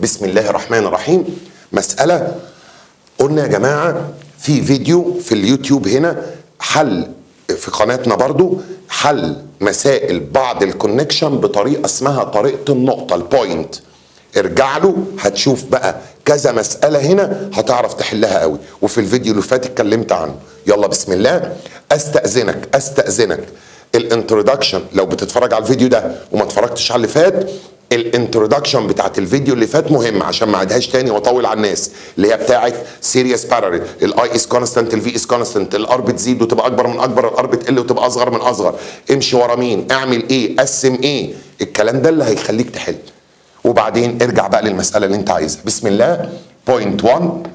بسم الله الرحمن الرحيم مسألة قلنا يا جماعة في فيديو في اليوتيوب هنا حل في قناتنا برضو حل مسائل بعض الكونكشن بطريقة اسمها طريقة النقطة البوينت ارجع له هتشوف بقى كذا مسألة هنا هتعرف تحلها قوي وفي الفيديو اللي فات اتكلمت عنه يلا بسم الله استأذنك استأذنك الانترودكشن لو بتتفرج على الفيديو ده وما اتفرجتش على اللي فات الانترودكشن بتاعت الفيديو اللي فات مهم عشان ما اعيدهاش تاني واطول على الناس اللي هي بتاعت سيريس باراليل الاي از كونستانت الفي از كونستانت الار بتزيد وتبقى اكبر من اكبر الار بتقل وتبقى اصغر من اصغر امشي ورا مين اعمل ايه قسم ايه الكلام ده اللي هيخليك تحل وبعدين ارجع بقى للمساله اللي انت عايزها بسم الله بوينت 1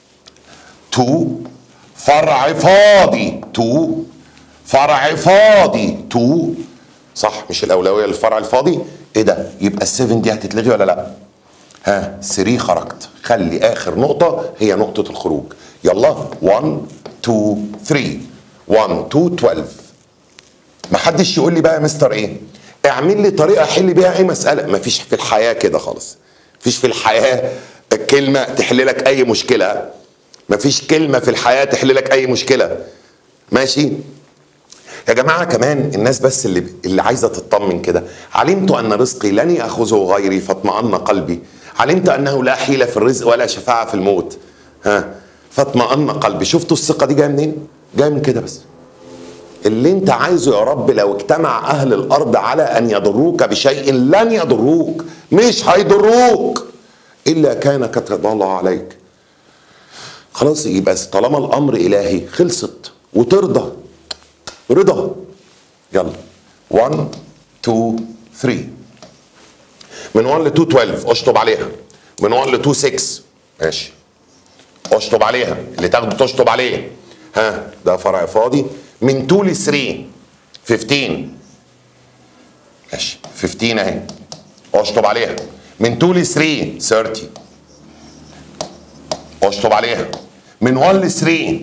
2 فرع فاضي 2 فرع فاضي 2 صح مش الاولويه للفرع الفاضي ايه ده يبقى ال7 دي هتتلغي ولا لا ها 3 خرجت خلي اخر نقطه هي نقطه الخروج يلا 1 2 3 1 2 12 ما حدش يقول لي بقى يا مستر ايه اعمل لي طريقه احل بيها اي مساله ما فيش في الحياه كده خالص فيش في الحياه كلمه تحل لك اي مشكله ما فيش كلمه في الحياه تحل لك اي مشكله ماشي يا جماعه كمان الناس بس اللي اللي عايزه تطمن كده علمت ان رزقي لن ياخذه غيري فاطمأن قلبي علمت انه لا حيله في الرزق ولا شفاعه في الموت ها فاطمأن قلبي شفتوا الثقه دي جايه منين جايه من كده بس اللي انت عايزه يا رب لو اجتمع اهل الارض على ان يضروك بشيء لن يضروك مش هيضروك الا كان كتب الله عليك خلاص يبقى طالما الامر الهي خلصت وترضى رضا يلا 1 2 3 من 1 ل 2 12 اشطب عليها من 1 ل 2 6 ماشي اشطب عليها اللي تاخده تشطب عليه ها ده فرع فاضي من 2 ل 3 15 ماشي 15 اهي اشطب عليها من 2 ل 3 30 اشطب عليها من 1 ل 3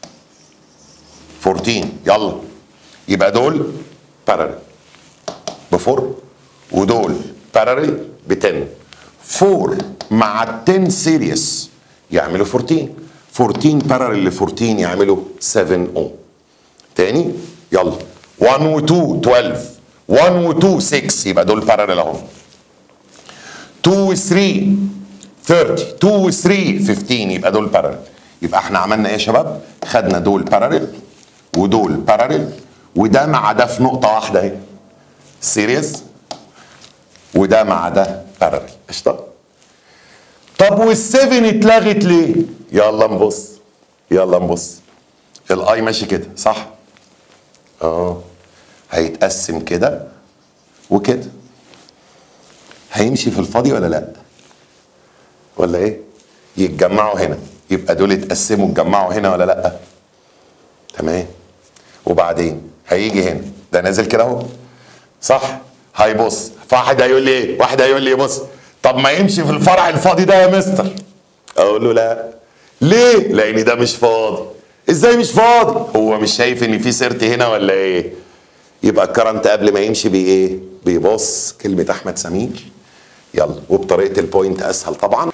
14 يلا يبقى دول بارالل ب 4 ودول بارالل ب 10 4 مع ال 10 سيريس يعملوا 14 14 بارالل ل 14 يعملوا 7 اوم تاني يلا 1 و 2 12 1 و 2 6 يبقى دول بارالل اهو 2 و 3 30 2 و 3 15 يبقى دول بارالل يبقى احنا عملنا ايه يا شباب خدنا دول بارالل ودول بارالل وده مع ده في نقطة واحدة اهي سيريز وده مع ده بارالل قشطة طب والسفن اتلغت ليه؟ يلا نبص يلا نبص الاي ماشي كده صح؟ اه هيتقسم كده وكده هيمشي في الفاضي ولا لا؟ ولا ايه؟ يتجمعوا هنا يبقى دول اتقسموا اتجمعوا هنا ولا لا؟ تمام وبعدين هيجي هنا ده نازل كده اهو صح هيبص فواحد هيقول لي ايه واحد هيقول لي بص طب ما يمشي في الفرع الفاضي ده يا مستر اقول له لا ليه لان ده مش فاضي ازاي مش فاضي هو مش شايف ان في سيرت هنا ولا ايه يبقى الكرنت قبل ما يمشي بيه ايه بيبص كلمه احمد سمير يلا وبطريقه البوينت اسهل طبعا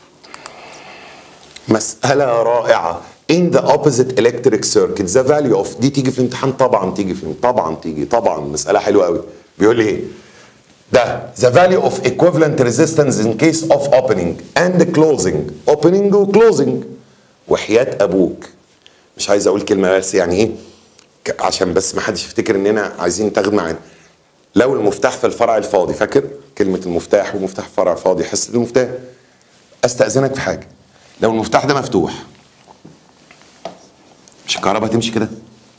مساله رائعه in the opposite electric circuit the value of دي تيجي في الامتحان طبعا تيجي في طبعا تيجي طبعا مسألة حلوة قوي بيقول لي ايه ده the value of equivalent resistance in case of opening and closing opening و closing وحياة ابوك مش عايز اقول كلمة بس يعني ايه ك- عشان بس ما حدش يفتكر اننا عايزين تاخد معانا لو المفتاح في الفرع الفاضي فاكر كلمة المفتاح ومفتاح فرع فاضي حصة المفتاح استأذنك في حاجة لو المفتاح ده مفتوح مش الكهرباء هتمشي كده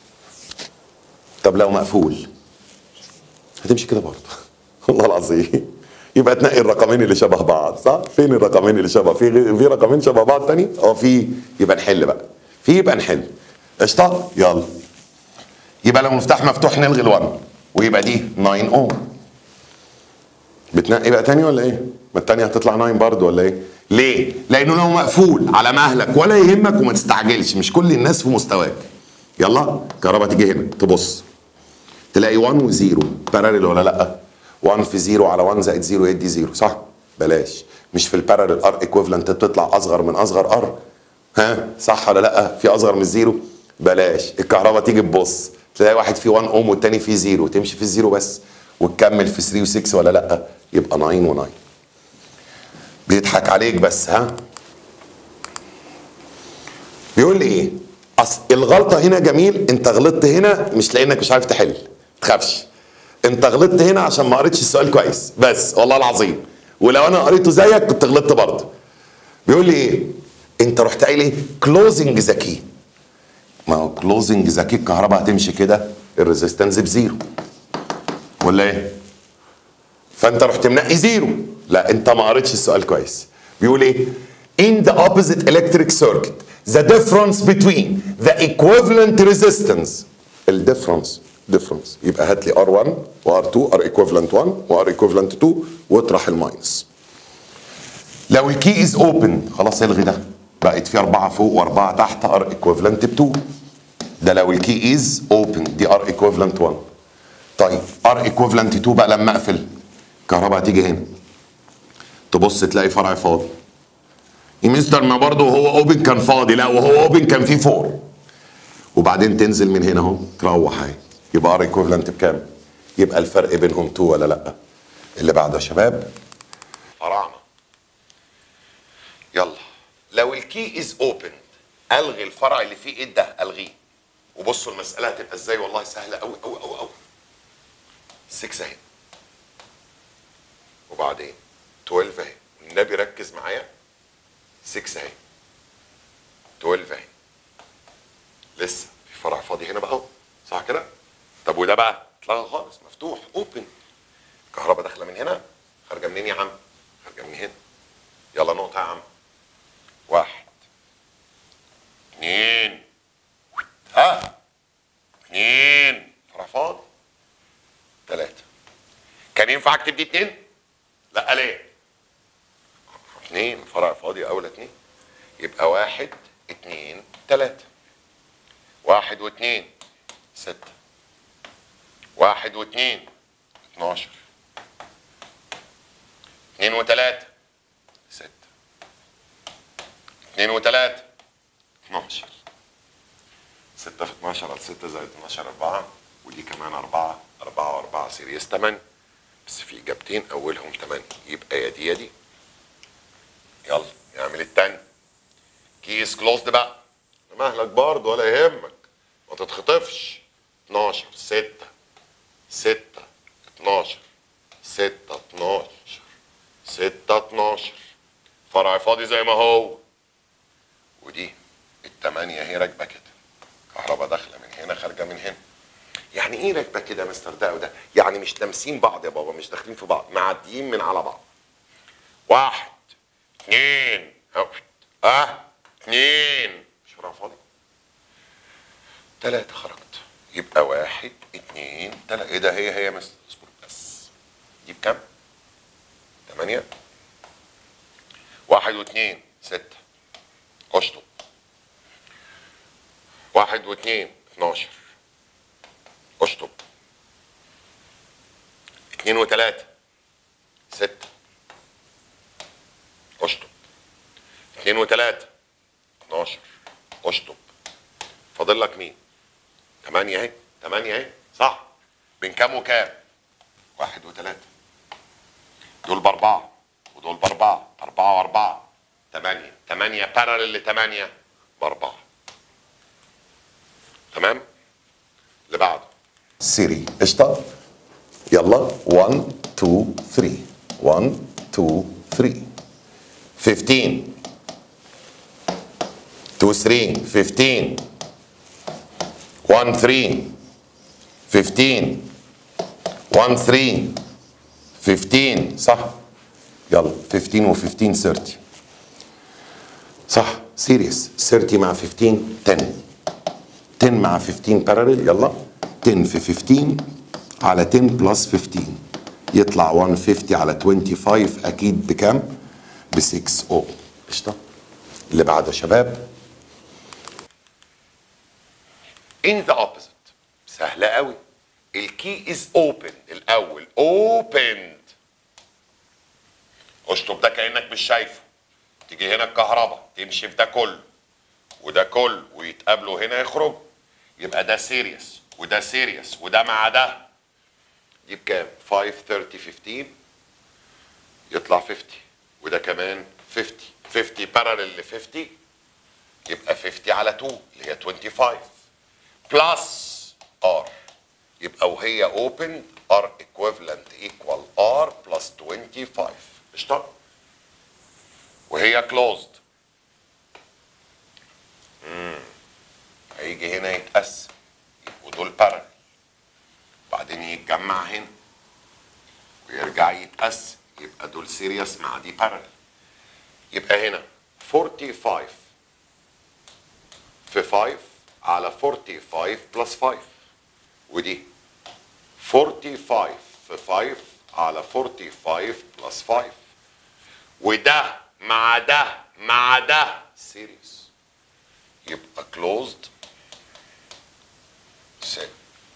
طب لو مقفول هتمشي كده برضه والله العظيم يبقى تنقي الرقمين اللي شبه بعض صح فين الرقمين اللي شبه في غير- في رقمين شبه بعض تاني اه في يبقى نحل بقى في يبقى نحل قشطه يلا يبقى لو المفتاح مفتوح نلغي ال1 ويبقى دي 9 اوم بتنقي بقى تاني ولا ايه؟ ما التانية هتطلع 9 برضه ولا ايه؟ ليه؟ لأنه لو مقفول على مهلك ولا يهمك وما تستعجلش مش كل الناس في مستواك. يلا كهرباء تيجي هنا تبص تلاقي 1 و0 بارالل ولا لا؟ 1 في 0 على 1 زائد 0 يدي 0 صح؟ بلاش مش في البارالل ار ايكويفالنت بتطلع اصغر من اصغر ار ها صح ولا لا في اصغر من الزيرو بلاش الكهرباء تيجي تبص تلاقي واحد فيه 1 اوم والتاني فيه زيرو تمشي في الزيرو بس وتكمل في 3 و6 ولا لا يبقى 9 و9 بيضحك عليك بس ها بيقول لي ايه اصل الغلطه هنا جميل انت غلطت هنا مش لانك مش عارف تحل تخافش انت غلطت هنا عشان ما قريتش السؤال كويس بس والله العظيم ولو انا قريته زيك كنت غلطت برضه بيقول لي ايه انت رحت قايل ايه كلوزنج ذكي ما هو كلوزنج ذكي الكهرباء هتمشي كده الريزيستنس بزيرو ولا ايه فانت رحت منقي زيرو لا انت ما قريتش السؤال كويس بيقول ايه in the opposite electric circuit the difference between the equivalent resistance الديفرنس ديفرنس يبقى هات لي R1 و R2 R equivalent 1 و R equivalent 2 واطرح الماينس لو الكي از اوبن خلاص الغي ده بقت في أربعة فوق وأربعة تحت R equivalent 2 ده لو الكي از اوبن دي R equivalent 1 طيب R equivalent 2 بقى لما اقفل الكهرباء هتيجي هنا تبص تلاقي فرع فاضي يا مستر ما برضه وهو اوبن كان فاضي لا وهو اوبن كان فيه فور وبعدين تنزل من هنا اهو تروح اهي يبقى ار ايكوفلنت بكام؟ يبقى الفرق بينهم 2 ولا لا؟ اللي بعده يا شباب فراعنه يلا لو الكي از اوبن الغي الفرع اللي فيه ايه ده الغيه وبصوا المساله هتبقى ازاي والله سهله قوي قوي قوي قوي 6 اهي وبعدين 12 اهي النبي ركز معايا 6 اهي 12 اهي لسه في فرع فاضي هنا بقى اهو صح كده؟ طب وده بقى اتلغى خالص مفتوح اوبن الكهرباء داخله من هنا خارجه منين يا عم؟ خارجه من هنا يلا نقطه يا عم واحد اثنين ها اثنين فرع فاضي ثلاثة كان ينفع اكتب دي اثنين؟ لا ليه؟ اثنين فرع فاضي اول اثنين يبقى واحد اثنين ثلاثة واحد واثنين ستة واحد واثنين اتناشر اثنين وثلاثة ستة اثنين وثلاثة اتناشر ستة في اتناشر على ستة زائد اتناشر أربعة ودي كمان أربعة أربعة وأربعة سيريس تمانية بس في إجابتين أولهم تمانية يبقى يا دي يا دي يلا نعمل التاني كيس كلوزد بقى مهلك برضه ولا يهمك ما تتخطفش 12 6 6 12 6 12 6 12 فرع فاضي زي ما هو ودي التمانية هي راكبة كده كهرباء داخلة من هنا خارجة من هنا يعني ايه راكبة كده يا مستر ده وده يعني مش لامسين بعض يا بابا مش داخلين في بعض معديين من على بعض واحد اثنين اه اثنين مش فرع فاضي ثلاثة خرجت يبقى واحد اتنين تلاتة ايه ده هي هي مس اصبر بس دي بكام؟ تمانية واحد واتنين ستة اشطب واحد واتنين اتناشر اشطب اتنين وتلاتة ستة اشطب اتنين وتلاتة اتناشر اشطب فاضل لك مين؟ تمانية اهي تمانية اهي صح بين كام وكام؟ واحد وتلاتة دول بأربعة ودول بأربعة أربعة وأربعة تمانية تمانية بارلل لتمانية بأربعة تمام؟ اللي بعده سيري قشطة يلا 1 2 3 1 2 3 15 2 3 15 1 3 15 1 3 15 صح يلا 15 و15 30 صح سيريس 30 مع 15 10 10 مع 15 باراليل يلا 10 في 15 على 10 بلس 15 يطلع 150 على 25 اكيد بكام؟ ب 6 او قشطه اللي بعده يا شباب in the opposite سهلة قوي الكي is open الأول opened اشطب ده كانك مش شايفه تيجي هنا الكهرباء تمشي في ده كله وده كله ويتقابلوا هنا يخرجوا يبقى ده سيريس وده سيريس وده مع ده دي بكام 5 30 15 يطلع 50 وده كمان 50 50 بارالل ل 50 يبقى 50 على 2 اللي هي 25 بلس ار يبقى وهي اوبن ار equivalent equal ار بلس 25 قشطه وهي كلوزد هيجي هنا يتقسم يبقوا دول بارل بعدين يتجمع هنا ويرجع يتقسم يبقى دول سيريس مع دي بارل يبقى هنا 45 في 5 على 45 بلس 5 ودي 45 في 5 على 45 بلس 5 وده مع ده مع ده سيريس يبقى كلوزد سيل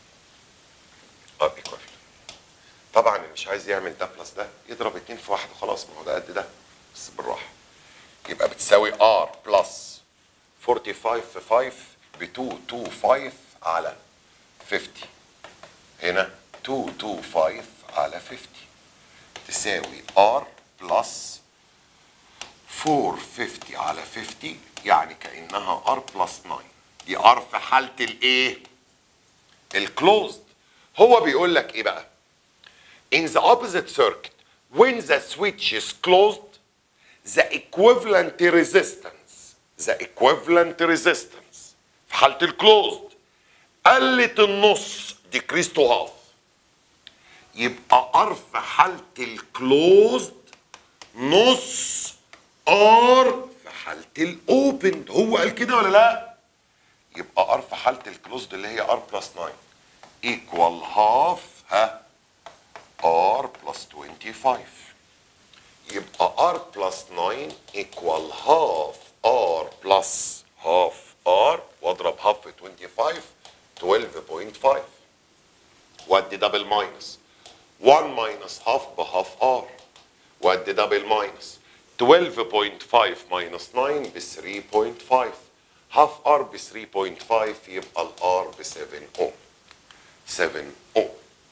ار ايكوال طبعا اللي مش عايز يعمل ده بلس ده يضرب اتنين في واحد وخلاص ما هو ده قد ده بس بالراحه يبقى بتساوي ار بلس 45 في 5 ب 225 على 50 هنا 225 على 50 تساوي ار بلس 450 على 50 يعني كانها ار بلس 9 دي ار في حاله الايه؟ الكلوزد هو بيقول لك ايه بقى؟ In the opposite circuit, when the switch is closed, the equivalent resistance, the equivalent resistance في حالة الكلوزد قلت النص decrease to half يبقى ار في حالة الكلوزد نص ار في حالة الاوبن هو قال كده ولا لا؟ يبقى ار في حالة الكلوزد اللي هي ار بلس 9 equal half ها r plus 25 يبقى r plus 9 equal half r plus half r واضرب half في 25 12.5 وادي دبل ماينس 1 ماينس half بهاف r وادي دبل ماينس 12.5 ماينس 9 ب 3.5 هاف r ب 3.5 يبقى الار ب 7 اوم 7 اوم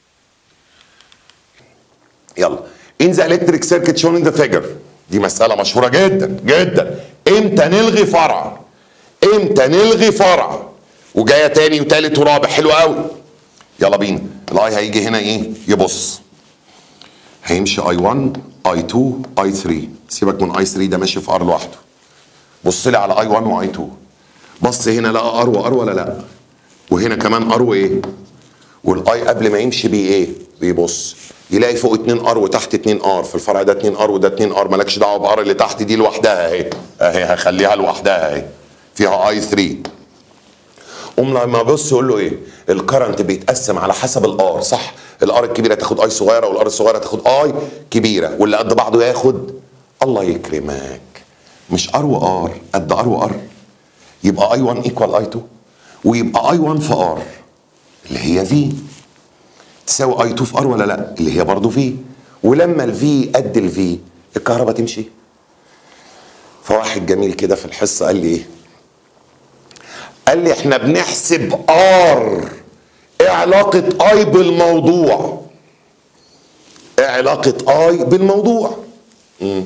يلا in the electric circuit shown in the figure دي مسألة مشهورة جدا جدا امتى نلغي فرع امتى نلغي فرع وجاية تاني وتالت ورابع حلو قوي يلا بينا الاي هيجي هنا ايه يبص هيمشي اي 1 اي 2 اي 3 سيبك من اي 3 ده ماشي في ار لوحده بص لي على اي 1 واي 2 بص هنا لقى ار وار ولا لا وهنا كمان ار وايه والاي قبل ما يمشي بيه ايه بيبص يلاقي فوق 2 ار وتحت 2 ار في الفرع ده 2 ار وده 2 ار مالكش دعوه بار اللي تحت دي لوحدها اهي اهي هخليها لوحدها اهي فيها اي 3 قوم لما بص يقول له ايه الكرنت بيتقسم على حسب الار صح الار الكبيره تاخد اي صغيره والار الصغيره تاخد اي كبيره واللي قد بعضه ياخد الله يكرمك مش ار وار قد ار وار يبقى اي 1 ايكوال اي 2 ويبقى اي 1 في ار اللي هي في تساوي اي 2 في ار ولا لا اللي هي برضه في ولما الفي قد الفي الكهرباء تمشي فواحد جميل كده في الحصه قال لي ايه قال لي احنا بنحسب ار ايه علاقه اي بالموضوع ايه علاقه اي بالموضوع مم.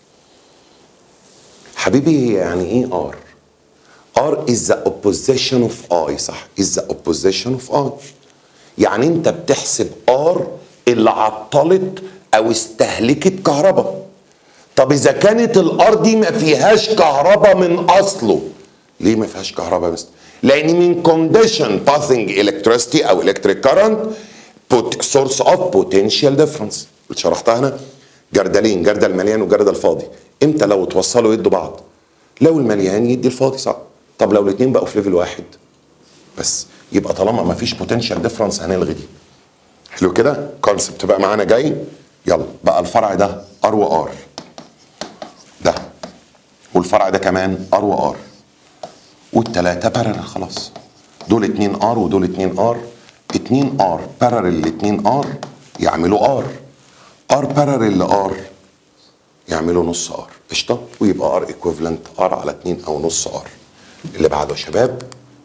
حبيبي هي يعني ايه ار ار is the opposition of I صح is the opposition of I يعني انت بتحسب ار اللي عطلت او استهلكت كهرباء طب اذا كانت الار دي ما فيهاش كهرباء من اصله ليه ما فيهاش كهرباء بس لان من condition passing electricity او electric current put source of potential difference اللي شرحتها هنا جردلين جردل مليان وجردل فاضي امتى لو توصلوا يدوا بعض لو المليان يدي الفاضي صح طب لو الاثنين بقوا في ليفل واحد بس يبقى طالما ما فيش بوتنشال ديفرنس هنلغي دي حلو كده كونسبت بقى معانا جاي يلا بقى الفرع ده ار وار ده والفرع ده كمان ار وار والتلاتة بارلل خلاص دول اتنين ار ودول اتنين ار اتنين ار بارلل لاتنين ار يعملوا ار ار بارلل لار يعملوا نص ار قشطه ويبقى ار ايكويفالنت ار على 2 او نص ار اللي بعده يا شباب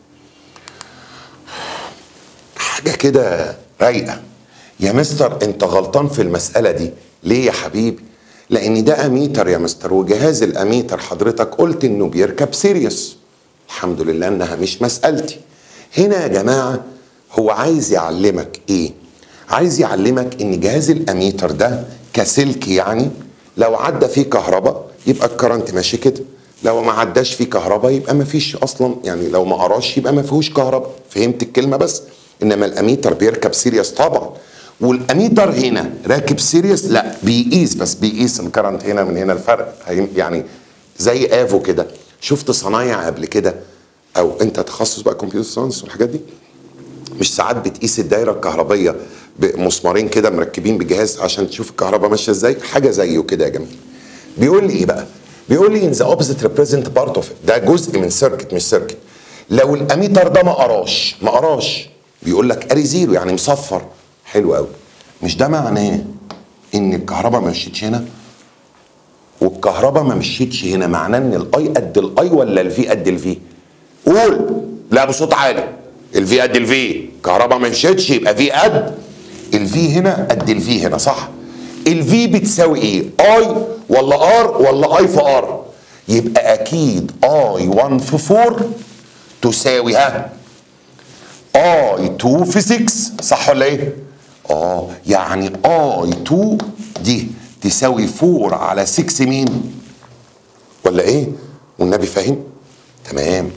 حاجه كده رايقه يا مستر انت غلطان في المساله دي ليه يا حبيبي لان ده اميتر يا مستر وجهاز الاميتر حضرتك قلت انه بيركب سيريس الحمد لله انها مش مسالتي هنا يا جماعه هو عايز يعلمك ايه عايز يعلمك ان جهاز الاميتر ده كسلك يعني لو عدى فيه كهرباء يبقى الكرنت ماشي كده لو ما عداش فيه كهرباء يبقى ما فيش اصلا يعني لو ما قراش يبقى ما فيهوش كهرباء فهمت الكلمه بس انما الاميتر بيركب سيريس طبعا والاميتر هنا راكب سيريس لا بيقيس بس بيقيس الكرنت هنا من هنا الفرق هيم- يعني زي افو كده شفت صنايع قبل كده او انت تخصص بقى كمبيوتر ساينس والحاجات دي مش ساعات بتقيس الدايره الكهربيه بمسمارين كده مركبين بجهاز عشان تشوف الكهرباء ماشيه ازاي حاجه زيه كده يا جميل بيقول لي ايه بقى بيقول لي ان ذا اوبزيت ريبريزنت بارت اوف ده جزء من سيركت مش سيركت لو الاميتر ده ما قراش ما قراش بيقول لك قاري زيرو يعني مصفر حلو قوي مش ده معناه ان الكهرباء ما مشيتش هنا والكهرباء ما مشيتش هنا معناه ان الاي قد الاي ولا الفي قد الفي قول لا بصوت عالي الفي قد الفي كهرباء ما مشيتش يبقى في قد الفي هنا قد الفي هنا صح الفي بتساوي ايه اي ولا ار ولا اي في ار يبقى اكيد اي 1 في 4 تساوي ها اي 2 في 6 صح ولا ايه اه يعني اي 2 دي تساوي 4 على 6 مين ولا ايه والنبي فاهم تمام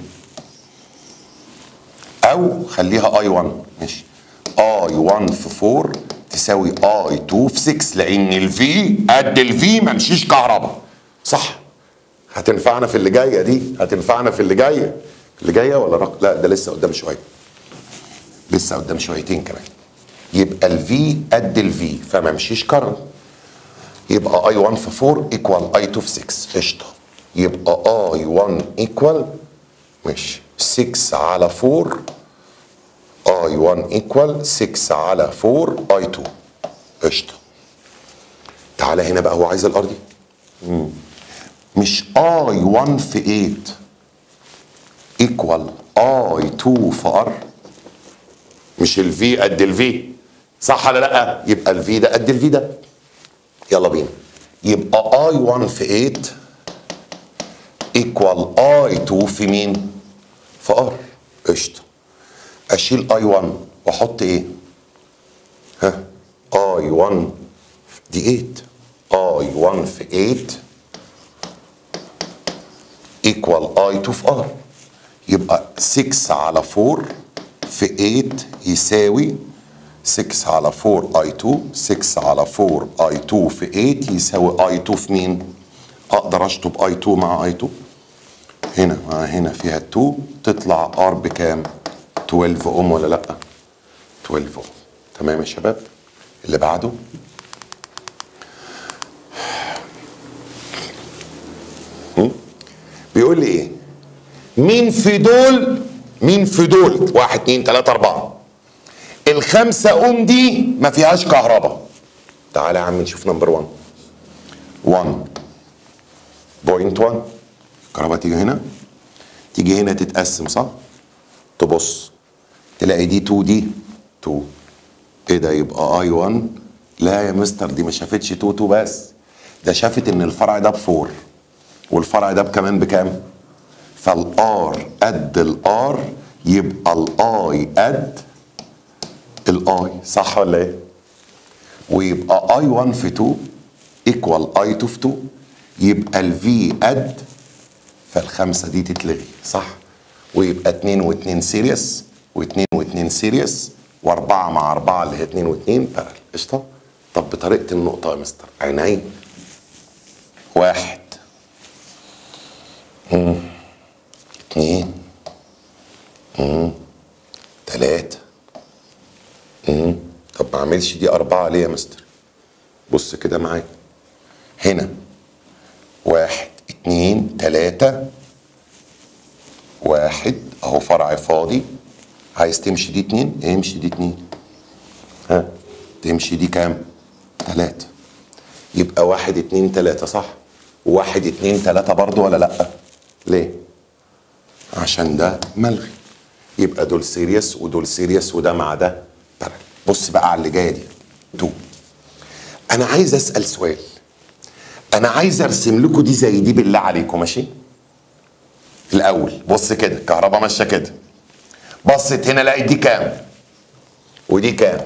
او خليها اي 1 ماشي اي 1 في 4 تساوي اي 2 في 6 لان الفي قد الفي ما مشيش كهرباء صح هتنفعنا في اللي جايه دي هتنفعنا في اللي جايه اللي جايه ولا رق... لا ده لسه قدام شويه لسه قدام شويتين كمان يبقى الفي قد الفي فما مشيش كرنت يبقى اي 1 في 4 ايكوال اي 2 في 6 قشطه يبقى اي 1 ايكوال ماشي 6 على 4 اي 1 ايكوال 6 على 4 اي 2 قشطه تعالى هنا بقى هو عايز الار دي مم. مش اي 1 في 8 ايكوال اي 2 في ار مش الفي قد الفي صح ولا لا يبقى الفي ده قد الفي ده يلا بينا يبقى اي 1 في 8 ايكوال اي 2 في مين في ار قشطه اشيل اي 1 واحط ايه ها اي 1 دي 8 اي 1 في 8 ايكوال اي 2 في ار يبقى 6 على 4 في 8 يساوي 6 على 4 اي 2 6 على 4 اي 2 في 8 يساوي اي 2 في مين اقدر اشطب اي 2 مع اي 2 هنا مع هنا فيها 2 تطلع ار بكام 12 اوم ولا لا 12 اوم تمام يا شباب اللي بعده هم؟ بيقول لي ايه مين في دول مين في دول واحد اتنين تلاتة اربعة الخمسة اوم دي ما فيهاش كهرباء تعالى يا عم نشوف نمبر 1 1 بوينت 1 الكهرباء تيجي هنا تيجي هنا تتقسم صح تبص تلاقي دي 2 دي 2 ايه ده يبقى اي 1 لا يا مستر دي ما شافتش 2 2 بس ده شافت ان الفرع ده ب 4 والفرع ده بكمان بكام فالار قد الار يبقى الاي قد الاي صح ولا ايه ويبقى اي 1 في 2 ايكوال اي 2 في 2 يبقى الفي قد فالخمسه دي تتلغي صح ويبقى 2 و2 سيريس و2 و2 سيريس و4 مع 4 اللي هي 2 و2 بارل قشطه طب بطريقه النقطه يا مستر عيني واحد مم. اتنين مم. تلاتة مم. طب ما اعملش دي أربعة ليه يا مستر؟ بص كده معايا هنا واحد اتنين تلاتة واحد اهو فرع فاضي عايز تمشي دي اتنين امشي دي اتنين ها تمشي دي كام؟ تلاتة يبقى واحد اتنين تلاتة صح؟ واحد اتنين تلاتة برضو ولا لأ ليه عشان ده ملغي يبقى دول سيريس ودول سيريس وده مع ده بارل بص بقى على اللي جايه دي تو انا عايز اسال سؤال انا عايز ارسم لكم دي زي دي بالله عليكم ماشي الاول بص كده الكهرباء ماشيه كده بصت هنا لقيت دي كام ودي كام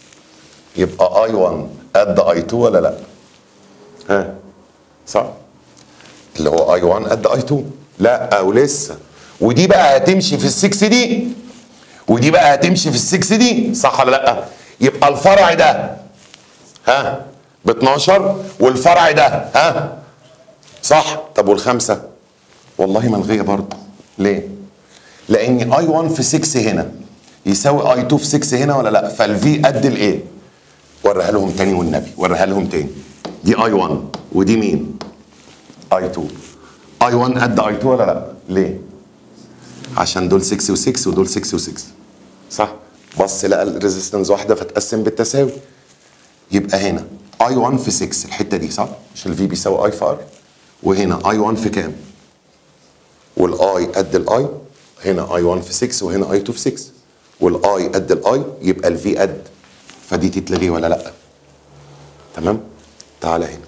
يبقى اي 1 قد اي 2 ولا لا ها صح اللي هو اي 1 قد اي 2 لا او لسه ودي بقى هتمشي في السكس دي ودي بقى هتمشي في السكس دي صح ولا لا يبقى الفرع ده ها ب 12 والفرع ده ها صح طب والخمسه والله ملغيه برضه ليه لان اي 1 في 6 هنا يساوي اي 2 في 6 هنا ولا لا فالفي قد الايه وريها لهم تاني والنبي وريها لهم تاني دي اي 1 ودي مين اي 2 اي 1 قد اي 2 ولا لا ليه عشان دول 6 و6 ودول 6 و6 صح بص لقى الريزيستنس واحده فتقسم بالتساوي يبقى هنا اي 1 في 6 الحته دي صح مش الفي بيساوي اي في ار وهنا اي 1 في كام والاي قد الاي هنا اي 1 في 6 وهنا اي 2 في 6 والاي قد الاي يبقى الفي قد فدي تتلغي ولا لا تمام تعالى هنا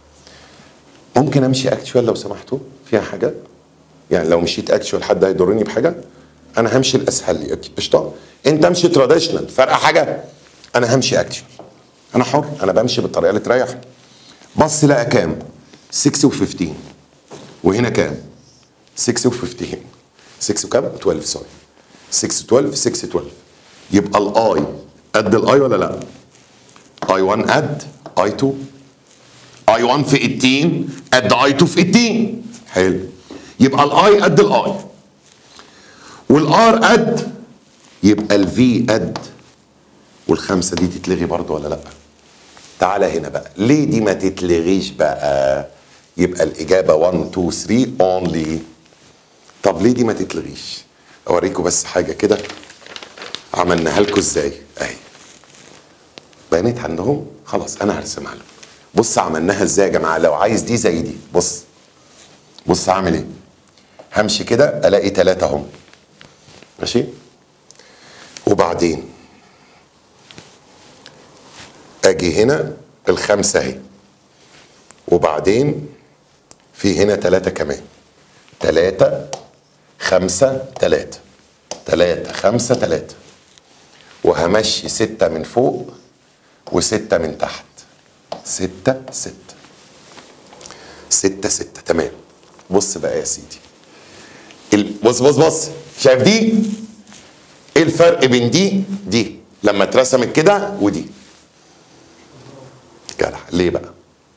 ممكن امشي اكتشوال لو سمحتوا فيها حاجه يعني لو مشيت اكتشوال حد هيضرني بحاجه انا همشي الاسهل لي قشطه انت امشي تراديشنال فرق حاجه انا همشي اكتشوال انا حر انا بمشي بالطريقه اللي تريحني بص لقى كام 6 و15 وهنا كام 6 و15 6 وكام 12 سوري 6 12 6 12 يبقى الاي قد الاي ولا لا اي 1 قد اي 2 اي 1 في 18 قد اي 2 في 18 حلو يبقى الاي قد الاي والار قد يبقى الفي قد والخمسه دي تتلغي برضه ولا لا تعالى هنا بقى ليه دي ما تتلغيش بقى يبقى الاجابه 1 2 3 اونلي طب ليه دي ما تتلغيش اوريكم بس حاجه كده عملناها لكم ازاي اهي بانت عندهم خلاص انا هرسمها لكم بص عملناها ازاي يا جماعه لو عايز دي زي دي بص بص هعمل ايه همشي كده الاقي ثلاثة هم ماشي وبعدين اجي هنا الخمسة اهي وبعدين في هنا ثلاثة كمان ثلاثة خمسة ثلاثة ثلاثة خمسة ثلاثة وهمشي ستة من فوق وستة من تحت ستة ستة ستة ستة تمام بص بقى يا سيدي ال- بص بص بص شايف دي ايه الفرق بين دي دي لما اترسمت كده ودي جدع ليه بقى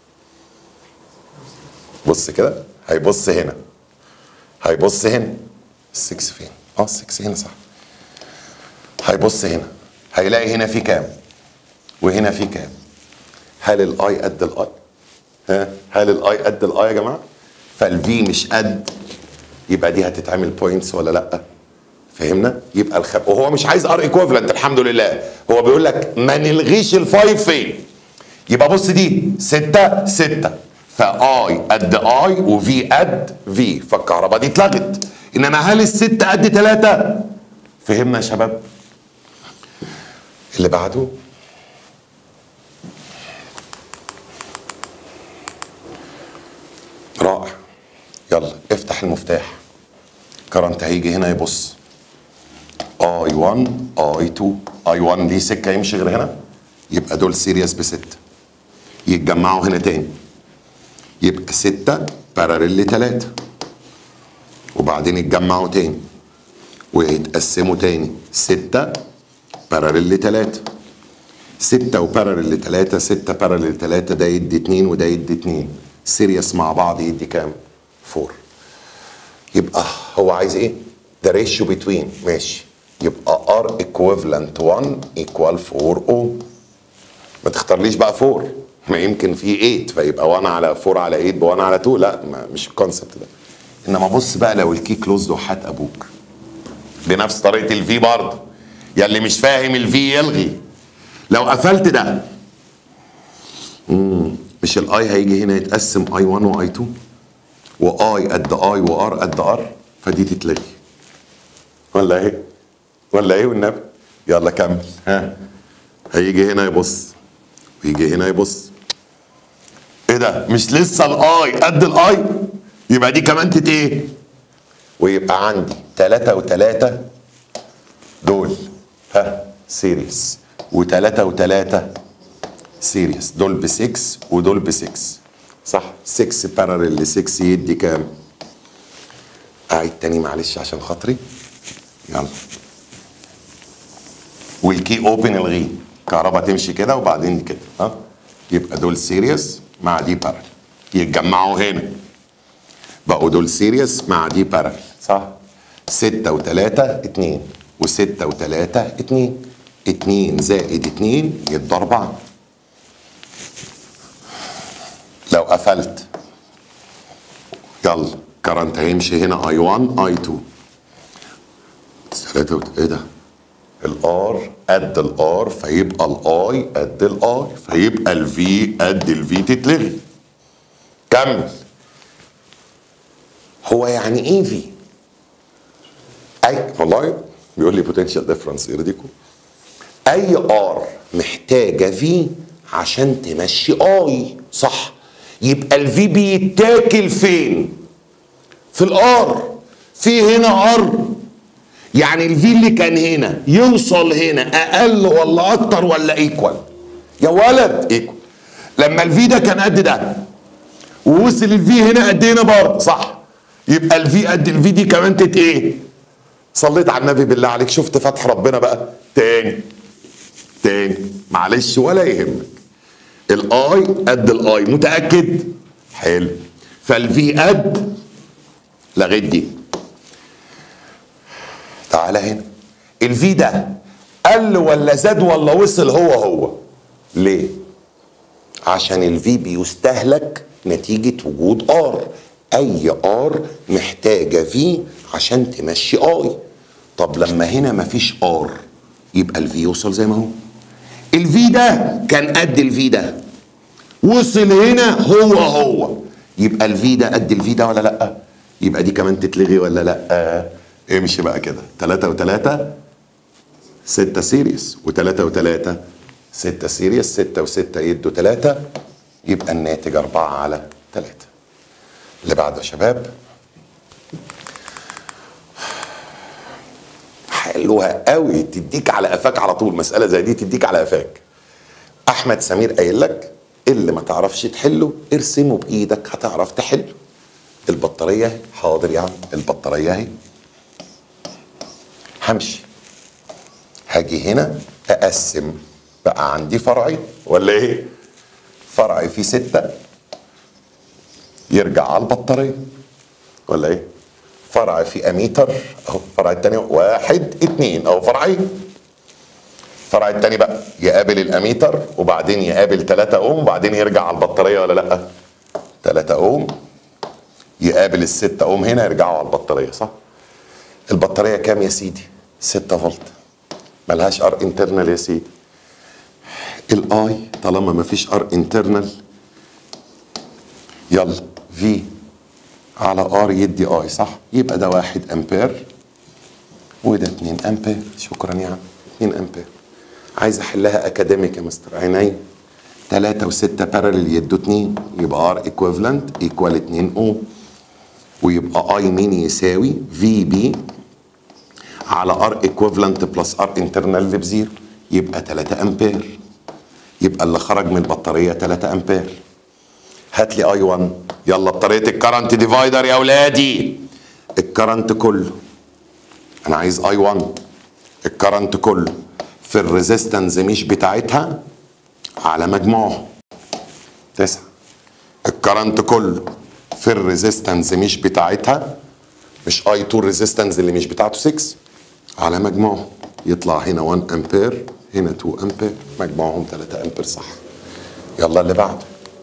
بص كده هيبص هنا هيبص هنا السكس فين اه السكس هنا صح هيبص هنا هيلاقي هنا في كام وهنا في كام هل الاي قد الاي ها هل الاي قد الاي يا جماعه فالفي مش قد يبقى دي هتتعمل بوينتس ولا لا فهمنا يبقى الخ... وهو مش عايز ار ايكوفلنت الحمد لله هو بيقول لك ما نلغيش الفايف فين يبقى بص دي ستة ستة فاي قد اي وفي قد في فالكهرباء دي اتلغت انما هل الستة قد ثلاثة فهمنا يا شباب اللي بعده رائع يلا افتح المفتاح كرنت هيجي هنا يبص اي 1 اي 2 اي 1 ليه سكه يمشي غير هنا يبقى دول سيريس بستة يتجمعوا هنا تاني يبقى ستة باراليل تلاتة وبعدين يتجمعوا تاني ويتقسموا تاني ستة باراليل تلاتة ستة وباراليل تلاتة ستة باراليل تلاتة ده يدي اتنين وده يدي اتنين سيريس مع بعض يدي كام؟ فور يبقى هو عايز ايه؟ ده ريشيو بتوين ماشي يبقى ار ايكويفالنت 1 ايكوال 4 او ما تختارليش بقى 4 ما يمكن في 8 فيبقى 1 على 4 على 8 ب 1 على 2 لا ما مش الكونسبت ده انما بص بقى لو الكي كلوزد وحات ابوك بنفس طريقه الفي برضه يا اللي مش فاهم الفي يلغي لو قفلت ده مم. مش الاي هيجي هنا يتقسم اي 1 واي 2 واي قد اي وار قد ار فدي تتلغي ولا ايه ولا ايه والنبي يلا كمل ها هيجي هنا يبص ويجي هنا يبص ايه ده مش لسه الاي قد الاي يبقى دي كمان تت ايه ويبقى عندي ثلاثة وثلاثة دول ها سيريس وثلاثة وثلاثة سيريس دول ب 6 ودول ب 6 صح 6 باراليل ل 6 يدي كام؟ اعيد تاني معلش عشان خاطري يلا والكي اوبن الغيه كهرباء تمشي كده وبعدين كده ها يبقى دول سيريس مع دي باراليل يتجمعوا هنا بقوا دول سيريس مع دي باراليل صح 6 و3 2 و6 و3 2 2 زائد 2 يدوا 4 لو قفلت يلا كرنت هيمشي هنا اي 1 اي 2 3 ايه ده الار قد الار فيبقى الاي قد الاي فيبقى الفي قد الفي تتلغي كمل هو يعني ايه في اي والله بيقول لي بوتنشال ديفرنس يرضيكم اي ار محتاجه في عشان تمشي اي صح يبقى الفي بيتاكل فين في الار في هنا ار يعني الفي اللي كان هنا يوصل هنا اقل ولا اكتر ولا ايكوال يا ولد ايكوال لما الفي ده كان قد ده ووصل الفي هنا قد هنا برضه صح يبقى الفي قد الفي دي كمان تت ايه صليت على النبي بالله عليك شفت فتح ربنا بقى تاني تاني معلش ولا يهمك الاي قد الاي متاكد حلو فالفي قد لغيت دي تعالى هنا الفي ده قل ولا زاد ولا وصل هو هو ليه عشان الفي بيستهلك نتيجة وجود ار اي ار محتاجة في عشان تمشي اي طب لما هنا مفيش ار يبقى الفي يوصل زي ما هو الفي ده كان قد الفي ده وصل هنا هو هو يبقى الفي ده قد الفي ده ولا لا يبقى دي كمان تتلغي ولا لا امشي بقى كده ثلاثة وثلاثة ستة سيريس وثلاثة وثلاثة ستة سيريس ستة وستة يدوا ثلاثة يبقى الناتج أربعة على ثلاثة اللي بعده يا شباب حلوة قوي تديك على قفاك على طول مسألة زي دي تديك على قفاك أحمد سمير قايل لك اللي ما تعرفش تحله ارسمه بإيدك هتعرف تحله البطارية اهي حاضر يا عم البطارية اهي همشي هاجي هنا اقسم بقى عندي فرعين ولا ايه فرع فيه ستة يرجع على البطارية ولا ايه فرع فيه اميتر اهو الفرع التاني واحد اتنين اهو فرعين الفرع التاني بقى يقابل الاميتر وبعدين يقابل 3 اوم وبعدين يرجع على البطارية ولا لا 3 اوم يقابل الستة اوم هنا يرجعوا على البطارية صح البطارية كام يا سيدي 6 فولت ملهاش ار انترنال يا سيدي الاي طالما ما فيش ار انترنال يلا في على ار يدي اي صح يبقى ده واحد امبير وده 2 امبير شكرا يا عم 2 امبير عايز احلها اكاديميك يا مستر عيني 3 و6 بارلل يدوا 2 يبقى ار ايكويفالنت ايكوال 2 اوم ويبقى اي مين يساوي في بي على ار ايكويفالنت بلس ار انترنال اللي بزيرو يبقى 3 امبير يبقى اللي خرج من البطاريه 3 امبير هات لي اي 1 يلا بطاريه الكرنت ديفايدر يا اولادي الكرنت كله انا عايز اي 1 الكرنت كله في الريزيستنس مش بتاعتها على مجموعه تسعة الكرنت كله في الريزيستنس مش بتاعتها مش اي 2 ريزيستنس اللي مش بتاعته 6 على مجموعه يطلع هنا 1 امبير هنا 2 امبير مجموعهم 3 امبير صح يلا اللي بعده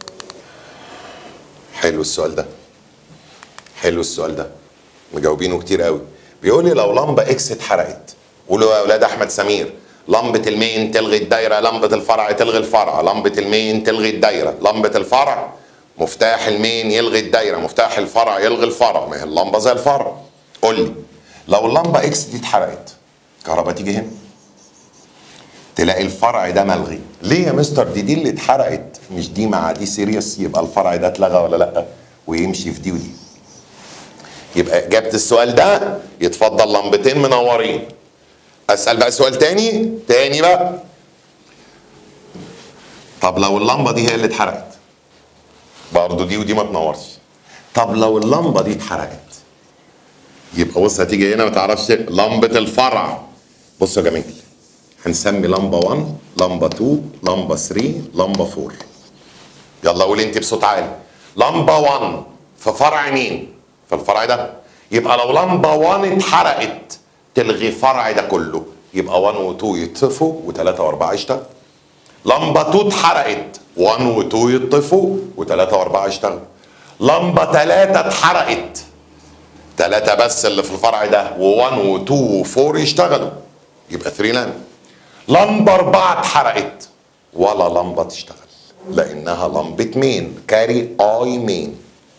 حلو السؤال ده حلو السؤال ده مجاوبينه كتير قوي بيقول لي لو لمبه اكس اتحرقت قولوا يا اولاد احمد سمير لمبة المين تلغي الدايرة لمبة الفرع تلغي الفرع لمبة المين تلغي الدايرة لمبة الفرع مفتاح المين يلغي الدايرة مفتاح الفرع يلغي الفرع ما هي اللمبة زي الفرع قول لي لو اللمبة اكس دي اتحرقت كهرباء تيجي هنا تلاقي الفرع ده ملغي ليه يا مستر دي دي اللي اتحرقت مش دي مع دي سيريس يبقى الفرع ده اتلغى ولا لا ويمشي في دي ودي يبقى اجابه السؤال ده يتفضل لمبتين منورين اسال بقى سؤال تاني تاني بقى طب لو اللمبه دي هي اللي اتحرقت برضه دي ودي ما تنورش طب لو اللمبه دي اتحرقت يبقى بص هتيجي هنا ما تعرفش لمبه الفرع بص يا جميل هنسمي لمبه 1 لمبه 2 لمبه 3 لمبه 4 يلا قولي انت بصوت عالي لمبه 1 في فرع مين في الفرع ده يبقى لو لمبه 1 اتحرقت تلغي فرع ده كله يبقى 1 و2 يطفوا و3 و4 يشتغل لمبه 2 اتحرقت 1 و2 يطفوا و3 و4 يشتغل لمبه 3 اتحرقت 3 بس اللي في الفرع ده و1 و2 و4 يشتغلوا يبقى 3 لامب لمبه 4 اتحرقت ولا لمبه تشتغل لانها لمبه مين كاري اي مين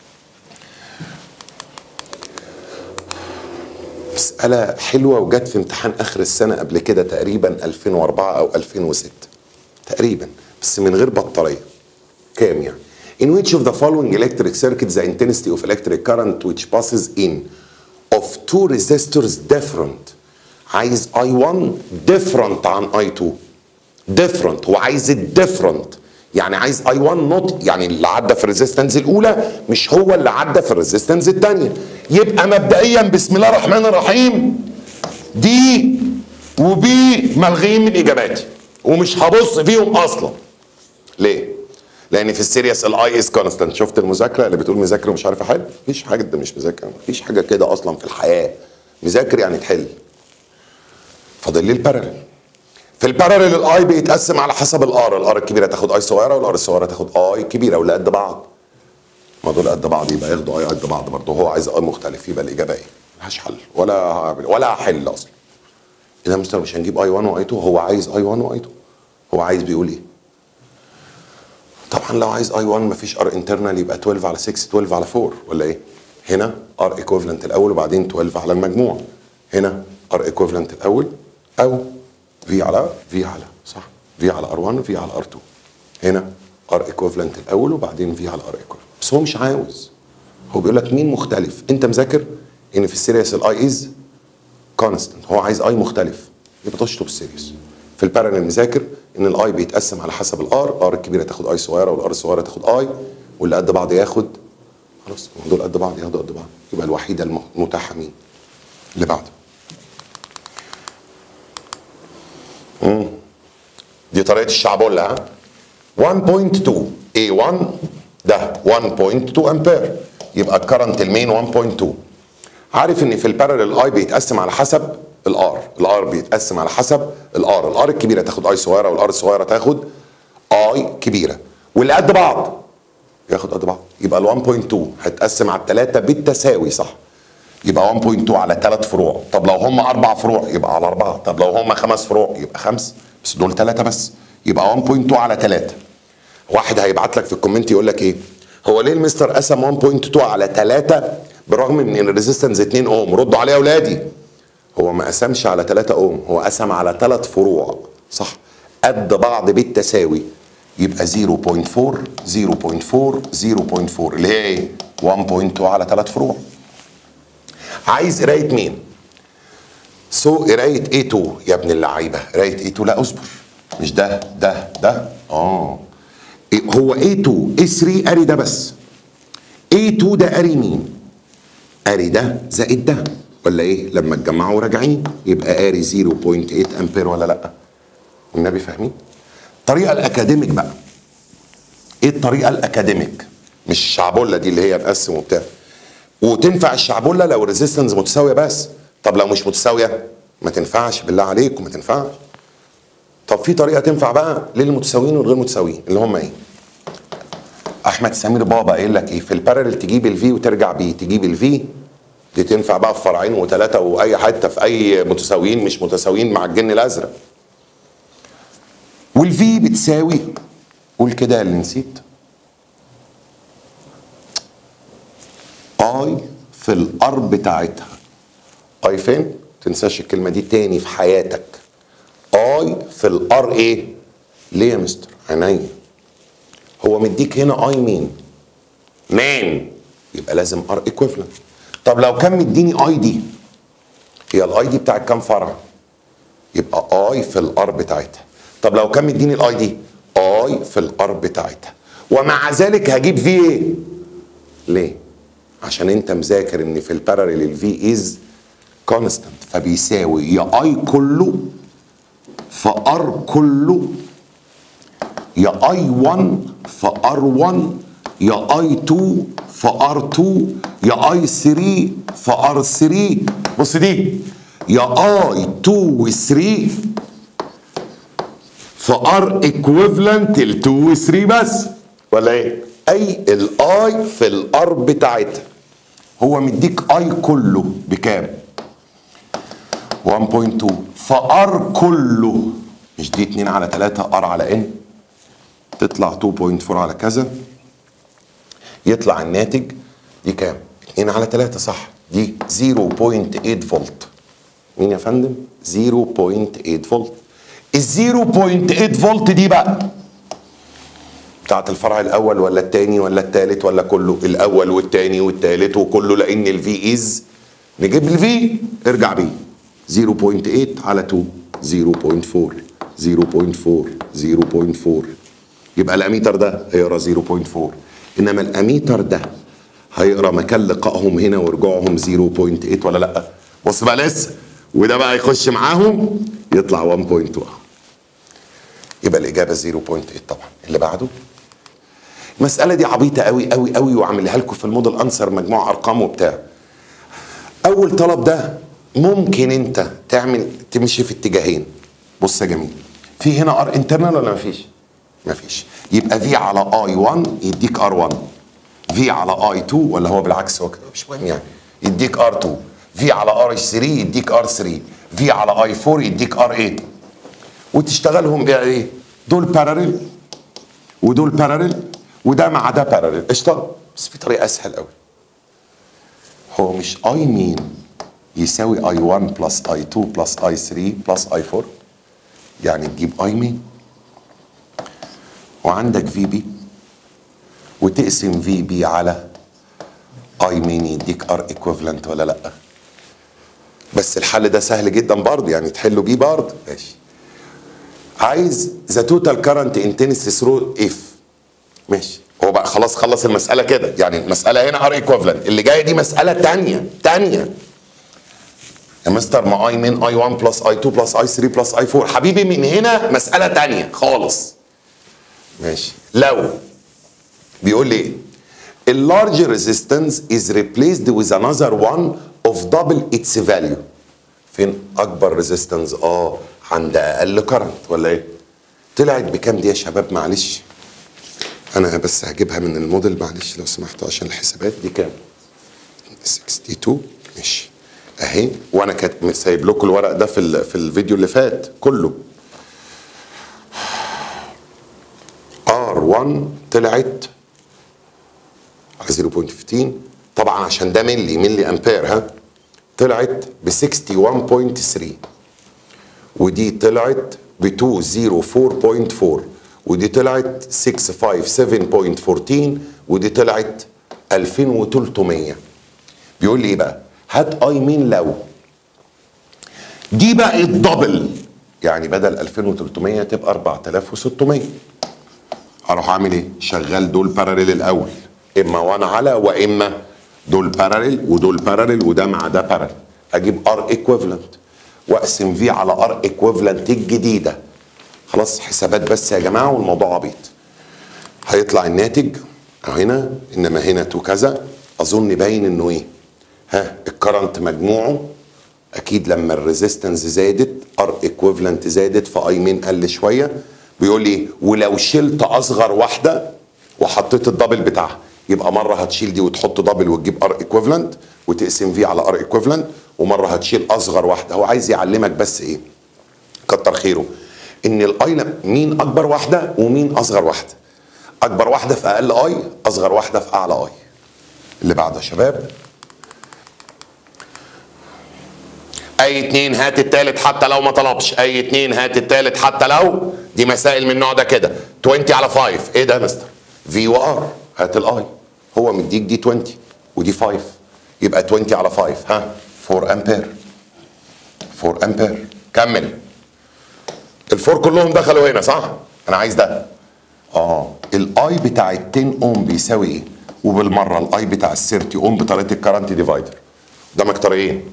مسألة حلوة وجت في امتحان آخر السنة قبل كده تقريبا 2004 أو 2006 تقريبا بس من غير بطارية كام يعني In which of the following electric circuits the intensity of electric current which passes in of two resistors different عايز I1 different عن I2 different هو عايز الديفرنت يعني عايز اي 1 نوت يعني اللي عدى في الريزيستنس الاولى مش هو اللي عدى في الريزيستنس الثانيه يبقى مبدئيا بسم الله الرحمن الرحيم دي وبي ملغيين من اجاباتي ومش هبص فيهم اصلا ليه لان في السيريس الاي از كونستانت شفت المذاكره اللي بتقول مذاكر ومش عارف احل مفيش حاجه ده مش مذاكره مفيش حاجه كده اصلا في الحياه مذاكر يعني تحل فاضل لي البارلل في البارلل الاي بيتقسم على حسب الار الار الكبيره تاخد اي صغيره والار الصغيره تاخد اي كبيره ولا قد بعض ما دول قد بعض يبقى ياخدوا اي قد بعض برضه هو عايز اي مختلف يبقى الاجابه ايه ملهاش حل ولا هعمل ولا هحل اصلا اذا مستر مش هنجيب اي 1 واي 2 هو عايز اي 1 واي 2 هو عايز بيقول ايه طبعا لو عايز اي 1 مفيش ار انترنال يبقى 12 على 6 12 على 4 ولا ايه هنا ار ايكوفلنت الاول وبعدين 12 على المجموع هنا ار ايكوفلنت الاول او في على في على صح في على ار 1 في على ار 2 هنا ار ايكوفلنت الاول وبعدين في على ار ايكوفلنت بس هو مش عاوز هو بيقول لك مين مختلف انت مذاكر ان في السيريس الاي از كونستنت هو عايز اي مختلف يبقى تشطب السيريس في البارالل مذاكر ان الاي بيتقسم على حسب الار ار الكبيره تاخد اي صغيره والار الصغيره تاخد اي واللي قد بعض ياخد خلاص دول قد بعض ياخدوا قد بعض يبقى الوحيده المتاحه مين اللي بعده مم. دي طريقه الشعبولة ها 1.2 A1 ده 1.2 امبير يبقى الكرنت المين 1.2 عارف ان في البارلل اي بيتقسم على حسب الار الار بيتقسم على حسب الار الار الكبيره تاخد اي صغيره والار الصغيره تاخد اي كبيره واللي قد بعض ياخد قد بعض يبقى ال 1.2 هتقسم على الثلاثه بالتساوي صح يبقى 1.2 على ثلاث فروع طب لو هم اربع فروع يبقى على اربعه طب لو هم خمس فروع يبقى خمس بس دول ثلاثه بس يبقى 1.2 على ثلاثه واحد هيبعت لك في الكومنت يقول لك ايه هو ليه المستر قسم 1.2 على 3 بالرغم من ان الريزيستنس 2 اوم ردوا عليه يا اولادي هو ما قسمش على 3 اوم هو قسم على ثلاث فروع صح قد بعض بالتساوي يبقى 0.4 0.4 0.4 اللي هي ايه 1.2 على ثلاث فروع عايز قرايه مين سو قرايه A2 يا ابن اللعيبه قرايه A2 لا اصبر مش ده ده ده اه هو A2 A3 قاري ده بس A2 ده قاري مين قاري ده زائد ده ولا ايه لما تجمعوا راجعين يبقى قاري 0.8 امبير ولا لا والنبي فاهمين الطريقه الاكاديميك بقى ايه الطريقه الاكاديميك مش الشعبولة دي اللي هي نقسم وبتاع وتنفع الشعبولة لو الريزيستنس متساويه بس طب لو مش متساويه ما تنفعش بالله عليكم ما تنفعش طب في طريقه تنفع بقى للمتساويين والغير متساويين اللي هم ايه احمد سمير بابا قايل لك ايه في البارل تجيب الفي وترجع بيه تجيب الفي دي تنفع بقى في فرعين وثلاثه واي حته في اي متساويين مش متساويين مع الجن الازرق والفي بتساوي قول كده اللي نسيت اي في الار بتاعتها اي فين تنساش الكلمه دي تاني في حياتك اي في الار ايه ليه يا مستر عينيا هو مديك هنا اي مين مان يبقى لازم ار ايكويفالنت طب لو كان مديني اي دي هي الاي دي بتاعت كام فرع يبقى اي في الار بتاعتها طب لو كان مديني الاي دي اي في الار بتاعتها ومع ذلك هجيب في ايه ليه عشان انت مذاكر ان في الباراليل الفي از كونستانت فبيساوي يا اي كله في ار كله يا اي 1 في ار 1 يا اي 2 في ار 2 يا اي 3 في ار 3 بص دي يا اي 2 و 3 في ار ايكويفالنت ل 2 و 3 بس ولا ايه؟ اي الاي في الار بتاعتها هو مديك اي كله بكام؟ 1.2 فار كله مش دي 2 على 3 ار على ان تطلع 2.4 على كذا يطلع الناتج دي كام؟ 2 على 3 صح دي 0.8 فولت مين يا فندم؟ 0.8 فولت ال 0.8 فولت دي بقى بتاعت الفرع الاول ولا الثاني ولا الثالث ولا كله الاول والثاني والثالث وكله لان الفي از نجيب الفي ارجع بيه 0.8 على 2 0.4 0.4 0.4 يبقى الاميتر ده هيقرا 0.4 انما الاميتر ده هيقرا مكان لقائهم هنا ورجوعهم 0.8 ولا لا بص بقى لسه وده بقى يخش معاهم يطلع 1.1 يبقى الاجابه 0.8 طبعا اللي بعده المساله دي عبيطه قوي قوي قوي وعاملها لكم في الموديل انسر مجموعه ارقام وبتاع اول طلب ده ممكن انت تعمل تمشي في اتجاهين بص يا جميل في هنا ار انترنال ولا مفيش مفيش يبقى في على اي 1 يديك ار 1 في على اي 2 ولا هو بالعكس هو كده مش مهم يعني يديك ار 2 في على ار 3 يديك ار 3 في على اي 4 يديك ار 8 وتشتغلهم بقى ايه دول باراليل ودول باراليل وده مع ده باراليل قشطه بس في طريقه اسهل قوي هو مش اي مين يساوي اي 1 بلس اي 2 بلس اي 3 بلس اي 4 يعني تجيب اي مين وعندك في بي وتقسم في بي على اي مين يديك ار ايكويفالنت ولا لا بس الحل ده سهل جدا برضه يعني تحله بيه برضه ماشي عايز ذا توتال كارنت انتنسي ثرو اف ماشي هو بقى خلاص خلص المساله كده يعني المساله هنا ار ايكويفالنت اللي جايه دي مساله تانية تانية يا مستر ما اي من اي 1 بلس اي 2 بلس اي 3 بلس اي 4 حبيبي من هنا مساله تانية خالص ماشي لو بيقول لي ايه اللارج ريزيستنس از ريبليسد with another one of double its value فين اكبر ريزيستنس اه عند اقل كرنت ولا ايه طلعت بكام دي يا شباب معلش انا بس هجيبها من الموديل معلش لو سمحتوا عشان الحسابات دي كام 62 ماشي اهي وانا كانت سايب لكم الورق ده في ال- في الفيديو اللي فات كله R1 طلعت على 0.15 طبعا عشان ده ملي ملي امبير ها طلعت ب 61.3 ودي طلعت ب 204.4 ودي طلعت 657.14 ودي طلعت 2300 بيقول لي ايه بقى هات اي مين لو دي بقت دبل يعني بدل 2300 تبقى 4600 هروح اعمل ايه شغال دول باراليل الاول اما وانا على واما دول باراليل ودول باراليل وده مع ده باراليل اجيب ار ايكويفالنت واقسم في على ار ايكويفالنت الجديده خلاص حسابات بس يا جماعه والموضوع عبيط هيطلع الناتج أهو هنا انما هنا تو كذا اظن باين انه ايه ها الكرنت مجموعه اكيد لما الريزيستنس زادت ار ايكويفالنت زادت فاي مين قل شويه بيقول لي ولو شلت اصغر واحده وحطيت الدبل بتاعها يبقى مره هتشيل دي وتحط دبل وتجيب ار ايكويفالنت وتقسم في على ار ايكويفالنت ومره هتشيل اصغر واحده هو عايز يعلمك بس ايه كتر خيره ان الاي لم- مين اكبر واحده ومين اصغر واحده اكبر واحده في اقل اي اصغر واحده في اعلى اي اللي بعده يا شباب اي اتنين هات التالت حتى لو ما طلبش اي اتنين هات التالت حتى لو دي مسائل من النوع ده كده 20 على 5 ايه ده يا مستر في وار هات الاي هو مديك دي 20 ودي 5 يبقى 20 على 5 ها 4 امبير 4 امبير كمل الفور كلهم دخلوا هنا صح انا عايز ده اه الاي بتاع ال 10 اوم بيساوي ايه وبالمره الاي بتاع ال 30 اوم بطريقه الكرنت ديفايدر قدامك طريقين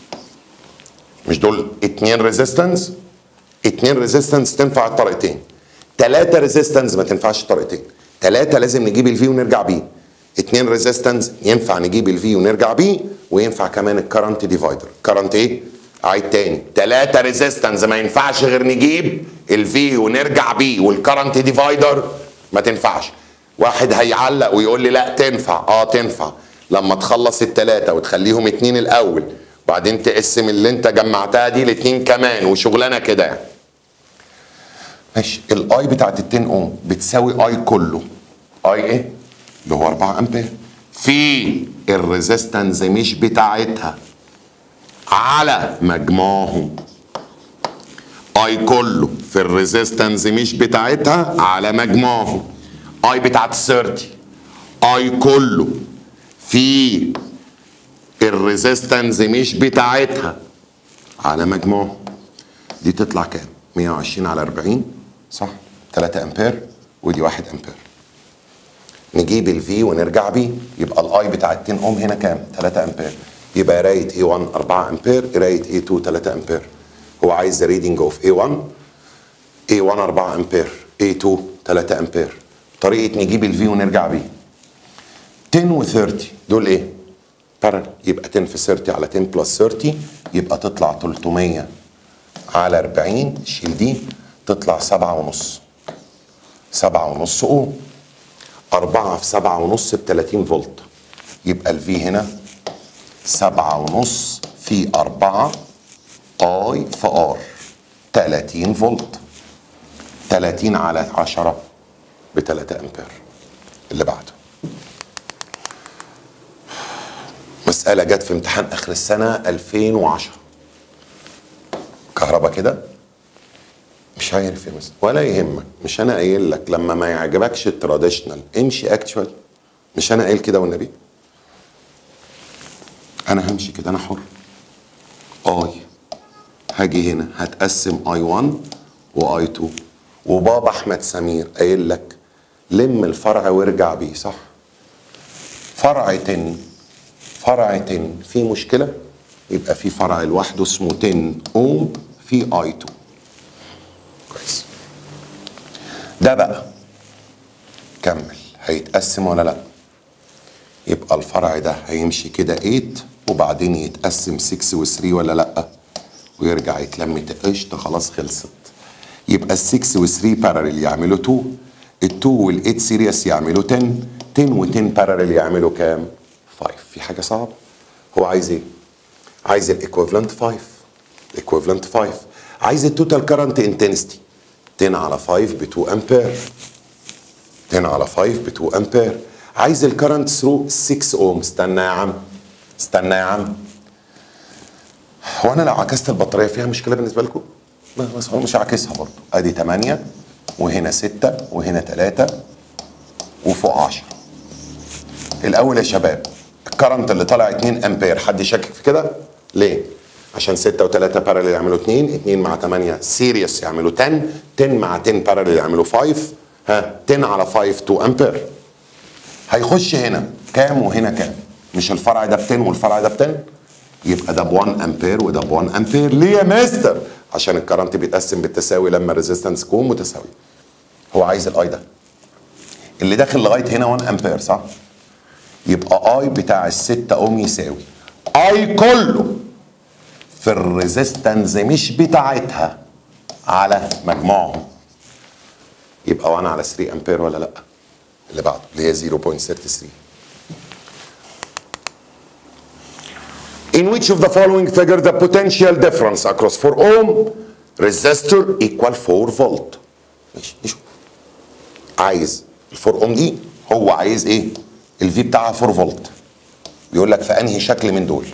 مش دول اتنين ريزيستنس اتنين ريزيستنس تنفع الطريقتين تلاتة ريزيستنس ما تنفعش الطريقتين تلاتة لازم نجيب الفي ونرجع بيه اتنين ريزيستنس ينفع نجيب الفي ونرجع بيه وينفع كمان الكرنت ديفايدر كرنت ايه عيد تاني تلاتة ريزيستنس ما ينفعش غير نجيب الفي ونرجع بيه والكرنت ديفايدر ما تنفعش واحد هيعلق ويقول لي لا تنفع اه تنفع لما تخلص التلاتة وتخليهم اتنين الاول وبعدين تقسم اللي انت جمعتها دي لاتنين كمان وشغلانه كده يعني ماشي الاي بتاعت ال 10 اوم بتساوي اي كله اي ايه؟ اللي هو 4 امبير في الريزيستنس مش بتاعتها على مجموعهم اي كله في الريزيستنس مش بتاعتها على مجموعهم اي بتاعت 30 اي كله في الريزيستنس مش بتاعتها على مجموع دي تطلع كام 120 على 40 صح 3 امبير ودي 1 امبير نجيب الفي ونرجع بيه يبقى الاي بتاع 10 اوم هنا كام 3 امبير يبقى قرايه اي 1 4 امبير قرايه اي 2 3 امبير هو عايز ريدنج اوف اي 1 اي 1 4 امبير اي 2 3 امبير طريقه نجيب الفي ونرجع بيه 10 و 30 دول ايه بارل يبقى 10 في 30 على 10 بلس 30 يبقى تطلع 300 على 40 شيل دي تطلع 7 ونص 7 ونص اوم 4 في 7 ونص ب 30 فولت يبقى الفي هنا 7 ونص في 4 اي في ار 30 فولت 30 على 10 ب 3 امبير اللي بعده مسألة جت في امتحان آخر السنة 2010 كهرباء كده مش عارف يا مستر ولا يهمك مش أنا قايل لك لما ما يعجبكش التراديشنال امشي اكتشوال مش أنا قايل كده والنبي أنا همشي كده أنا حر اي هاجي هنا هتقسم اي 1 واي 2 وبابا احمد سمير قايل لك لم الفرع وارجع بيه صح فرع 10 فرع 10 في مشكله يبقى في فرع لوحده اسمه 10 اوم في اي 2 كويس ده بقى كمل هيتقسم ولا لا يبقى الفرع ده هيمشي كده 8 وبعدين يتقسم 6 و3 ولا لا ويرجع يتلم قشطه خلاص خلصت يبقى ال 6 و3 باراليل يعملوا 2 ال 2 وال 8 سيريس يعملوا 10 10 و10 باراليل يعملوا كام 5 في حاجه صعبه هو عايز ايه عايز الايكويفالنت 5 الايكويفالنت 5 عايز التوتال كارنت انتنستي 10 على 5 ب 2 امبير 10 على 5 ب 2 امبير عايز الكرنت ثرو 6 اوم استنى يا عم استنى يا عم هو انا لو عكست البطاريه فيها مشكله بالنسبه لكم؟ بس هو مش هعكسها برضه ادي 8 وهنا 6 وهنا 3 وفوق 10 الاول يا شباب الكرنت اللي طالع 2 امبير حد يشكك في كده؟ ليه؟ عشان 6 و3 باراليل يعملوا 2 2 مع 8 سيريس يعملوا 10 10 مع 10 باراليل يعملوا 5 ها 10 على 5 2 امبير هيخش هنا كام وهنا كام مش الفرع ده ب 10 والفرع ده ب 10 يبقى ده ب 1 امبير وده ب 1 امبير ليه يا مستر عشان الكرنت بيتقسم بالتساوي لما الريزيستنس تكون متساوي هو عايز الاي ده اللي داخل لغايه هنا 1 امبير صح يبقى اي بتاع ال 6 اوم يساوي اي كله في الريزيستنس مش بتاعتها على مجموعهم يبقى 1 على 3 امبير ولا لا اللي بعده اللي هي 0.33 In which of the following figure the potential difference across 4 ohm ريزيستور ايكوال 4 فولت ماشي نشوف عايز ال 4 اوم دي هو عايز ايه الفي بتاعها 4 فولت بيقول لك في انهي شكل من دول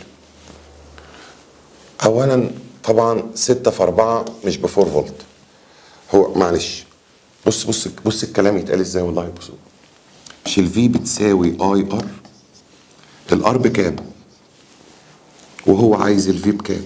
اولا طبعا 6 في 4 مش ب 4 فولت هو معلش بص بص بص الكلام يتقال ازاي والله بص مش الفي بتساوي اي ار الار بكام وهو عايز الفي بكام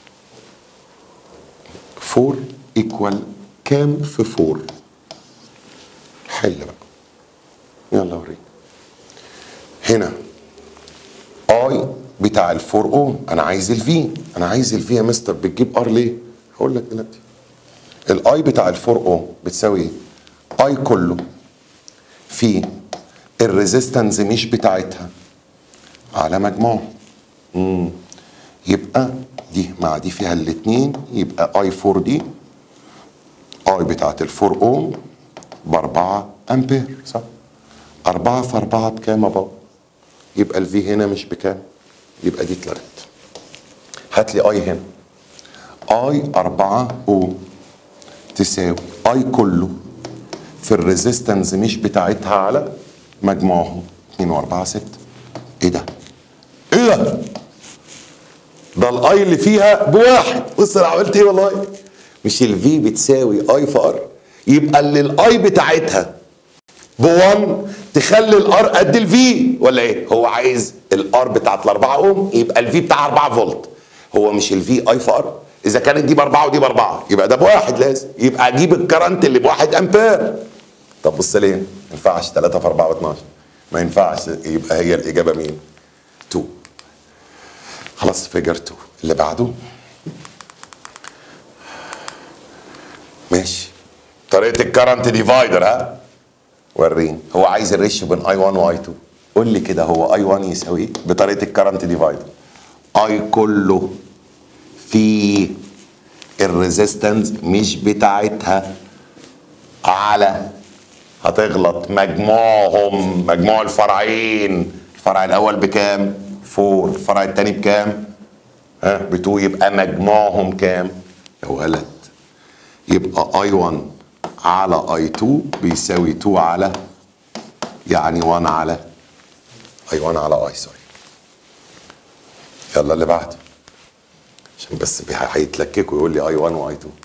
4 ايكوال كام في 4 حل بقى يلا وريني هنا اي بتاع ال 4 اوم انا عايز الفي انا عايز الفي يا مستر بتجيب ار ليه هقول لك دلوقتي الاي بتاع ال 4 اوم بتساوي ايه اي كله في الريزيستنس مش بتاعتها على مجموعه امم يبقى دي مع دي فيها الاثنين يبقى اي 4 دي اي بتاعت ال 4 اوم ب 4 امبير صح 4 في 4 بكام يا بابا يبقى الفي هنا مش بكام يبقى دي اتلغت هات لي اي هنا اي 4 اوم تساوي اي كله في الريزيستنس مش بتاعتها على مجموعهم 2 و4 6 ايه ده؟ ايه ده؟ ده الاي اللي فيها بواحد بص انا عملت ايه والله مش الفي بتساوي اي في ار يبقى اللي الاي بتاعتها ب1 تخلي الار قد الفي ولا ايه؟ هو عايز الار بتاعت الاربعه اوم يبقى الفي بتاع 4 فولت هو مش الفي اي في ار اذا كانت دي باربعه ودي باربعه يبقى ده بواحد لازم يبقى اجيب الكرنت اللي بواحد امبير طب بص ليه؟ ما ينفعش 3 في 4 و12 ما ينفعش يبقى هي الاجابه مين؟ 2 خلاص فيجر 2 اللي بعده ماشي طريقه الكرنت ديفايدر ها وريني هو عايز الريشيو بين اي 1 واي 2 قول لي كده هو اي 1 يساوي ايه بطريقه الكرنت ديفايدر اي كله في الريزيستنس مش بتاعتها على هتغلط مجموعهم مجموع الفرعين الفرع الاول بكام 4 الفرع الثاني بكام ها ب 2 يبقى مجموعهم كام يا ولد يبقى اي 1 على اي 2 بيساوي 2 على يعني 1 على اي 1 على اي سوري يلا اللي بعده عشان بس بي- هيتلككوا يقول لي اي 1 واي 2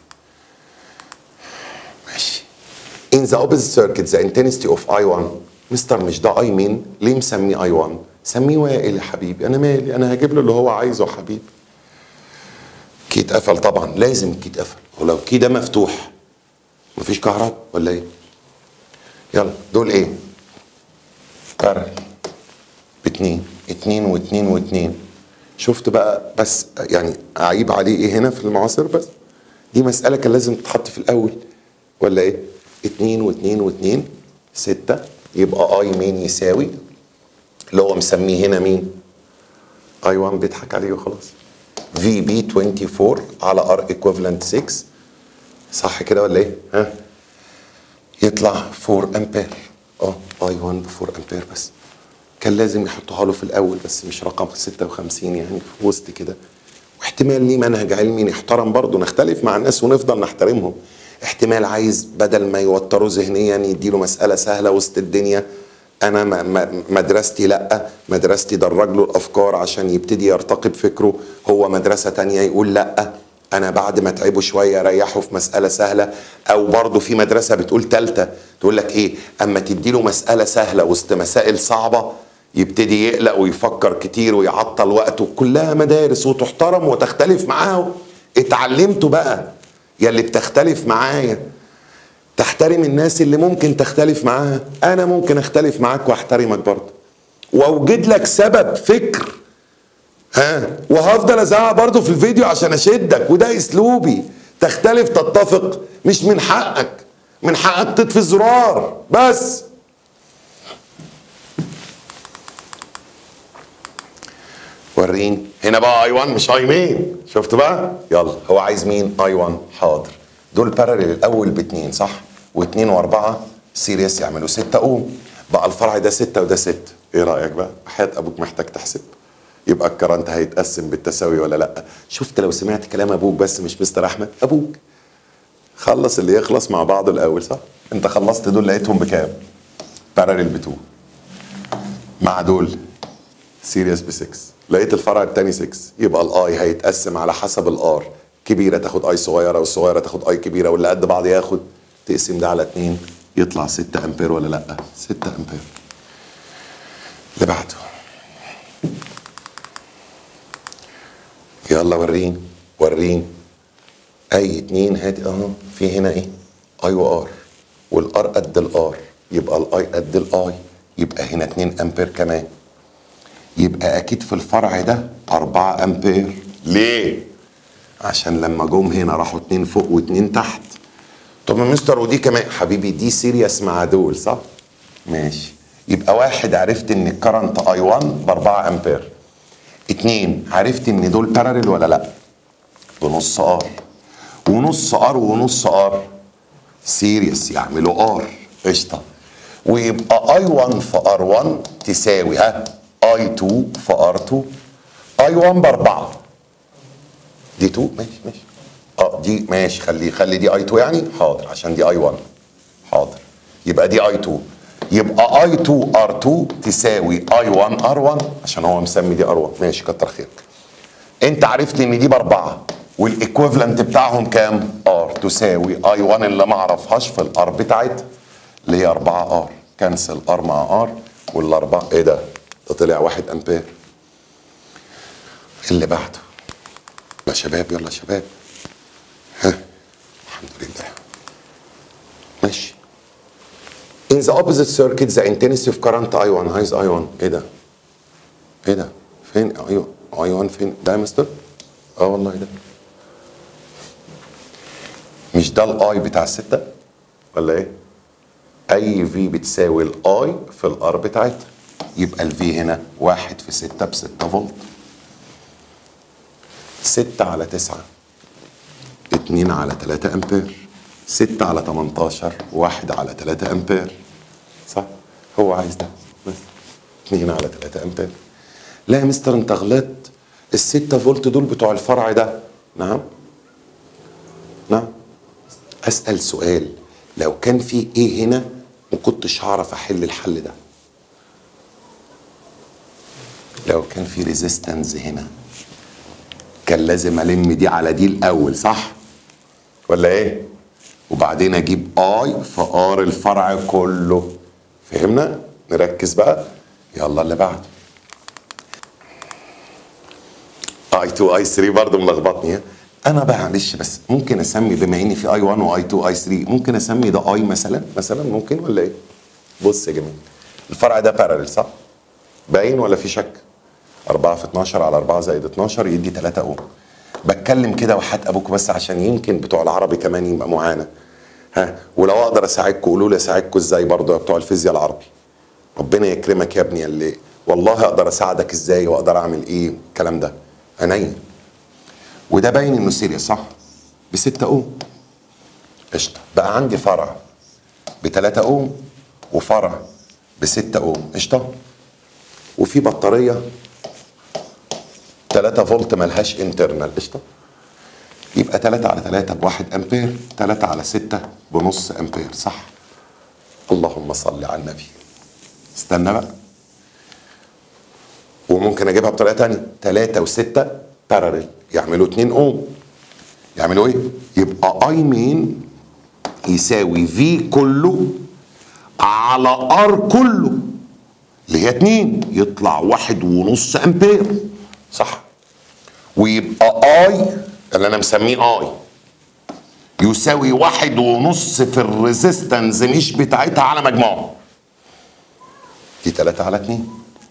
ماشي in the opposite circuit the intensity of I1 مستر مش ده اي مين ليه مسميه اي 1 سميه وائل يا حبيبي انا مالي انا هجيب له اللي هو عايزه يا حبيبي كي اتقفل طبعا لازم كي اتقفل ولو كي ده مفتوح مفيش كهرباء ولا ايه يلا دول ايه بارل باتنين اتنين واتنين واتنين شفت بقى بس يعني اعيب عليه ايه هنا في المعاصر بس دي مسألة كان لازم تتحط في الأول ولا ايه؟ اتنين واتنين واتنين ستة يبقى اي مين يساوي اللي هو مسميه هنا مين؟ اي 1 بيضحك عليه وخلاص في بي 24 على ار ايكوفالنت 6 صح كده ولا ايه؟ ها؟ يطلع 4 امبير اه اي 1 ب 4 امبير بس كان لازم يحطوها له في الاول بس مش رقم 56 يعني في وسط كده واحتمال ليه منهج علمي نحترم برضه نختلف مع الناس ونفضل نحترمهم احتمال عايز بدل ما يوتروا ذهنيا يديله مسألة سهلة وسط الدنيا أنا ما- ما- مدرستي لأ مدرستي درج له الأفكار عشان يبتدي يرتقي بفكره هو مدرسة تانية يقول لأ أنا بعد ما تعبوا شوية ريحوا في مسألة سهلة أو برضه في مدرسة بتقول تالتة تقول لك إيه أما تديله مسألة سهلة وسط مسائل صعبة يبتدي يقلق ويفكر كتير ويعطل وقته كلها مدارس وتحترم وتختلف معاه اتعلمتوا بقى يا اللي بتختلف معايا تحترم الناس اللي ممكن تختلف معاها انا ممكن اختلف معاك واحترمك برضه واوجد لك سبب فكر ها وهفضل ازعق برضه في الفيديو عشان اشدك وده اسلوبي تختلف تتفق مش من حقك من حقك تطفي الزرار بس وريني هنا بقى اي 1 مش اي مين شفت بقى يلا هو عايز مين اي 1 حاضر دول باراليل الاول باتنين صح واثنين واربعه سيريس يعملوا ستة اوم بقى الفرع ده ستة وده ستة ايه رايك بقى حياه ابوك محتاج تحسب يبقى الكرنت هيتقسم بالتساوي ولا لا شفت لو سمعت كلام ابوك بس مش مستر احمد ابوك خلص اللي يخلص مع بعضه الاول صح انت خلصت دول لقيتهم بكام باراليل ب 2 مع دول سيريس ب 6 لقيت الفرع الثاني 6 يبقى الاي هيتقسم على حسب الار كبيره تاخد اي صغيره والصغيره تاخد اي كبيره واللي قد بعض ياخد تقسم ده على 2 يطلع 6 امبير ولا لا 6 امبير اللي بعده يلا وريني وريني اي اتنين هات اهو في هنا ايه اي وار والار قد الار يبقى الاي قد الاي يبقى هنا 2 امبير كمان يبقى اكيد في الفرع ده 4 امبير ليه عشان لما جم هنا راحوا اتنين فوق واتنين تحت طب يا مستر ودي كمان حبيبي دي سيريس مع دول صح ماشي يبقى واحد عرفت ان الكرنت اي 1 ب 4 امبير اتنين عرفت ان دول باراليل ولا لا بنص ار ونص ار ونص ار سيريس يعملوا ار قشطه ويبقى اي 1 في ار 1 تساوي ها اي 2 في ار 2 اي 1 باربعه دي 2 ماشي ماشي اه دي ماشي خلي خلي دي اي 2 يعني حاضر عشان دي اي 1 حاضر يبقى دي اي 2 يبقى اي 2 ار 2 تساوي اي 1 ار 1 عشان هو مسمي دي ار 1 ماشي كتر خيرك انت عرفت ان دي باربعه والايكويفالنت بتاعهم كام؟ ار تساوي اي 1 اللي ما اعرفهاش في الار بتاعتها اللي هي 4 ار كنسل ار مع ار والاربعه ايه ده؟ ده طلع 1 امبير اللي بعده يا شباب يلا يا شباب ها الحمد لله ماشي In the opposite circuit the intensity of current I1 عايز I1 ايه ده؟ ايه ده؟ فين ايوه I1 فين؟ ده يا مستر؟ اه والله ده مش ده الاي بتاع الستة ولا ايه؟ اي في بتساوي الاي في الار بتاعتها يبقى الفي هنا واحد في ستة بستة فولت ستة على تسعة اتنين على تلاتة امبير ستة على تمنتاشر واحد على تلاتة امبير صح؟ هو عايز ده بس اتنين على تلاتة امبير لا يا مستر انت غلطت الستة فولت دول بتوع الفرع ده نعم نعم اسال سؤال لو كان في ايه هنا ما كنتش هعرف احل الحل ده لو كان في ريزيستنس هنا كان لازم الم دي على دي الاول صح ولا ايه وبعدين اجيب اي في ار الفرع كله فهمنا نركز بقى يلا اللي بعده اي 2 اي 3 برضه ملخبطني ها؟ انا بقى معلش بس ممكن اسمي بما اني في اي 1 واي 2 اي 3 ممكن اسمي ده اي مثلا مثلا ممكن ولا ايه بص يا جماعه الفرع ده باراليل صح باين ولا في شك 4 في 12 على 4 زائد 12 يدي 3 اوم بتكلم كده وحات ابوك بس عشان يمكن بتوع العربي كمان يبقى معانا ها ولو اقدر اساعدكم قولوا لي اساعدكم ازاي برضه يا بتوع الفيزياء العربي ربنا يكرمك يا ابني اللي والله اقدر اساعدك ازاي واقدر اعمل ايه الكلام ده عينيا وده باين انه سيريس صح ب 6 اوم قشطه بقى عندي فرع ب 3 اوم وفرع ب 6 اوم قشطه وفي بطاريه 3 فولت ملهاش انترنال قشطه يبقى 3 على 3 بواحد امبير 3 على 6 بنص امبير صح اللهم صل على النبي استنى بقى وممكن اجيبها بطريقه تانية 3 و6 باراليل يعملوا 2 اوم يعملوا ايه؟ يبقى اي مين يساوي في كله على ار كله اللي هي 2 يطلع واحد ونص امبير صح ويبقى اي اللي انا مسميه اي يساوي واحد ونص في الريزيستنس مش بتاعتها على مجموعه دي 3 على 2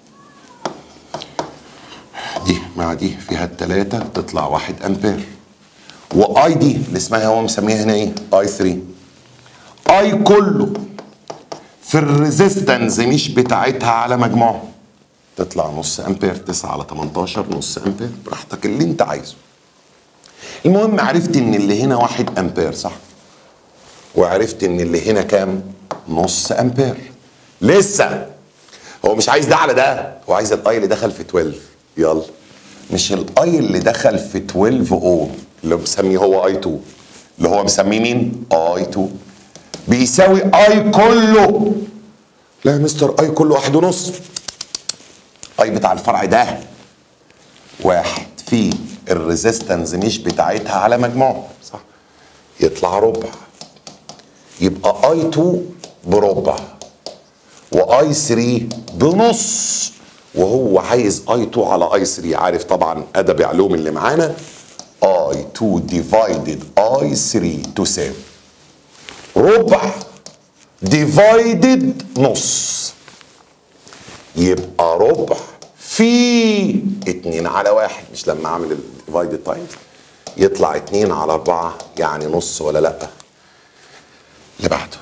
دي مع دي فيها التلاتة تطلع واحد امبير واي دي اللي اسمها هو مسميها هنا ايه اي 3 اي كله في الريزيستنس مش بتاعتها على مجموعه تطلع نص امبير 9 على 18 نص امبير براحتك اللي انت عايزه المهم عرفت ان اللي هنا واحد امبير صح وعرفت ان اللي هنا كام نص امبير لسه هو مش عايز ده على ده هو عايز الاي اللي دخل في 12 يلا مش الاي اللي دخل في 12 اوم اللي مسميه هو اي 2 اللي هو مسميه مين اي 2 بيساوي اي كله لا يا مستر اي كله واحد ونص اي بتاع الفرع ده واحد في الريزيستنس مش بتاعتها على مجموعه صح يطلع ربع يبقى اي 2 بربع واي 3 بنص وهو عايز اي 2 على اي 3 عارف طبعا ادب علوم اللي معانا اي 2 ديفايدد اي 3 تساوي ربع ديفايدد نص يبقى ربع في اتنين على واحد مش لما اعمل الديفايدد تايمز يطلع اتنين على اربعة يعني نص ولا لا اللي بعده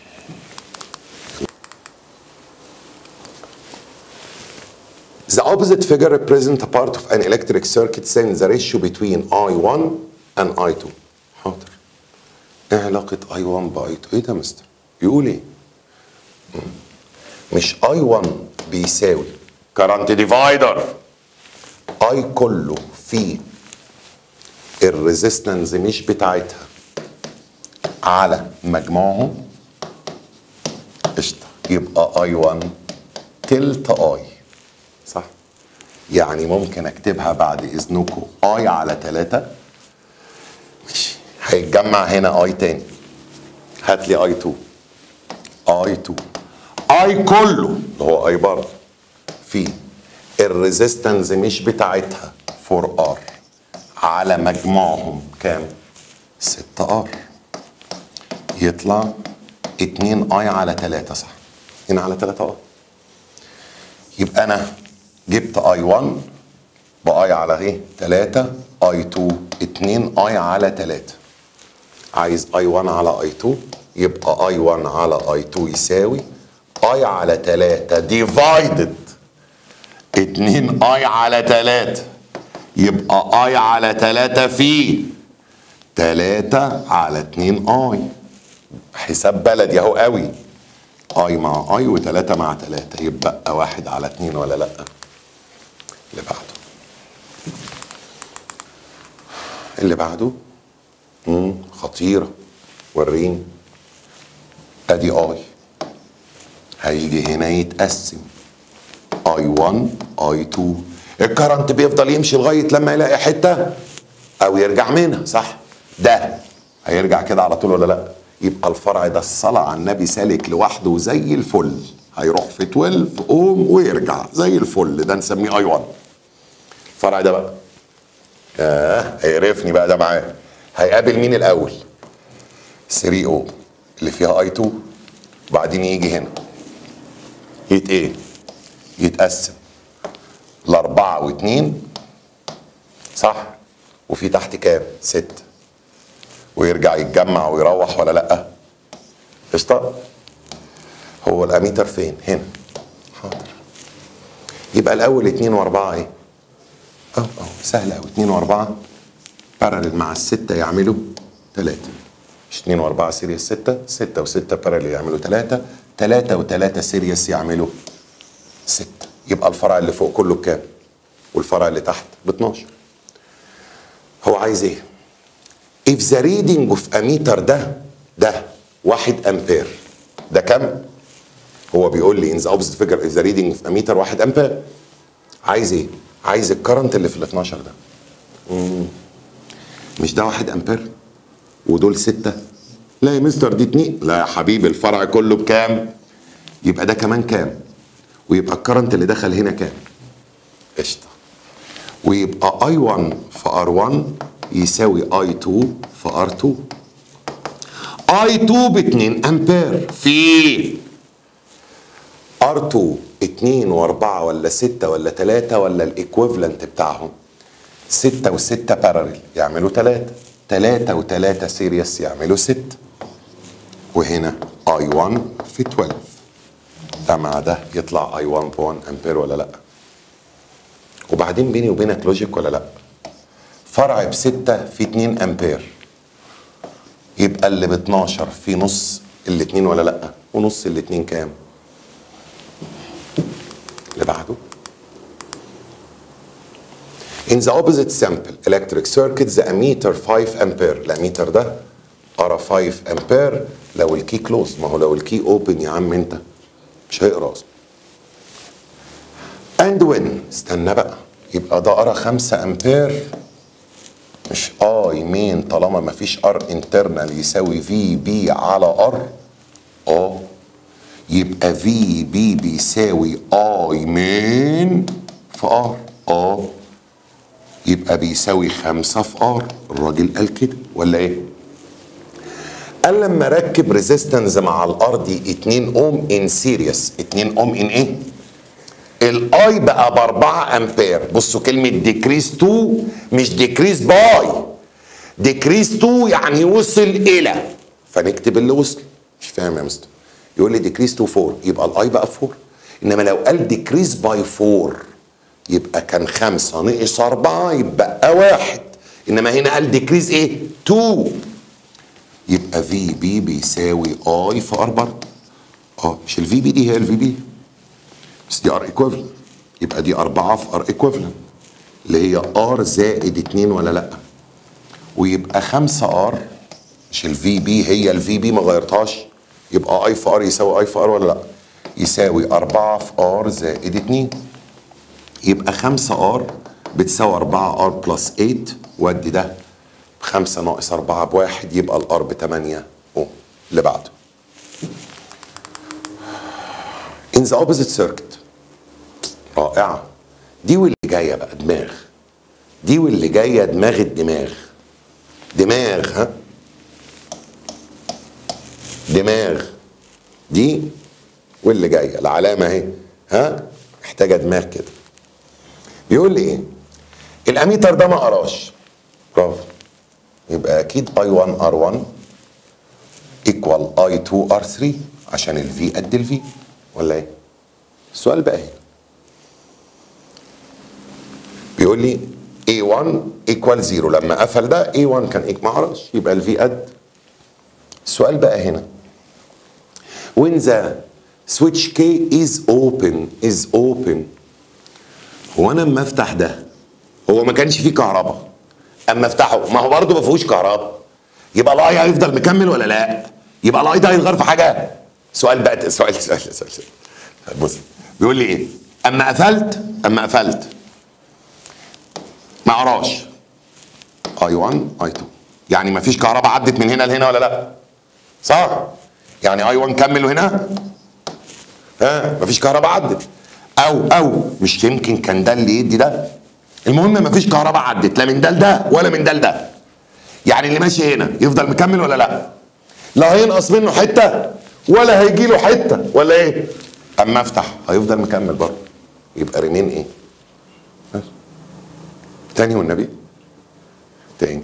The opposite figure represents a part of an electric circuit saying the ratio between I1 and I2 حاضر ايه علاقة I1 ب I2 ايه ده يا مستر يقول ايه مم. مش I1 بيساوي current divider I كله في الريزيستنس مش بتاعتها على مجموعهم قشطة يبقى I1 تلت I صح يعني ممكن اكتبها بعد اذنكم اي على 3 ماشي هيتجمع هنا اي تاني هات لي اي 2 اي 2 اي كله اللي هو اي برضه في الريزيستنس مش بتاعتها 4 ار على مجموعهم كام 6 ار يطلع 2 اي على 3 صح 2 على 3 ار يبقى انا جبت اي 1 باي على ايه 3 اي 2 2 اي على 3 عايز اي 1 على اي 2 يبقى اي 1 على اي 2 يساوي اي على 3 ديفايدد 2 اي على 3 يبقى اي على 3 في 3 على 2 اي حساب بلدي اهو قوي اي مع اي وتلاتة مع تلاتة يبقى واحد على اتنين ولا لا اللي بعده اللي بعده مم. خطيرة وريني ادي اي هيجي هنا يتقسم اي 1 اي 2 الكرنت بيفضل يمشي لغاية لما يلاقي حتة او يرجع منها صح ده هيرجع كده على طول ولا لا يبقى الفرع ده الصلاة على النبي سالك لوحده زي الفل هيروح في 12 اوم ويرجع زي الفل ده نسميه اي 1 الفرع ده بقى اه هيقرفني بقى ده معاه هيقابل مين الاول 3 او اللي فيها اي 2 وبعدين يجي هنا يت ايه يتقسم لأربعة واتنين صح وفي تحت كام ستة ويرجع يتجمع ويروح ولا لا قشطة هو الاميتر فين هنا حاضر يبقى الاول اتنين واربعة ايه اه اه سهلة اوي اتنين واربعة بارلل مع الستة يعملوا تلاتة مش اتنين واربعة سيريس ستة ستة وستة بارلل يعملوا تلاتة تلاتة وتلاتة سيريس يعملوا ستة يبقى الفرع اللي فوق كله بكام والفرع اللي تحت ب 12 هو عايز ايه if the reading of a meter ده ده واحد امبير ده كام هو بيقول لي in the opposite figure if the reading of a meter واحد امبير عايز ايه عايز الكرنت اللي في ال 12 ده مم. مش ده واحد امبير ودول ستة لا يا مستر دي اتنين لا يا حبيبي الفرع كله بكام يبقى ده كمان كام ويبقى الكرنت اللي دخل هنا كام قشطه ويبقى اي 1 في ار 1 يساوي اي 2 في ار 2 اي 2 ب 2 امبير في ار 2 2 و4 ولا 6 ولا 3 ولا الايكويفالنت بتاعهم 6 و6 باراليل يعملوا 3 3 و3 سيريس يعملوا 6 وهنا اي 1 في 12 ده مع ده يطلع اي 1 ب 1 امبير ولا لا وبعدين بيني وبينك لوجيك ولا لا فرع بستة في 2 امبير يبقى اللي ب 12 في نص الاتنين ولا لا ونص الاتنين كام اللي بعده In the opposite sample electric circuit the ammeter 5 ampere الاميتر ده ارى 5 امبير لو الكي كلوز ما هو لو الكي اوبن يا عم انت مش هيقرا اصلا اند وين استنى بقى يبقى ده ارى 5 امبير مش اي مين طالما ما فيش ار انترنال يساوي في بي على ار اه يبقى في بي بيساوي اي مين في ار اه يبقى بيساوي خمسة في ار الراجل قال كده ولا ايه قال لما ركب ريزيستنس مع الار دي 2 اوم ان سيريس 2 اوم ان ايه الاي بقى ب 4 امبير بصوا كلمه ديكريس 2 مش ديكريس باي ديكريس 2 يعني وصل الى فنكتب اللي وصل مش فاهم يا مستر يقول لي ديكريس 2 4 يبقى الاي بقى 4 انما لو قال ديكريس باي 4 يبقى كان 5 ناقص 4 يبقى واحد انما هنا قال ديكريس ايه 2 يبقى في بي بيساوي اي في ار برضه اه مش الفي بي دي هي الفي بي بس دي ار ايكويفالنت يبقى دي 4 في ار ايكويفالنت اللي هي ار زائد 2 ولا لا ويبقى 5 ار مش الفي بي هي الفي بي ما غيرتهاش يبقى اي في ار يساوي اي في ار ولا لا يساوي 4 في ار زائد 2 يبقى 5 ار بتساوي 4 ار بلس 8 ودي ده 5 ناقص 4 بواحد يبقى الار ب 8 اوم اللي بعده in the opposite circuit رائعة دي واللي جاية بقى دماغ دي واللي جاية دماغ الدماغ دماغ ها دماغ دي واللي جاية العلامة اهي ها محتاجة دماغ كده بيقول لي ايه الاميتر ده ما قراش برافو يبقى اكيد اي 1 ار 1 ايكوال اي 2 ار 3 عشان الفي قد الفي ولا ايه السؤال بقى هنا بيقول لي A1 equal 0 لما قفل ده A1 كان إيه ما اعرفش يبقى الفي قد السؤال بقى هنا when the switch K is open is open هو انا اما افتح ده هو ما كانش فيه كهرباء اما افتحه ما هو برضه ما فيهوش كهرباء يبقى الاي هيفضل مكمل ولا لا يبقى الاي ده هيتغير في حاجه سؤال بقى سؤال سؤال سؤال, سؤال. بص بيقول لي ايه اما قفلت اما قفلت ما قراش اي 1 اي 2 يعني ما فيش كهرباء عدت من هنا لهنا ولا لا صح يعني اي 1 كمل هنا ها ما فيش كهرباء عدت او او مش يمكن كان ده اللي يدي ده المهم ما فيش كهرباء عدت لا من ده لده ولا من ده لده يعني اللي ماشي هنا يفضل مكمل ولا لا لا هينقص منه حته ولا هيجي له حته ولا ايه اما افتح هيفضل مكمل برضه يبقى ريمين ايه بس. تاني والنبي تاني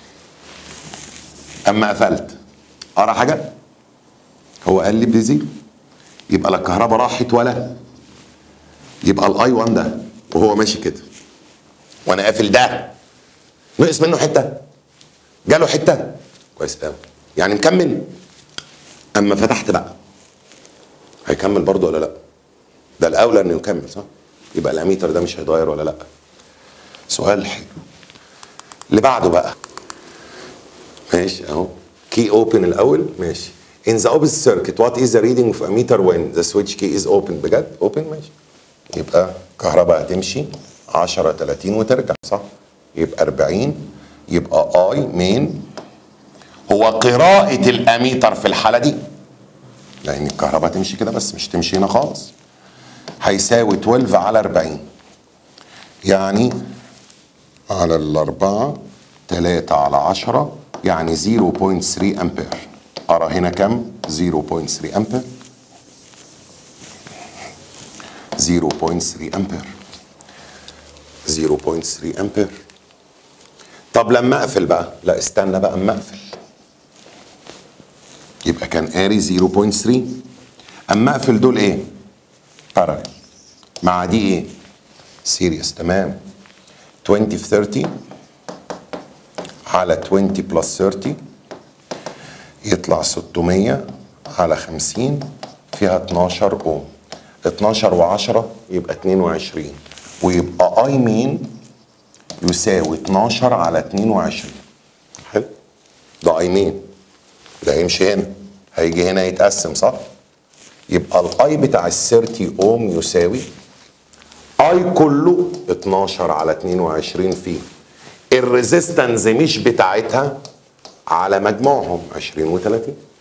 اما قفلت ارى حاجه هو قال لي بزيرو يبقى لا الكهرباء راحت ولا يبقى الاي 1 ده وهو ماشي كده وانا قافل ده نقص منه حته جاله حته كويس قوي يعني مكمل اما فتحت بقى هيكمل برضه ولا لا ده الاولى انه يكمل صح يبقى الاميتر ده مش هيتغير ولا لا سؤال حلو اللي بعده بقى ماشي اهو key open الاول ماشي in the opposite circuit what is the reading of ammeter when the switch key is open بجد open ماشي يبقى كهرباء هتمشي 10 30 وترجع صح يبقى 40 يبقى اي مين هو قراءة الاميتر في الحالة دي لان الكهرباء تمشي كده بس مش تمشي هنا خالص هيساوي 12 على 40 يعني على الأربعة 3 على 10 يعني 0.3 أمبير أرى هنا كم 0.3 أمبير 0.3 أمبير 0.3 أمبير طب لما أقفل بقى لا استنى بقى أما أقفل يبقى كان قاري 0.3 أما أقفل دول إيه باراليل مع دي إيه سيريس تمام 20 في 30 على 20 بلس 30 يطلع 600 على 50 فيها 12 اوم 12 و10 يبقى 22 ويبقى اي مين يساوي 12 على 22 حلو ده اي مين ده هيمشي هنا هيجي هنا يتقسم صح يبقى الاي بتاع ال 30 اوم يساوي اي كله 12 على 22 في الريزيستنس مش بتاعتها على مجموعهم 20 و30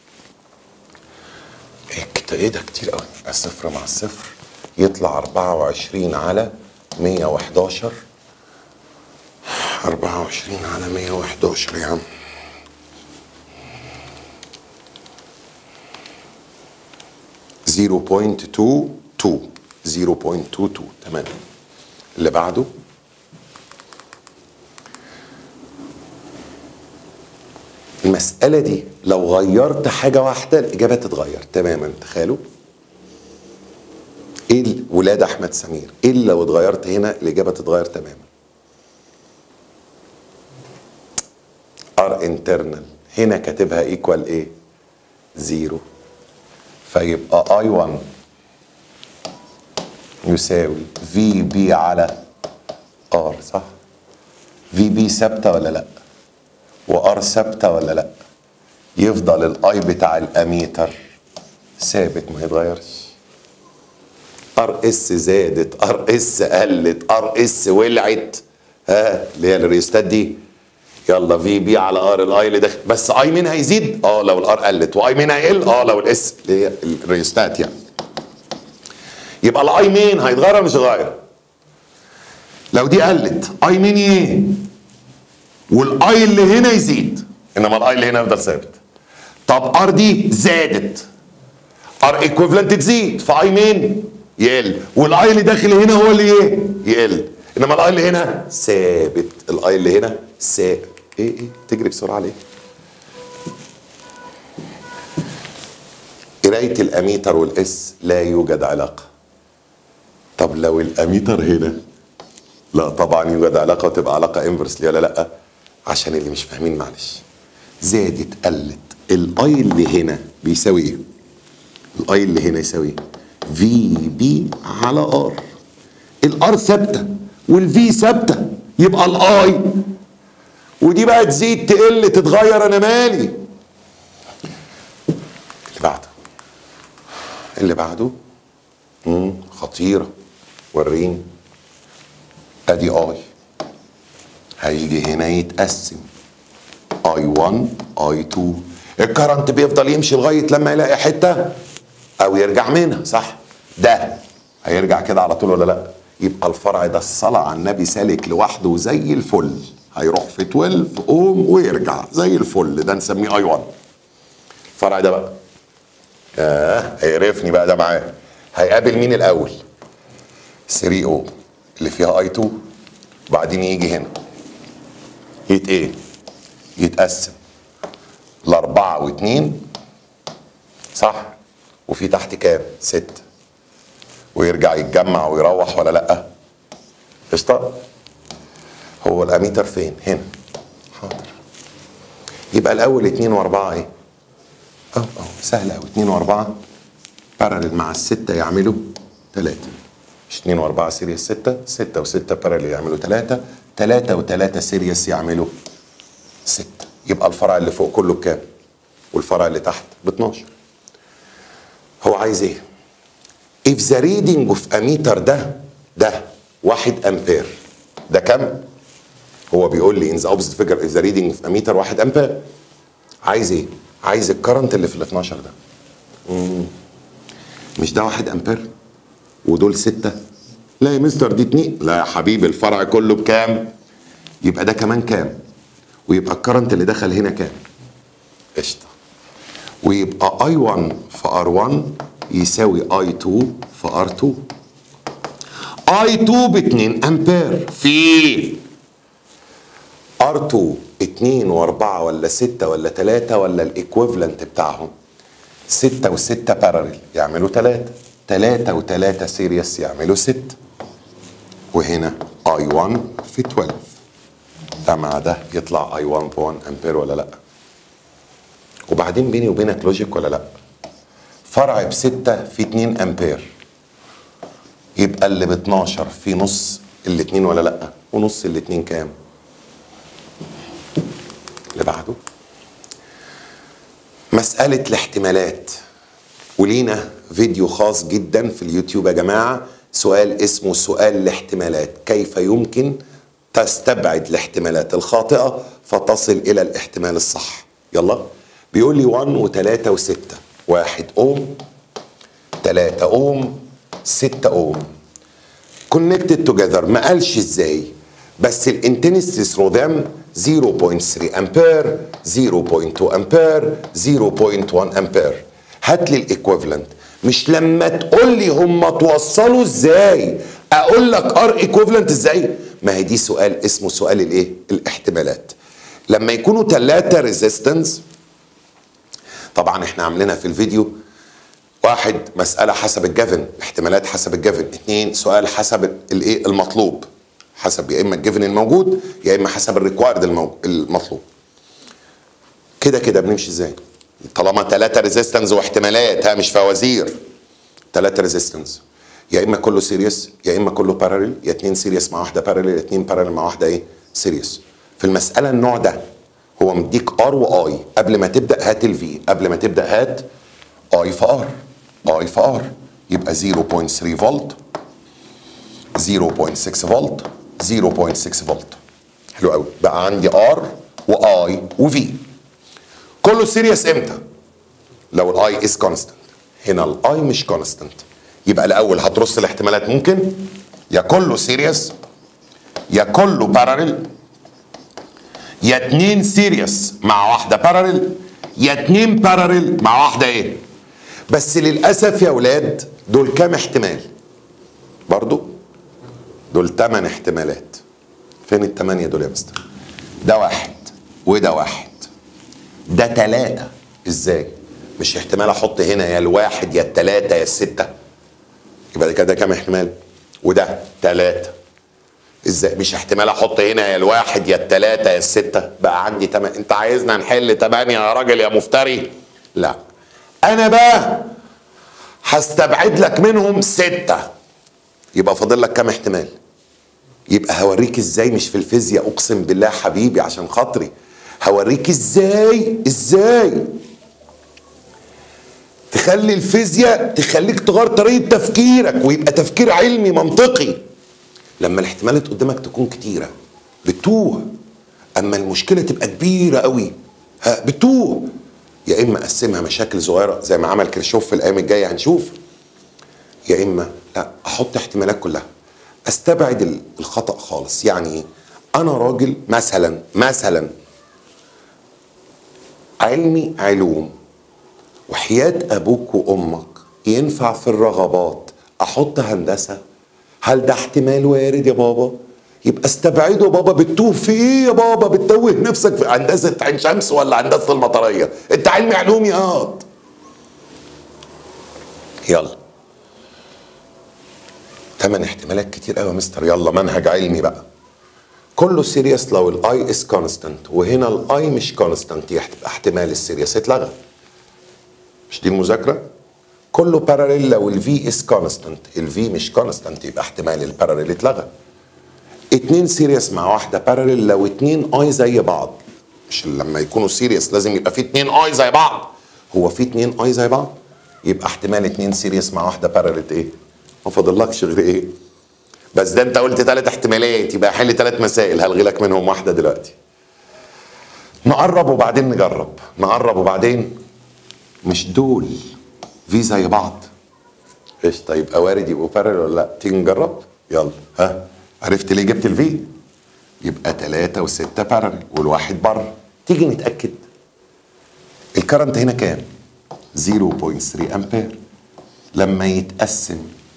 ايه كت- ايه ده كتير قوي الصفر مع الصفر يطلع 24 على 111 24 على 111 يا عم زيرو بوينت تو تو زيرو بوينت تو تو تمام اللي بعده المسألة دي لو غيرت حاجة واحدة الإجابة تتغير تماما تخيلوا ايه ال- ولاد احمد سمير ايه اللي لو اتغيرت هنا الاجابه تتغير تماما ار انترنال هنا كاتبها ايكوال ايه زيرو فيبقى اي 1 يساوي في بي على ار صح في بي ثابته ولا لا وار ثابته ولا لا يفضل الاي بتاع الاميتر ثابت ما يتغيرش ار اس زادت ار اس قلت ار اس ولعت ها اللي هي الريستات دي يلا في بي على ار الاي اللي داخل بس اي مين هيزيد اه لو الار قلت واي مين هيقل اه لو الاس اللي هي الريستات يعني يبقى الاي مين هيتغير ولا مش هيتغير لو دي قلت اي مين ايه والاي اللي هنا يزيد انما الاي اللي هنا يفضل ثابت طب ار دي زادت ار ايكويفالنت تزيد فاي مين يقل والاي اللي داخل هنا هو اللي ايه يقل انما الاي اللي هنا ثابت الاي اللي هنا ثابت ايه ايه تجري بسرعه ليه قرايه الاميتر والاس لا يوجد علاقه طب لو الاميتر هنا لا طبعا يوجد علاقه وتبقى علاقه انفرس ليه ولا لا عشان اللي مش فاهمين معلش زادت قلت الاي اللي هنا بيساوي ايه الاي اللي هنا يساوي ايه في بي على ار الار ثابته والفي ثابته يبقى الاي ودي بقى تزيد تقل تتغير انا مالي اللي بعده اللي بعده مم. خطيره وريني ادي اي هيجي هنا يتقسم اي 1 اي 2 الكرنت بيفضل يمشي لغايه لما يلاقي حته او يرجع منها صح ده هيرجع كده على طول ولا لا يبقى الفرع ده الصلاة على النبي سالك لوحده زي الفل هيروح في 12 اوم ويرجع زي الفل ده نسميه اي 1 الفرع ده بقى اه هيقرفني بقى ده معاه هيقابل مين الاول 3 او اللي فيها اي 2 وبعدين يجي هنا يت ايه يتقسم لأربعة واتنين صح وفي تحت كام ستة ويرجع يتجمع ويروح ولا لأ قشطة هو الأميتر فين هنا حاضر يبقى الأول اتنين وأربعة ايه اه اه سهل أوي اتنين وأربعة بارلل مع الستة يعملوا تلاتة مش اتنين وأربعة سيريس ستة ستة وستة بارلل يعملوا تلاتة تلاتة وتلاتة سيريس يعملوا ستة يبقى الفرع اللي فوق كله بكام والفرع اللي تحت ب 12 هو عايز ايه if the reading of ammeter ده ده واحد امبير ده كام هو بيقول لي in the opposite figure if the reading of ammeter واحد امبير عايز ايه عايز الكرنت اللي في ال 12 ده مم. مش ده واحد امبير ودول ستة لا يا مستر دي اتنين لا يا حبيبي الفرع كله بكام يبقى ده كمان كام ويبقى الكرنت اللي دخل هنا كام قشطه ويبقى اي 1 في ار 1 يساوي اي 2 في ار 2 اي 2 ب 2 امبير في ار 2 2 و4 ولا 6 ولا 3 ولا الايكويفالنت بتاعهم 6 و6 باراليل يعملوا 3 3 و3 سيريس يعملوا 6 وهنا اي 1 في 12 ده مع ده يطلع اي 1 ب 1 امبير ولا لا وبعدين بيني وبينك لوجيك ولا لا فرع بستة في 2 امبير يبقى اللي ب 12 في نص الاتنين ولا لا ونص الاتنين كام اللي بعده مسألة الاحتمالات ولينا فيديو خاص جدا في اليوتيوب يا جماعة سؤال اسمه سؤال الاحتمالات كيف يمكن تستبعد الاحتمالات الخاطئة فتصل إلى الاحتمال الصح يلا بيقول لي 1 و3 و6 1 أوم 3 أوم 6 أوم connected together ما قالش ازاي بس الانتنستي ثرو ذم 0.3 امبير 0.2 امبير 0.1 امبير هات لي الايكويفالنت مش لما تقول لي هم توصلوا ازاي اقول لك ار ايكويفالنت ازاي ما هي دي سؤال اسمه سؤال الايه الاحتمالات لما يكونوا ثلاثه ريزيستنس طبعا احنا عاملينها في الفيديو واحد مسألة حسب الجفن احتمالات حسب الجفن اثنين سؤال حسب الايه المطلوب حسب يا اما الجفن الموجود يا اما حسب الريكوايرد المطلوب كده كده بنمشي ازاي طالما ثلاثة ريزيستنس واحتمالات ها مش فوازير ثلاثة ريزيستنس يا اما كله سيريس يا اما كله باراليل يا اتنين سيريس مع واحدة باراليل يا اتنين باراليل مع واحدة ايه سيريس في المسألة النوع ده هو مديك ار واي قبل ما تبدا هات الفي قبل ما تبدا هات اي في ار اي في ار يبقى 0.3 فولت 0.6 فولت 0.6 فولت حلو قوي بقى عندي ار واي وفي كله سيريس امتى لو الاي از كونستنت هنا الاي مش كونستنت يبقى الاول هترص الاحتمالات ممكن يا كله سيريس يا كله باراليل يا اتنين سيريس مع واحده باراليل يا اتنين باراليل مع واحده ايه بس للاسف يا اولاد دول كام احتمال برضو دول تمن احتمالات فين التمانية دول يا مستر ده واحد وده واحد ده تلاتة ازاي مش احتمال احط هنا يا الواحد يا التلاتة يا الستة يبقى ده كده كام احتمال وده تلاتة ازاي مش احتمال احط هنا يا الواحد يا التلاتة يا الستة بقى عندي تم... انت عايزنا نحل تمانية يا راجل يا مفتري لا انا بقى هستبعد لك منهم ستة يبقى فاضل لك كام احتمال يبقى هوريك ازاي مش في الفيزياء اقسم بالله حبيبي عشان خاطري هوريك ازاي ازاي تخلي الفيزياء تخليك تغير طريقه تفكيرك ويبقى تفكير علمي منطقي لما الاحتمالات قدامك تكون كتيره بتوه اما المشكله تبقى كبيره قوي ها بتوه يا اما اقسمها مشاكل صغيره زي ما عمل كريشوف في الايام الجايه هنشوف يا اما لا احط احتمالات كلها استبعد الخطا خالص يعني ايه انا راجل مثلا مثلا علمي علوم وحياة أبوك وأمك ينفع في الرغبات أحط هندسة هل ده احتمال وارد يا بابا يبقى استبعده بابا بتوه في ايه يا بابا بتتوه نفسك في هندسة عين شمس ولا هندسة المطرية انت علمي علوم يا قاض يلا ثمان احتمالات كتير قوي يا مستر يلا منهج علمي بقى كله سيريس لو الاي از كونستانت وهنا الاي مش كونستانت يبقى احتمال السيريس اتلغى مش دي المذاكره كله باراليل لو الفي از كونستانت الفي مش كونستانت يبقى احتمال الباراليل اتلغى اتنين سيريس مع واحده باراليل لو اتنين اي زي بعض مش لما يكونوا سيريس لازم يبقى في اتنين اي زي بعض هو في اتنين اي زي بعض يبقى احتمال اتنين سيريس مع واحده باراليل ايه ما فاضلكش غير ايه بس ده انت قلت ثلاث احتمالات يبقى حل ثلاث مسائل هلغي لك منهم واحده دلوقتي نقرب وبعدين نجرب نقرب وبعدين مش دول في زي بعض ايش طيب وارد يبقوا بارل ولا لا تيجي نجرب يلا ها عرفت ليه جبت الفي يبقى ثلاثة وستة بارل والواحد بره تيجي نتأكد الكرنت هنا كام 0.3 امبير لما يتقسم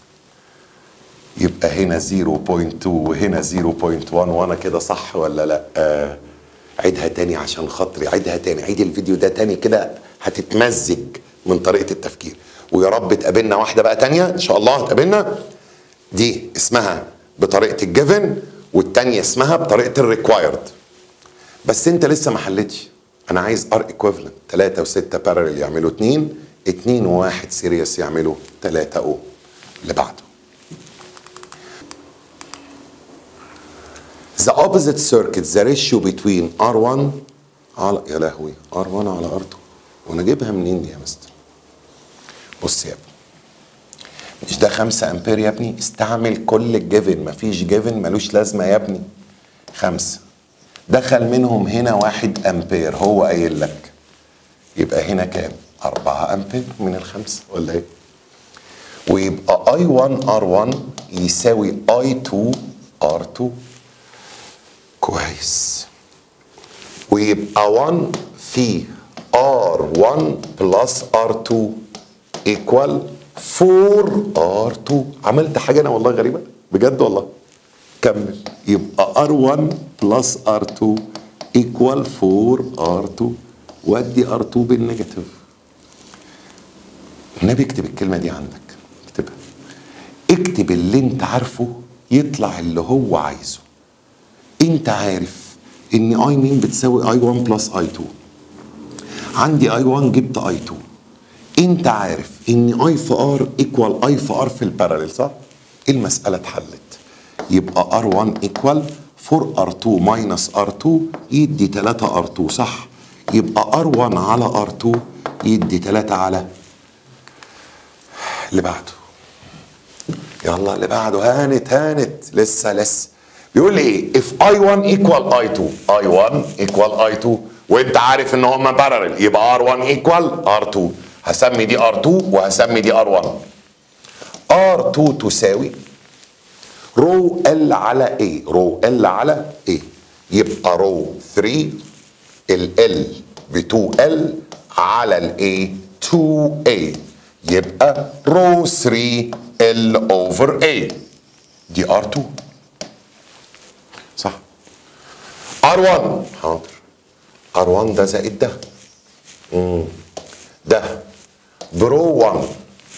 يبقى هنا 0.2 وهنا 0.1 وانا كده صح ولا لا آه عيدها تاني عشان خاطري عيدها تاني عيد الفيديو ده تاني كده هتتمزج من طريقه التفكير ويا رب تقابلنا واحده بقى تانية ان شاء الله تقابلنا دي اسمها بطريقه الجيفن والتانية اسمها بطريقه الريكوايرد بس انت لسه ما حلتش انا عايز ار ايكويفالنت 3 و6 بارلل يعملوا 2 2 و1 سيريس يعملوا 3 او اللي بعده The opposite circuit the ratio between R1 على يا لهوي R1 على R2 وانا اجيبها منين دي يا مستر بص يا ابني مش ده 5 امبير يا ابني استعمل كل الجيفن مفيش جيفن ملوش لازمه يا ابني خمسة دخل منهم هنا واحد امبير هو قايل لك يبقى هنا كام؟ 4 امبير من الخمسة ولا ايه؟ ويبقى اي 1 ار 1 يساوي اي 2 ار 2 كويس ويبقى 1 في ار 1 بلس ار 2 ايكوال 4 ار 2 عملت حاجه انا والله غريبه بجد والله كمل يبقى ار 1 بلس ار 2 ايكوال 4 ار 2 ودي ار 2 بالنيجاتيف النبي اكتب الكلمه دي عندك اكتبها اكتب اللي انت عارفه يطلع اللي هو عايزه انت عارف ان اي مين بتساوي اي 1 بلس اي 2 عندي اي 1 جبت اي 2 انت عارف ان اي في ار ايكوال اي في ار في الباراليل صح المساله اتحلت يبقى ار 1 ايكوال 4 ار 2 ماينس ار 2 يدي 3 ار 2 صح يبقى ار 1 على ار 2 يدي 3 على اللي بعده يلا اللي بعده هانت هانت لسه لسه بيقول لي ايه if i1 equal i2 i1 equal i2 وانت عارف ان هما بارلل يبقى r1 equal r2 هسمي دي r2 وهسمي دي r1 r2 تساوي رو ال على ايه رو ال على ايه يبقى رو 3 ال ال ب 2 ال على الايه 2 a يبقى رو 3 ال اوفر a دي r2 صح R1 حاضر R1 ده زائد ده مم. ده برو 1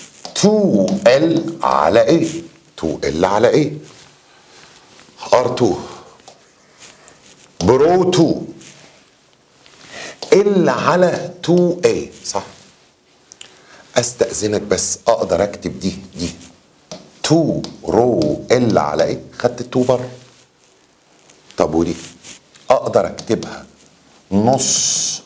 2L على ايه 2L على ايه R2 برو 2 L على 2A صح استأذنك بس اقدر اكتب دي دي 2 رو L على ايه خدت 2 بره طب ودي اقدر اكتبها نص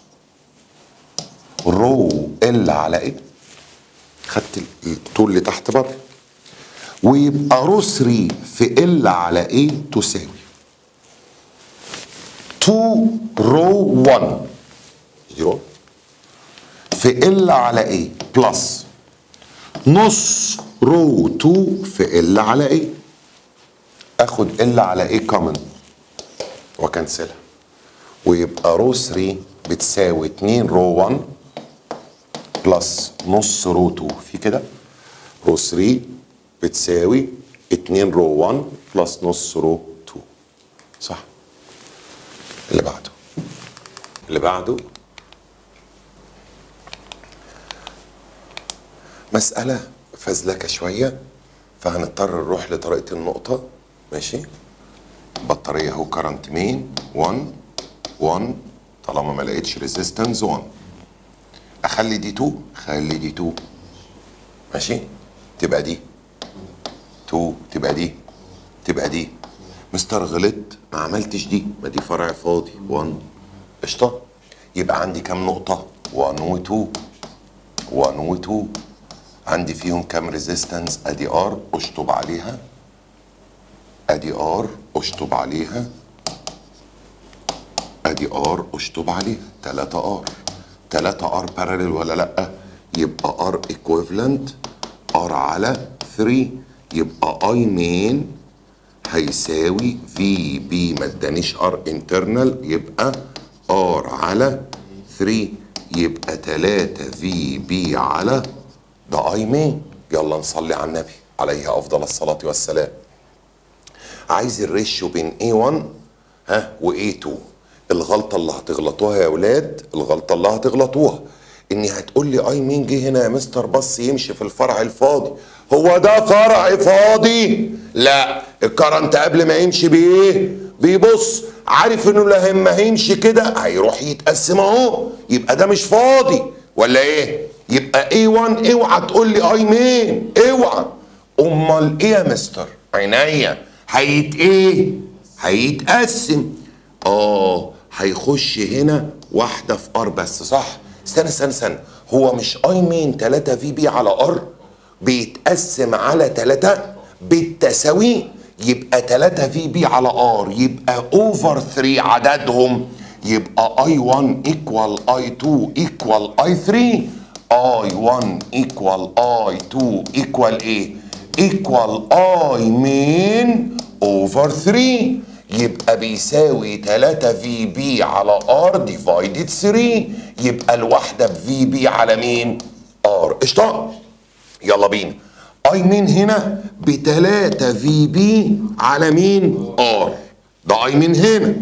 رو ال على ايه خدت الطول اللي تحت بره ويبقى رو 3 في ال على ايه تساوي 2 رو 1 زيرو في ال على ايه بلس نص رو 2 في ال على ايه اخد ال على ايه كومن واكنسلها ويبقى رو 3 بتساوي 2 رو 1 بلس نص رو 2 في كده رو 3 بتساوي 2 رو 1 بلس نص رو 2 صح اللي بعده اللي بعده مسألة فزلكة شوية فهنضطر نروح لطريقة النقطة ماشي بطارية اهو كرنت مين 1 1 طالما ما لقيتش ريزيستنس 1 اخلي دي 2 خلي دي 2 ماشي تبقى دي 2 تبقى دي تبقى دي مستر غلطت ما عملتش دي ما دي فرع فاضي 1 قشطه يبقى عندي كام نقطه 1 و2 1 و2 عندي فيهم كام ريزيستنس ادي ار اشطب عليها ادي ار اشطب عليها ادي ار اشطب عليها 3 ار 3 ار باراليل ولا لا يبقى ار ايكويفالنت ار على 3 يبقى اي مين هيساوي في بي ما ادانيش ار انترنال يبقى ار على 3 يبقى 3 في بي على ده اي مين يلا نصلي على النبي عليه افضل الصلاه والسلام عايز الريشيو بين A1 ها و A2 الغلطه اللي هتغلطوها يا اولاد الغلطه اللي هتغلطوها اني هتقول لي اي مين جه هنا يا مستر بص يمشي في الفرع الفاضي هو ده فرع فاضي لا الكرنت قبل ما يمشي بايه بيبص عارف انه لما هيمشي كده هيروح يتقسم اهو يبقى ده مش فاضي ولا ايه يبقى A1 اوعى تقول لي اي مين اوعى امال ايه يا مستر عينيا هيت ايه هيتقسم اه هيخش هنا واحده في ار بس صح استنى استنى استنى هو مش اي مين 3 في بي على ار بيتقسم على 3 بالتساوي يبقى 3 في بي على ار يبقى اوفر 3 عددهم يبقى اي 1 ايكوال اي 2 ايكوال اي 3 اي 1 ايكوال اي 2 ايكوال ايه ايكوال اي مين اوفر 3 يبقى بيساوي 3 في بي على ار ديفايدد 3 يبقى الواحده في بي على مين ار قشطه يلا بينا اي مين هنا ب 3 في بي على مين ار ده اي مين هنا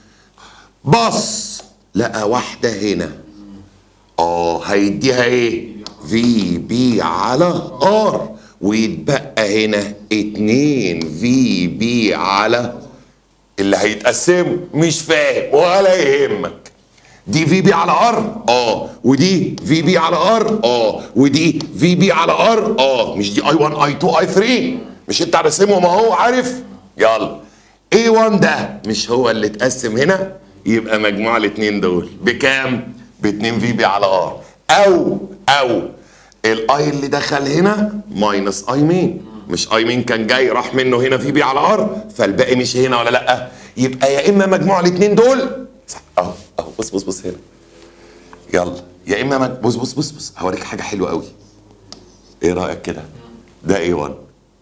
بص لقى واحده هنا اه هيديها ايه في بي على ار ويتبقى هنا 2 في بي على اللي هيتقسموا مش فاهم ولا يهمك دي في بي على ار اه ودي في بي على ار اه ودي في بي على ار اه مش دي اي 1 اي 2 اي 3 مش انت راسمهم اهو عارف يلا اي 1 ده مش هو اللي اتقسم هنا يبقى مجموع الاثنين دول بكام ب 2 في بي على ار او او الاي اللي دخل هنا ماينس اي مين مش اي مين كان جاي راح منه هنا في بي على ار فالباقي مش هنا ولا لا يبقى يا اما مجموع الاثنين دول صح اهو اهو بص بص بص هنا يلا يا اما مج... بص بص بص بص هوريك حاجه حلوه قوي ايه رايك كده ده ايه 1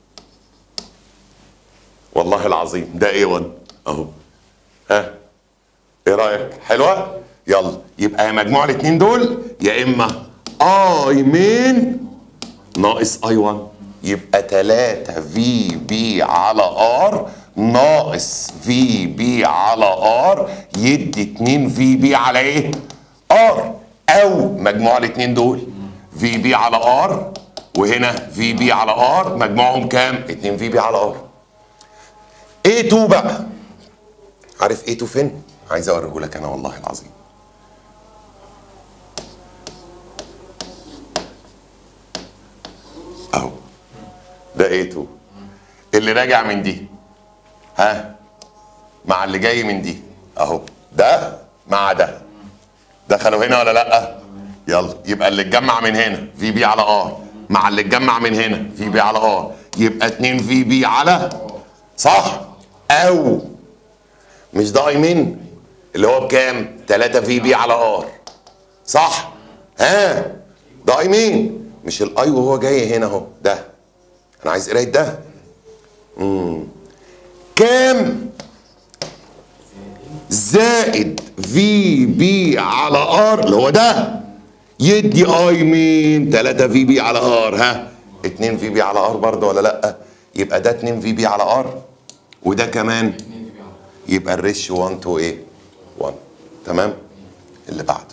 والله العظيم ده ايه 1 اهو ها ايه رايك حلوه يلا يبقى يا مجموع الاثنين دول يا اما اي مين ناقص اي 1 يبقى 3 في بي على ار ناقص في بي على ار يدي 2 في بي على ايه ار او مجموع الاثنين دول في بي على ار وهنا في بي على ار مجموعهم كام 2 في بي على ار A2 بقى عارف A2 فين عايز اوريه لك انا والله العظيم اهو ده A2 اللي راجع من دي ها مع اللي جاي من دي اهو ده مع ده دخلوا هنا ولا لا يلا يبقى اللي اتجمع من هنا في بي على ار مع اللي اتجمع من هنا في بي على ار يبقى 2 في بي على صح او مش ده ايمن اللي هو بكام 3 في بي على ار صح ها ده ايمن مش الاي وهو جاي هنا اهو ده انا عايز قرايه ده امم كام زائد في بي على ار اللي هو ده يدي اي مين 3 في بي على ار ها 2 في بي على ار برضه ولا لا يبقى ده 2 في بي على ار وده كمان يبقى الريشيو 1 تو ايه 1 تمام اللي بعده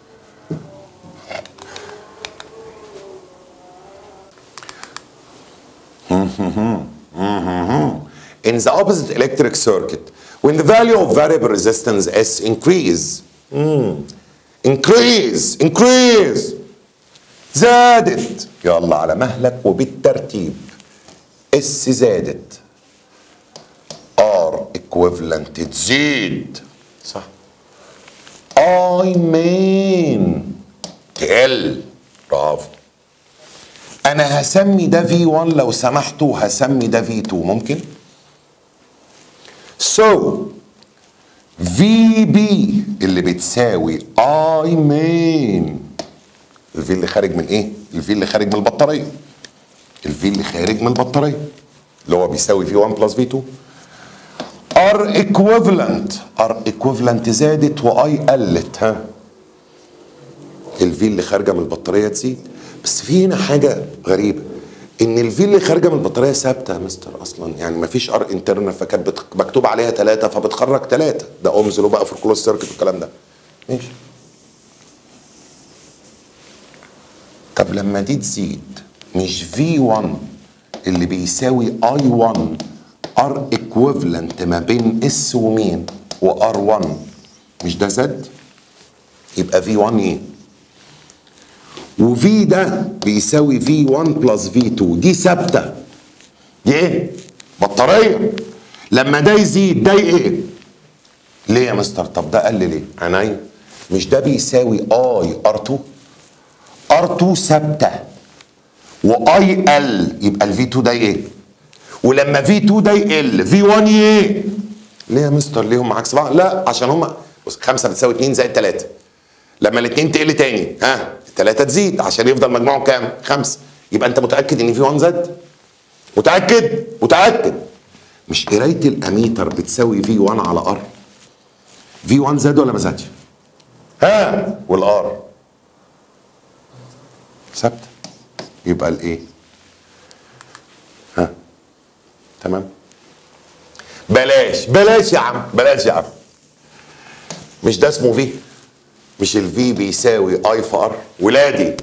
In the opposite electric circuit, when the value of variable resistance S increase, mm, increase, increase, زادت يلا على مهلك وبالترتيب اس زادت ار equivalent تزيد صح اي مين تقل برافو انا هسمي ده في 1 لو سمحتوا هسمي ده في 2 ممكن so في بي اللي بتساوي اي مين الفي اللي خارج من ايه الفي اللي خارج من البطاريه الفي اللي خارج من البطاريه اللي هو بيساوي في 1 بلس في 2 ار ايكويفالنت ار ايكويفالنت زادت واي قلت ها الفي اللي خارجه من البطاريه تزيد بس في هنا حاجه غريبه ان الفي اللي خارجه من البطاريه ثابته يا مستر اصلا يعني ما فيش ار انترنال فكانت بت- مكتوب عليها ثلاثه فبتخرج ثلاثه ده اومز لو بقى في الكلوز سيركت والكلام ده ماشي طب لما دي تزيد مش في 1 اللي بيساوي اي 1 ار ايكويفالنت ما بين اس ومين وار 1 مش ده زد يبقى في 1 ايه وفي ده بيساوي في 1 بلس في 2 دي ثابته دي ايه بطاريه لما ده يزيد ده ايه ليه يا مستر طب ده قل ليه عينيا مش ده بيساوي اي ار 2 ار 2 ثابته واي ال يبقى الفي 2 ده ايه ولما في 2 ده يقل في 1 ايه ليه يا مستر ليهم عكس بعض لا عشان هم بص 5 بتساوي 2 زائد 3 لما الاثنين تقل تاني ها الثلاثه تزيد عشان يفضل مجموعه كام 5 يبقى انت متاكد ان في 1 زاد متاكد متاكد مش قرايه الاميتر بتساوي في 1 على ار في 1 زاد ولا ما زادش ها والار ثابته يبقى الايه ها تمام بلاش بلاش يا عم بلاش يا عم مش ده اسمه في مش الفي بيساوي اي في ار ولادي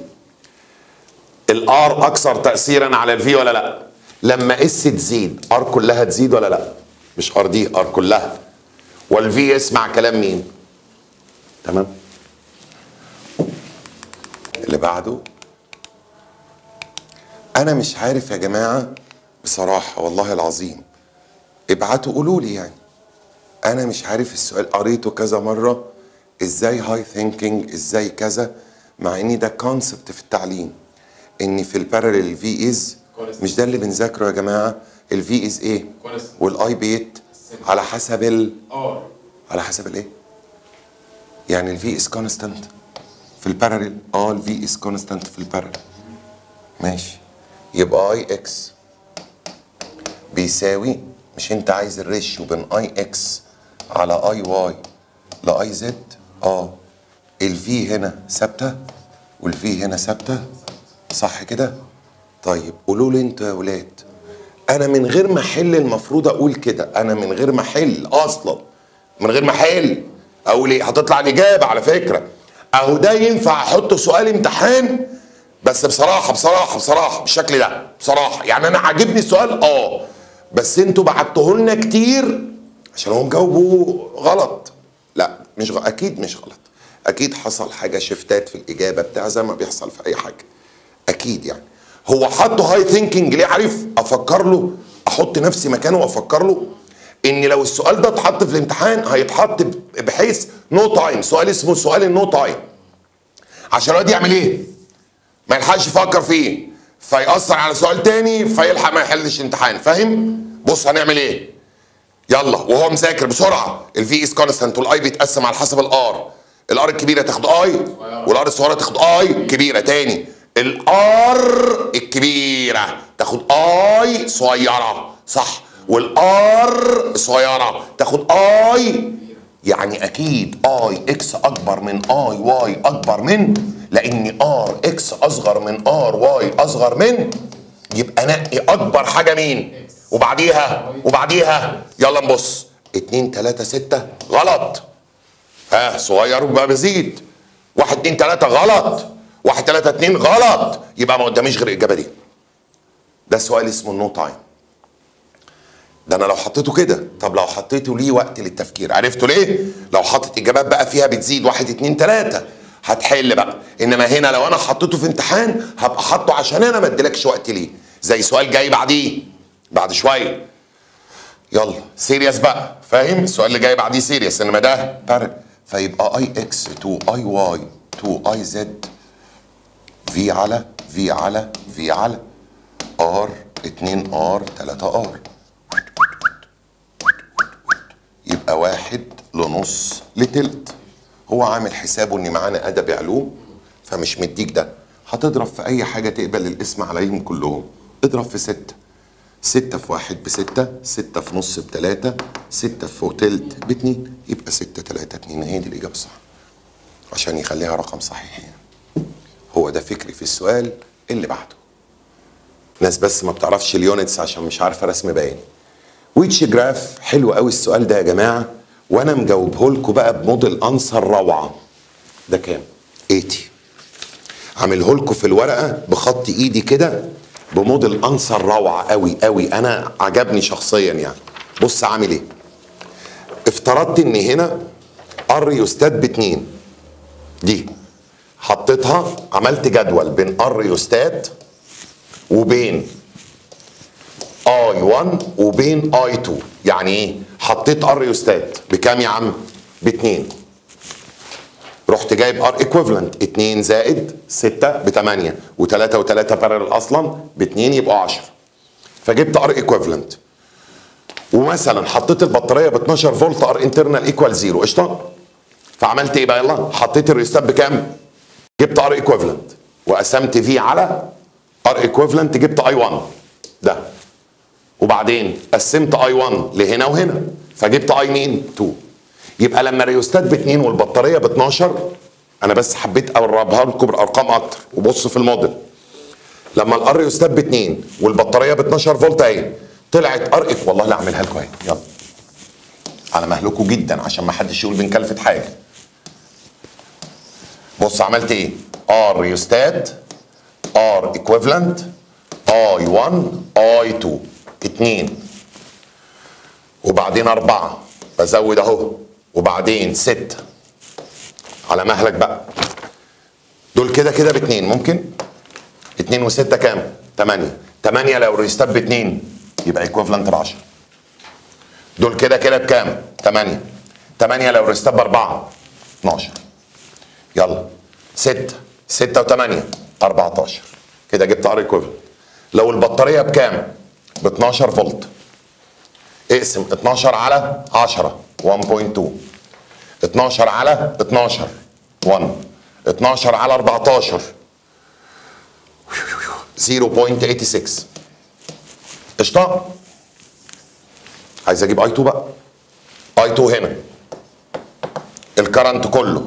الار اكثر تاثيرا على الفي ولا لا لما اس تزيد ار كلها تزيد ولا لا مش ار دي ار كلها والفي يسمع كلام مين تمام اللي بعده انا مش عارف يا جماعه بصراحه والله العظيم ابعتوا قولوا لي يعني انا مش عارف السؤال قريته كذا مره ازاي هاي ثينكينج ازاي كذا مع ان ده كونسبت في التعليم ان في الباراليل في از مش ده اللي بنذاكره يا جماعه الفي از ايه Constant. والاي بيت على حسب ال ار على حسب الايه يعني الفي از كونستانت في الباراليل اه الفي از كونستانت في الباراليل ماشي يبقى اي اكس بيساوي مش انت عايز الريشيو بين اي اكس على اي واي لاي زد اه الفي هنا ثابته والفي هنا ثابته صح كده طيب قولوا لي انتوا يا ولاد انا من غير ما احل المفروض اقول كده انا من غير ما احل اصلا من غير ما احل اقول ايه هتطلع الاجابه على فكره اهو ده ينفع احط سؤال امتحان بس بصراحه بصراحه بصراحه بالشكل ده بصراحه يعني انا عاجبني السؤال اه بس انتوا بعتوه لنا كتير عشان هم جاوبوا غلط لا مش غ... اكيد مش غلط اكيد حصل حاجه شفتات في الاجابه بتاع زي ما بيحصل في اي حاجه اكيد يعني هو حطه هاي ثينكينج ليه عارف افكر له احط نفسي مكانه وافكر له ان لو السؤال ده اتحط في الامتحان هيتحط ب- بحيث نو تايم سؤال اسمه سؤال النو تايم عشان الواد يعمل ايه ما يلحقش يفكر فيه فيأثر على سؤال تاني فيلحق ما يحلش امتحان فاهم بص هنعمل ايه يلا وهو مذاكر بسرعه الفي از كونستانت والاي بيتقسم على حسب الار الار الكبيره تاخد اي والار الصغيره تاخد اي كبيره تاني الار الكبيره تاخد اي صغيره صح والار صغيره تاخد اي يعني اكيد اي اكس اكبر من اي واي اكبر من لان ار اكس اصغر من ار واي اصغر من يبقى نقي اكبر حاجه مين وبعديها وبعديها يلا نبص اتنين تلاتة ستة غلط ها صغير وبقى بزيد واحد اتنين تلاتة غلط واحد تلاتة اتنين غلط يبقى ما قداميش غير الاجابة دي ده سؤال اسمه النو تايم ده انا لو حطيته كده طب لو حطيته ليه وقت للتفكير عرفتوا ليه لو حطت اجابات بقى فيها بتزيد واحد اتنين تلاتة هتحل بقى انما هنا لو انا حطيته في امتحان هبقى حاطه عشان انا ما اديلكش وقت ليه زي سؤال جاي بعديه بعد شويه يلا سيريس بقى فاهم السؤال اللي جاي بعديه سيريس انما ده بارل فيبقى اي اكس تو اي واي تو اي زد في على في على في على ار 2 ار 3 ار يبقى واحد لنص لتلت هو عامل حسابه ان معانا ادبي علوم فمش مديك ده هتضرب في اي حاجه تقبل الاسم عليهم كلهم اضرب في ستة ستة في واحد بستة ستة في نص بتلاتة ستة في تلت باتنين يبقى ستة تلاتة اتنين هي دي الإجابة الصح عشان يخليها رقم صحيح يعني. هو ده فكري في السؤال اللي بعده ناس بس ما بتعرفش اليونتس عشان مش عارفة رسم باين ويتش جراف حلو قوي السؤال ده يا جماعة وانا مجاوبه لكم بقى بموديل انسر روعة ده كام 80 عامله لكم في الورقه بخط ايدي كده بموديل انسر روعه قوي قوي انا عجبني شخصيا يعني بص عامل ايه افترضت ان هنا ار يستاد باتنين دي حطيتها عملت جدول بين ار يستاد وبين اي 1 وبين اي 2 يعني ايه حطيت ار يستاد بكام يا عم باتنين رحت رحت جايب ار ايكويفالنت 2 زائد 6 ب 8 و3 و3 بارل اصلا ب 2 يبقوا 10 فجبت ار ايكويفالنت ومثلا حطيت البطاريه ب 12 فولت ار انترنال ايكوال زيرو قشطه فعملت ايه بقى يلا حطيت الريستات بكام جبت ار ايكويفالنت وقسمت في على ار ايكويفالنت جبت اي 1 ده وبعدين قسمت اي 1 لهنا وهنا فجبت اي مين 2 يبقى لما الريوستات ب 2 والبطاريه ب 12 انا بس حبيت اقربها لكم بالارقام اكتر وبص في الموديل لما الار ريوستات ب 2 والبطاريه ب 12 فولت اهي طلعت ار إيك- والله لا اعملها لكم اهي يلا على مهلكوا جدا عشان ما حدش يقول بنكلفت حاجه بص عملت ايه ار ريوستات ار ايكويفالنت اي 1 اي 2 2 وبعدين أربعة بزود أهو وبعدين ستة على مهلك بقى دول كده كده باتنين ممكن اتنين وستة كام؟ تمانية تمانية لو ريستات باتنين يبقى ايكوفلنت ب 10 دول كده كده بكام؟ تمانية تمانية لو ريستات بأربعة 12 يلا ستة ستة وتمانية 14 كده جبت ار ايكوفلنت لو البطارية بكام؟ ب 12 فولت اقسم 12 على 10 1.2 12 على 12 1 12 على 14 0.86 قشطة عايز اجيب اي 2 بقى اي 2 هنا الكرنت كله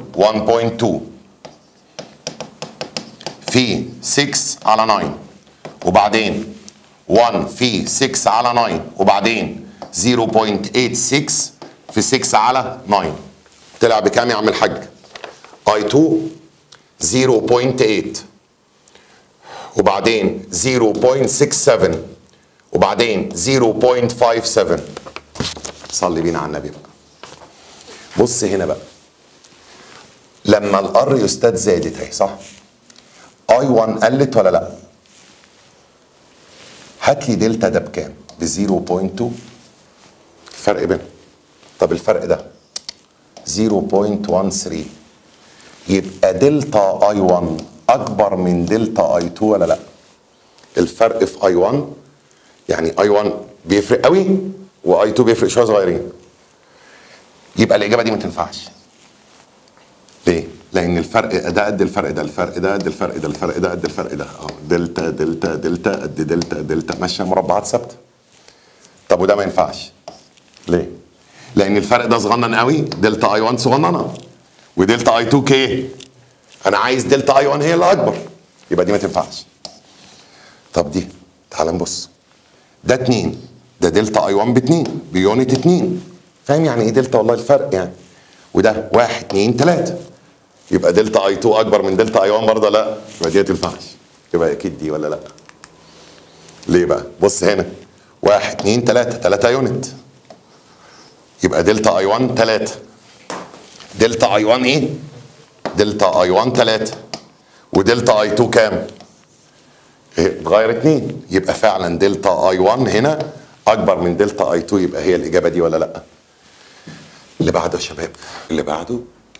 1.2 في 6 على 9 وبعدين 1 في 6 على 9 وبعدين 0.86 في 6 على 9 طلع بكام يا عم الحاج؟ اي 2 0.8 وبعدين 0.67 وبعدين 0.57 صلي بينا على النبي بقى بص هنا بقى لما الار يستاد زادت اهي صح؟ اي 1 قلت ولا لا؟ هات لي دلتا ده بكام؟ ب 0.2 الفرق بينهم طب الفرق ده 0.13 يبقى دلتا اي 1 اكبر من دلتا اي 2 ولا لا؟ الفرق في اي 1 يعني اي 1 بيفرق قوي واي 2 بيفرق شويه صغيرين يبقى الاجابه دي ما تنفعش ليه؟ لان الفرق ده قد الفرق ده الفرق ده قد الفرق ده الفرق ده قد الفرق ده اه دلتا دلتا دلتا قد دلتا دلتا ماشيه مربعات ثابته طب وده ما ينفعش ليه؟ لان الفرق ده صغنن قوي دلتا اي 1 صغننه ودلتا اي 2 كي انا عايز دلتا اي 1 هي اللي اكبر يبقى دي ما تنفعش طب دي تعال نبص ده 2 ده دلتا اي 1 ب 2 بيونت 2 فاهم يعني ايه دلتا والله الفرق يعني وده 1 2 3 يبقى دلتا اي 2 اكبر من دلتا اي 1 برضه لا يبقى دي ما تنفعش يبقى اكيد دي ولا لا ليه بقى بص هنا 1 2 3 3 يونت يبقى دلتا اي 1 3 دلتا اي 1 ايه دلتا اي 1 3 ودلتا اي 2 كام إيه، اتغير 2 يبقى فعلا دلتا اي 1 هنا اكبر من دلتا اي 2 يبقى هي الاجابه دي ولا لا اللي بعده يا شباب اللي بعده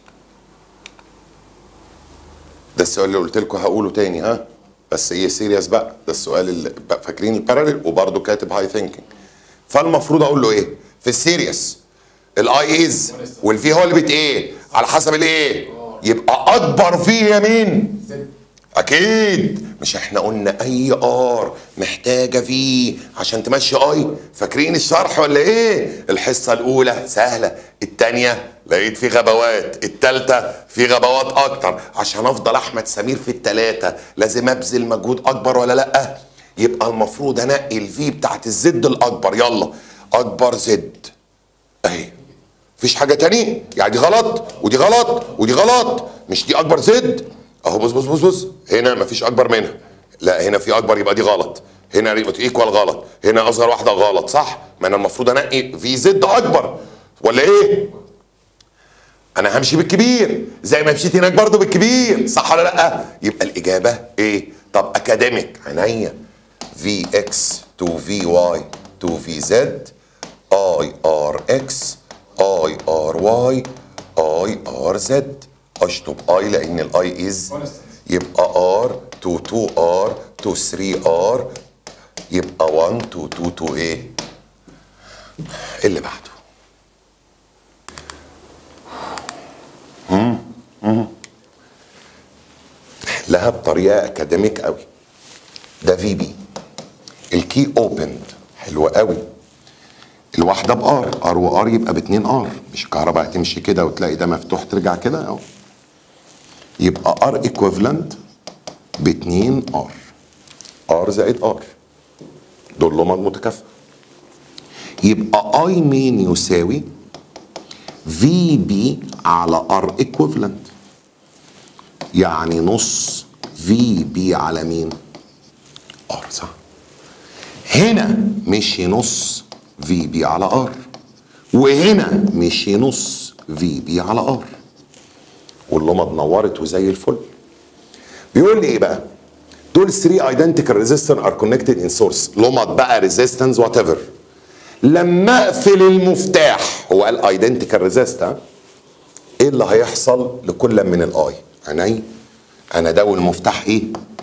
ده السؤال اللي قلت لكم هقوله تاني ها بس ايه سيريس بقى ده السؤال اللي بقى فاكرين الباراليل وبرده كاتب هاي ثينكينج فالمفروض اقول له ايه في السيريس الاي از والفي هو اللي بت ايه على حسب الايه يبقى اكبر فيه يمين اكيد مش احنا قلنا اي ار محتاجه في عشان تمشي اي فاكرين الشرح ولا ايه الحصه الاولى سهله الثانيه لقيت في غبوات الثالثه في غبوات اكتر عشان افضل احمد سمير في الثلاثه لازم ابذل مجهود اكبر ولا لا يبقى المفروض انقي الفي بتاعت الزد الاكبر يلا اكبر زد اهي مفيش حاجه تاني يعني دي غلط ودي غلط ودي غلط مش دي اكبر زد اهو بص بص بص بص هنا مفيش اكبر منها لا هنا في اكبر يبقى دي غلط هنا يبقى ايكوال غلط هنا اصغر واحده غلط صح ما انا المفروض انقي في زد اكبر ولا ايه انا همشي بالكبير زي ما مشيت هناك برضو بالكبير صح ولا لا يبقى الاجابه ايه طب اكاديميك عينيا في اكس تو في واي تو في زد اي ار اكس اي ار واي اي ار زد اشطب اي لان الاي از يبقى ار تو 2 ار تو 3 ار يبقى 1 تو 2 تو ايه اللي بعده مم. مم. لها بطريقه اكاديميك قوي ده في بي الكي اوبند حلوه قوي الواحده بار ار وار يبقى باتنين ار مش الكهرباء هتمشي كده وتلاقي ده مفتوح ترجع كده اهو يبقى ار ايكويفالنت باتنين ار ار زائد ار دول لمض متكافئه يبقى اي مين يساوي في بي على ار ايكويفالنت يعني نص في بي على مين ار صح هنا مشي نص في بي على ار وهنا مشي نص في بي على ار واللمض نورت وزي الفل بيقول لي ايه بقى دول 3 ايدنتيكال ريزيستور ار كونكتد ان سورس لمض بقى ريزيستنس وات ايفر لما اقفل المفتاح هو قال ايدنتيكال ريزيستور ايه اللي هيحصل لكل من الاي عيني انا ده والمفتاح ايه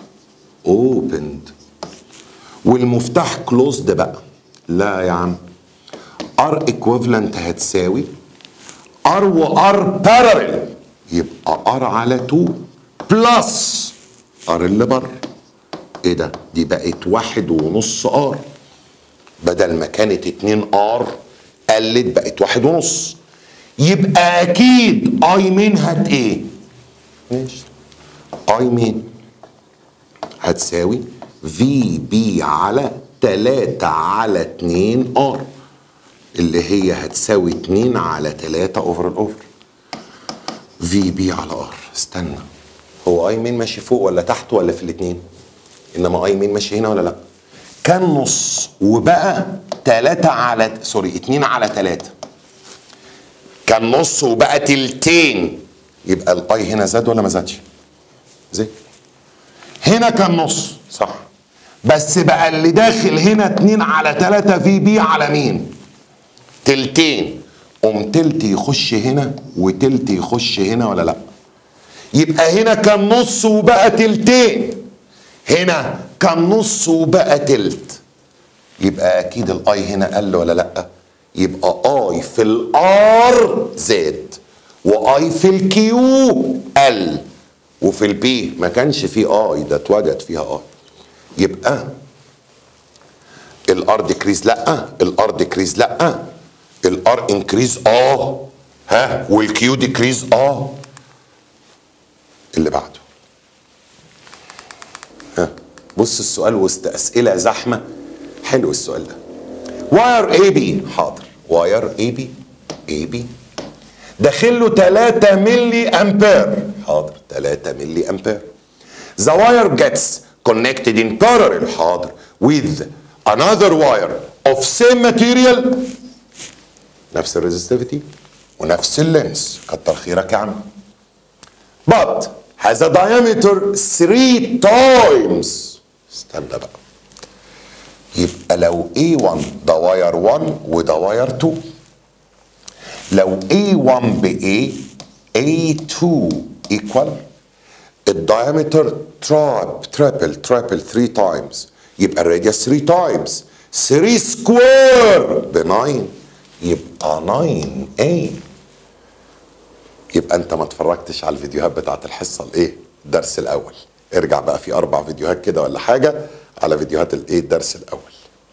اوبند والمفتاح كلوزد بقى لا يا عم ار ايكويفالنت هتساوي ار وار بارلل يبقى ار على 2 بلس ار اللي بره ايه ده دي بقت واحد ونص ار بدل ما كانت اتنين ار قلت بقت واحد ونص يبقى اكيد اي مين هت ايه ماشي اي مين هتساوي في بي على 3 على 2 ار اللي هي هتساوي 2 على 3 اوفر الاوفر في بي على ار استنى هو اي مين ماشي فوق ولا تحت ولا في الاثنين انما اي مين ماشي هنا ولا لا كان نص وبقى 3 على سوري 2 على 3 كان نص وبقى تلتين يبقى الاي هنا زاد ولا ما زادش زاد هنا كان نص صح بس بقى اللي داخل هنا 2 على 3 في بي على مين تلتين قوم تلت يخش هنا وتلت يخش هنا ولا لا يبقى هنا كان نص وبقى تلتين هنا كان نص وبقى تلت يبقى اكيد الاي هنا قل ولا لا يبقى اي في الار زاد واي في الكيو قل وفي البي ما كانش فيه اي ده اتوجد فيها اي يبقى الار ديكريز لا الار ديكريز لا الار انكريز اه ها والكيو ديكريز اه اللي بعده ها بص السؤال وسط اسئله زحمه حلو السؤال ده واير اي بي حاضر واير اي بي اي بي داخل له 3 ملي امبير حاضر 3 ملي امبير The wire gets connected in parallel حاضر with another wire of same material نفس الريزستيفيتي ونفس اللينس كتر خيرك يا عم but has a diameter 3 times استنى بقى يبقى لو A1 ده واير 1 وده واير 2 لو A1 ب A A2 equal الدايمتر تراب تريبل تريبل 3 تايمز يبقى الراديوس 3 تايمز 3 سكوير ب 9 يبقى 9 A يبقى انت ما اتفرجتش على الفيديوهات بتاعت الحصه الايه الدرس الاول ارجع بقى في اربع فيديوهات كده ولا حاجه على فيديوهات الايه الدرس الاول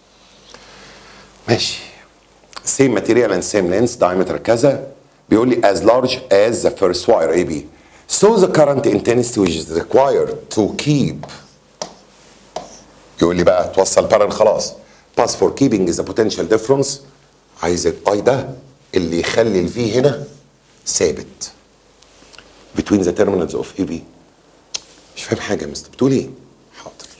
ماشي same material and same length diameter كذا بيقول لي as large as the first wire AB so the current intensity which is required to keep يقول لي بقى توصل parallel خلاص pass for keeping is the potential difference عايز الاي ده اللي يخلي الفي هنا ثابت between the terminals of AB مش فاهم حاجه يا مستر بتقول ايه حاضر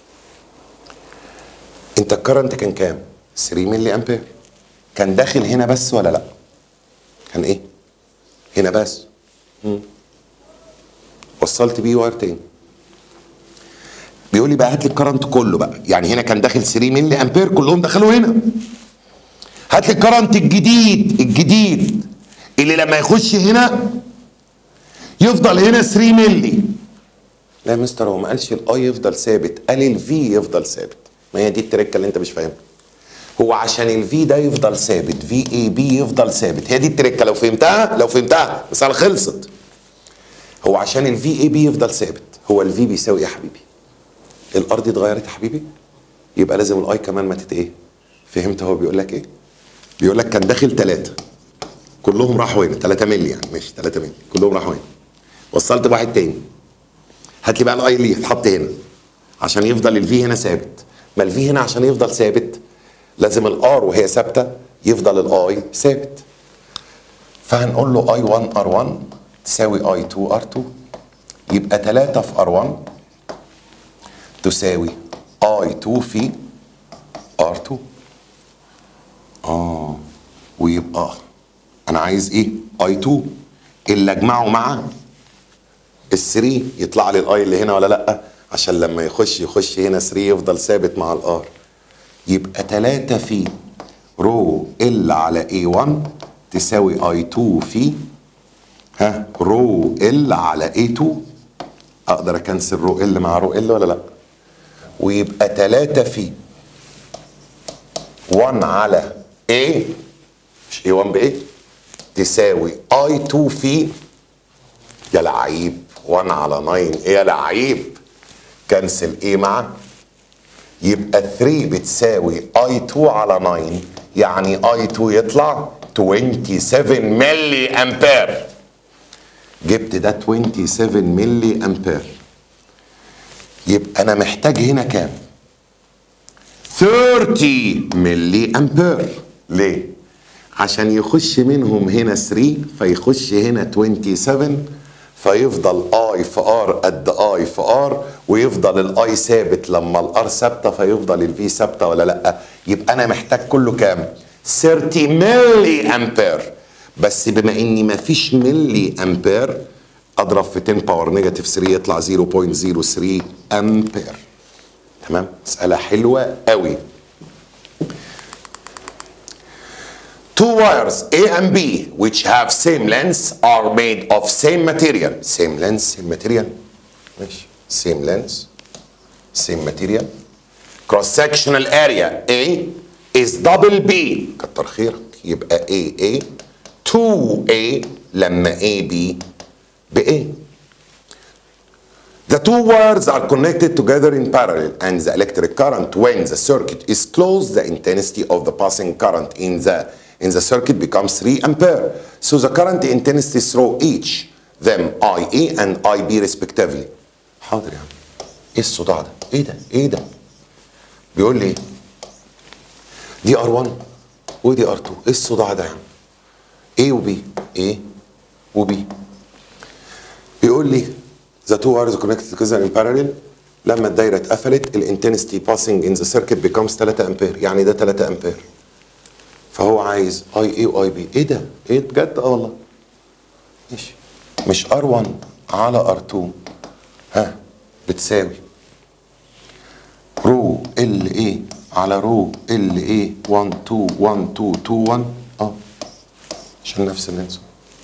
انت الكرنت كان كام 3 ملي امبير كان داخل هنا بس ولا لا كان ايه هنا بس مم. وصلت بيه واير تاني بيقول لي بقى هات لي الكرنت كله بقى يعني هنا كان داخل 3 ملي امبير كلهم دخلوا هنا هات لي الكرنت الجديد الجديد اللي لما يخش هنا يفضل هنا 3 ملي لا يا مستر هو ما قالش الاي يفضل ثابت قال الفي يفضل ثابت ما هي دي التركه اللي انت مش فاهمها هو عشان الفي ده يفضل ثابت في اي بي يفضل ثابت هي دي التركه لو فهمتها لو فهمتها المساله خلصت هو عشان الفي اي بي يفضل ثابت هو الفي بيساوي ايه يا حبيبي الارض اتغيرت يا حبيبي يبقى لازم الاي كمان ما تت ايه فهمت هو بيقول لك ايه بيقول لك كان داخل ثلاثة كلهم راحوا هنا 3 مللي يعني ماشي 3 مللي كلهم راحوا هنا وصلت بواحد تاني هات لي بقى الاي اللي يتحط هنا عشان يفضل الفي هنا ثابت ما الفي هنا عشان يفضل ثابت لازم الار وهي ثابته يفضل الاي ثابت فهنقول له اي 1 ار 1 تساوي اي 2 ار 2 يبقى 3 في ار 1 تساوي اي 2 في ار 2 اه ويبقى انا عايز ايه اي 2 اللي اجمعه مع ال 3 يطلع لي الاي اللي هنا ولا لا عشان لما يخش يخش هنا 3 يفضل ثابت مع الار يبقى 3 في رو ال على اي 1 تساوي اي 2 في ها رو ال على اي 2 اقدر اكنسل رو ال مع رو ال ولا لا ويبقى 3 في 1 على A مش A1 ب A تساوي I2 في يا لعيب 1 على 9 ايه يا لعيب كنسل A مع يبقى 3 بتساوي I2 على 9 يعني I2 يطلع 27 ملي امبير جبت ده 27 ملي امبير يبقى انا محتاج هنا كام 30 ملي امبير ليه عشان يخش منهم هنا 3 فيخش هنا 27 فيفضل اي في ار قد اي في ار ويفضل الاي ثابت لما الار ثابته فيفضل الفي ثابته ولا لا يبقى انا محتاج كله كام 30 ملي امبير بس بما اني ما فيش ملي امبير اضرب في 10 باور نيجاتيف 3 يطلع 0.03 امبير تمام مساله حلوه قوي Two wires A and B which have same length are made of same material. Same length, same material. ماشي. Same length, same material. Cross sectional area A is double B. كتر خيرك يبقى A A 2A لما A B ب A. The two wires are connected together in parallel and the electric current when the circuit is closed the intensity of the passing current in the in the circuit becomes 3 ampere. So the current intensity through each them IA and IB respectively. حاضر يا عم. ايه الصداع ده؟ ايه ده؟ ايه ده؟ بيقول لي دي R1 ودي R2 ايه الصداع ده يا عم؟ A و B A و B بيقول لي the two wires connected together in parallel لما الدايره اتقفلت الانتنستي passing in the circuit becomes 3 امبير يعني ده 3 امبير فهو عايز اي اي واي بي ايه ده؟ ايه بجد اه والله ماشي مش ار1 على ار2 ها بتساوي رو ال ايه على رو ال ايه 1 2 1 2 2 1 اه عشان نفس اللينس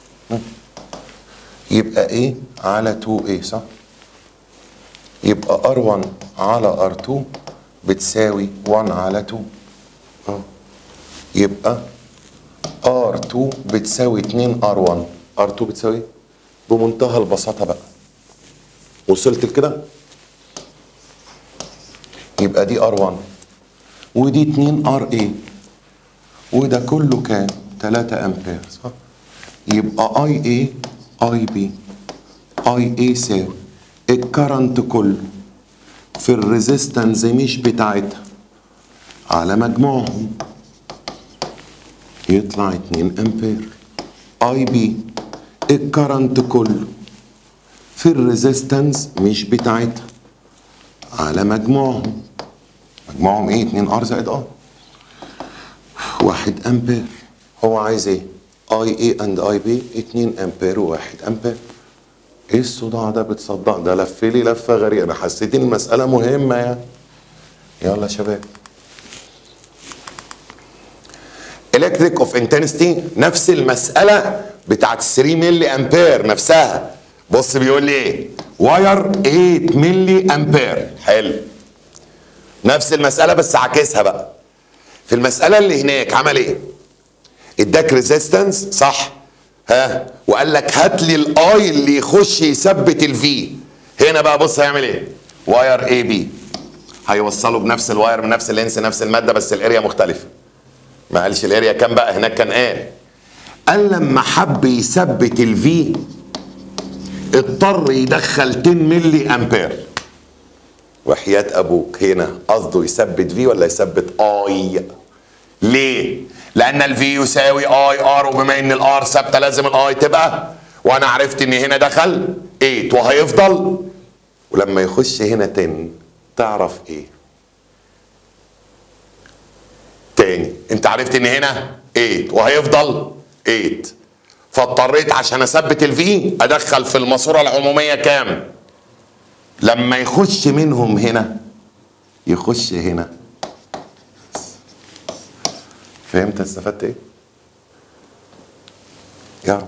يبقى ايه على 2 ايه صح؟ يبقى ار1 على ار2 بتساوي 1 على 2 اه يبقى R2 بتساوي 2 R1 R2 بتساوي بمنتهى البساطة بقى وصلت لكده يبقى دي R1 ودي 2 RA وده كله كام 3 أمبير صح يبقى IA IB IA يساوي الكرنت كله في الريزيستنس مش بتاعتها على مجموعهم يطلع 2 امبير اي بي الكرنت كله في الريزيستنس مش بتاعتها على مجموعهم مجموعهم ايه 2 ار زائد ار 1 امبير هو عايز ايه اي اي اند اي بي 2 امبير و1 امبير ايه الصداع ده بتصدق ده لف لي لفه غريبه انا حسيت ان المساله مهمه يعني يلا يا شباب الكتريك اوف انتنستي نفس المساله بتاعت 3 ملي امبير نفسها بص بيقول لي ايه واير 8 ملي امبير حلو نفس المساله بس عكسها بقى في المساله اللي هناك عمل ايه اداك ريزيستنس صح ها وقال لك هات لي الاي اللي يخش يثبت الفي هنا بقى بص هيعمل ايه واير اي بي هيوصله بنفس الواير من نفس اللينس نفس الماده بس الاريا مختلفه ما قالش الاريا كام بقى هناك كان قال قال لما حب يثبت الفي اضطر يدخل 10 ملي امبير وحياة ابوك هنا قصده يثبت في ولا يثبت اي ليه لان الفي يساوي اي ار وبما ان الار ثابته لازم الاي تبقى وانا عرفت ان هنا دخل 8 وهيفضل ولما يخش هنا 10 تعرف ايه تاني انت عرفت ان هنا 8 وهيفضل 8 فاضطريت عشان اثبت الفي ادخل في الماسوره العموميه كام لما يخش منهم هنا يخش هنا فهمت استفدت ايه يا رب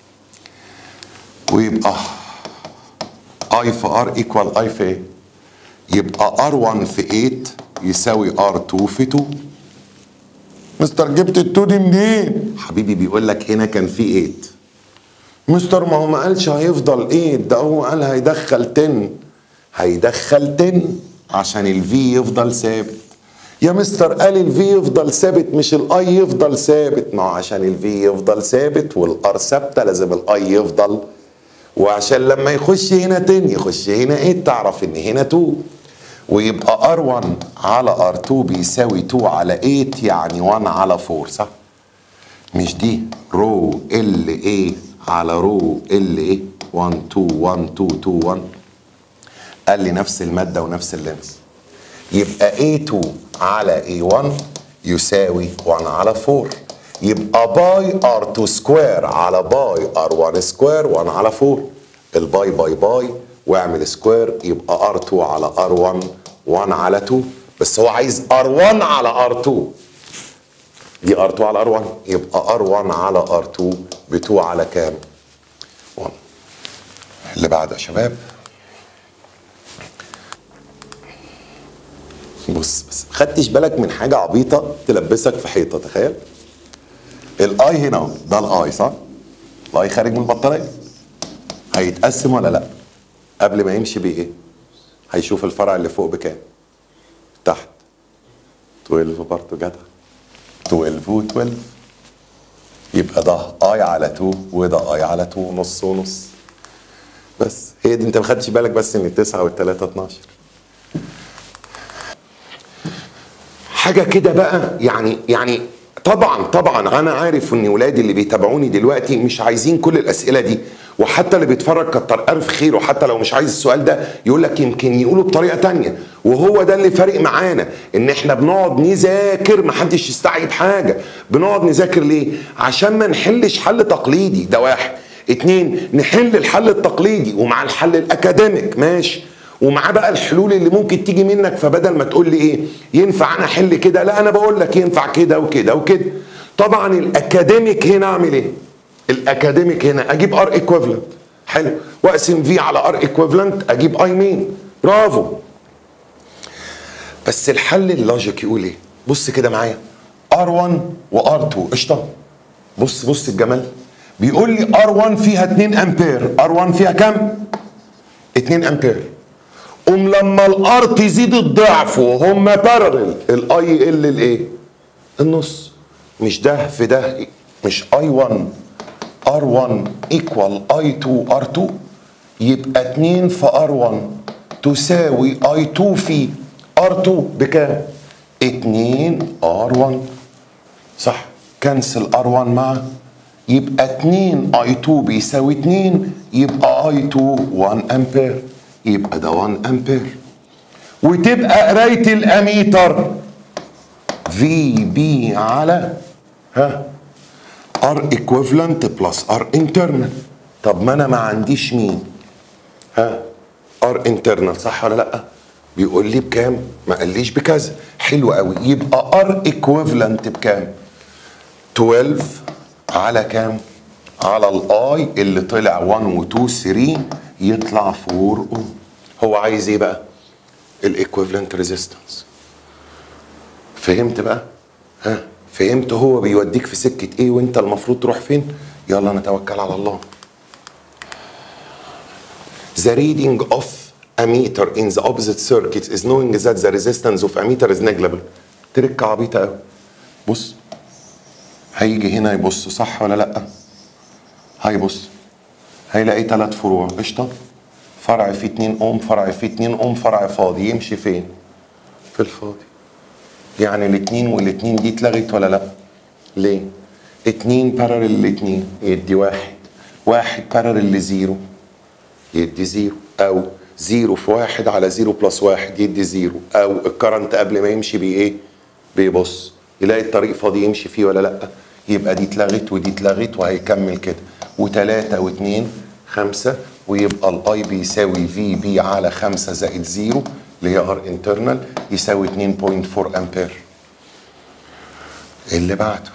ويبقى اي في ار ايكوال اي في ايه يبقى ار 1 في 8 يساوي ار 2 في 2 مستر جبت ال 2 دي منين حبيبي بيقول لك هنا كان في 8 مستر ما هو ما قالش هيفضل 8 ده هو قال هيدخل 10 هيدخل 10 عشان الفي يفضل ثابت يا مستر قال الفي يفضل ثابت مش الاي يفضل ثابت ما هو عشان الفي يفضل ثابت والار ثابته لازم الاي يفضل وعشان لما يخش هنا 10 يخش هنا 8 تعرف ان هنا 2 ويبقى R1 على R2 بيساوي 2 على 8 يعني 1 على 4 صح؟ مش دي رو ال اي على رو ال اي 1 2 1 2 2 1 قال لي نفس المادة ونفس اللينس يبقى A2 على A1 يساوي 1 على 4 يبقى باي R2 سكوير على باي R1 سكوير 1 على 4 الباي باي باي واعمل سكوير يبقى R2 على R1 1 على 2 بس هو عايز R1 على R2 دي R2 على R1 يبقى R1 على R2 ب 2 على كام؟ 1 اللي بعده يا شباب بص بس خدتش بالك من حاجة عبيطة تلبسك في حيطة تخيل الاي هنا اهو ده الاي صح؟ الاي خارج من البطارية هيتقسم ولا لا؟ قبل ما يمشي بيه ايه؟ هيشوف الفرع اللي فوق بكام؟ تحت 12 برضه جدع 12 و 12 يبقى ده اي على 2 وده اي على 2 نص ونص بس هي دي انت ما خدتش بالك بس ان التسعه والثلاثه 12 حاجه كده بقى يعني يعني طبعا طبعا انا عارف ان ولادي اللي بيتابعوني دلوقتي مش عايزين كل الاسئله دي وحتى اللي بيتفرج كتر الف خير وحتى لو مش عايز السؤال ده يقول لك يمكن يقوله بطريقه تانية وهو ده اللي فارق معانا ان احنا بنقعد نذاكر محدش يستعيب حاجه بنقعد نذاكر ليه عشان ما نحلش حل تقليدي ده واحد اتنين نحل الحل التقليدي ومع الحل الاكاديميك ماشي ومعاه بقى الحلول اللي ممكن تيجي منك فبدل ما تقول لي ايه ينفع انا احل كده لا انا بقول لك ينفع كده وكده وكده طبعا الاكاديميك هنا اعمل ايه الاكاديميك هنا اجيب ار ايكويفالنت حلو واقسم في على ار ايكويفالنت اجيب اي مين برافو بس الحل اللوجيك يقول ايه بص كده معايا ار1 وار2 قشطه بص بص الجمال بيقول لي ار1 فيها 2 امبير ار1 فيها كام 2 امبير قوم لما الار تزيد الضعف وهم بارلل الاي يقل الايه النص مش ده في ده مش اي 1 ار 1 ايكوال اي 2 ار 2 يبقى 2 في ار 1 تساوي اي 2 في ار 2 بكام 2 ار 1 صح كنسل ار 1 مع يبقى 2 اي 2 بيساوي 2 يبقى اي 2 1 امبير يبقى ده 1 امبير وتبقى قرايه الاميتر في بي على ها ار ايكويفالنت بلس ار انترنال طب ما انا ما عنديش مين ها ار انترنال صح ولا لا بيقول لي بكام ما قاليش بكذا حلو قوي يبقى ار ايكويفالنت بكام 12 على كام على الاي اللي طلع 1 و 2 3 يطلع 4 اوم هو عايز ايه بقى الايكويفالنت ريزيستنس فهمت بقى ها فهمت هو بيوديك في سكه ايه وانت المفروض تروح فين يلا نتوكل على الله The reading of a meter in the opposite circuit is knowing that the resistance of a meter is negligible. تركة عبيطة قوي. بص هيجي هنا يبص صح ولا لأ؟ هيبص هيلاقي ثلاث فروع قشطة فرع فيه 2 أوم فرع فيه 2 أوم فرع فاضي يمشي فين؟ في الفاضي. يعني الاتنين والاتنين دي اتلغت ولا لأ؟ ليه؟ اتنين بارل لاتنين يدي واحد واحد بارل لزيرو يدي زيرو او زيرو في واحد على زيرو بلس واحد يدي زيرو او الكرنت قبل ما يمشي بيه ايه بيبص يلاقي الطريق فاضي يمشي فيه ولا لا يبقى دي اتلغت ودي اتلغت وهيكمل كده وتلاتة واتنين خمسة ويبقى الاي بيساوي في بي على خمسة زائد زيرو اللي هي ار انترنال يساوي 2.4 امبير اللي بعده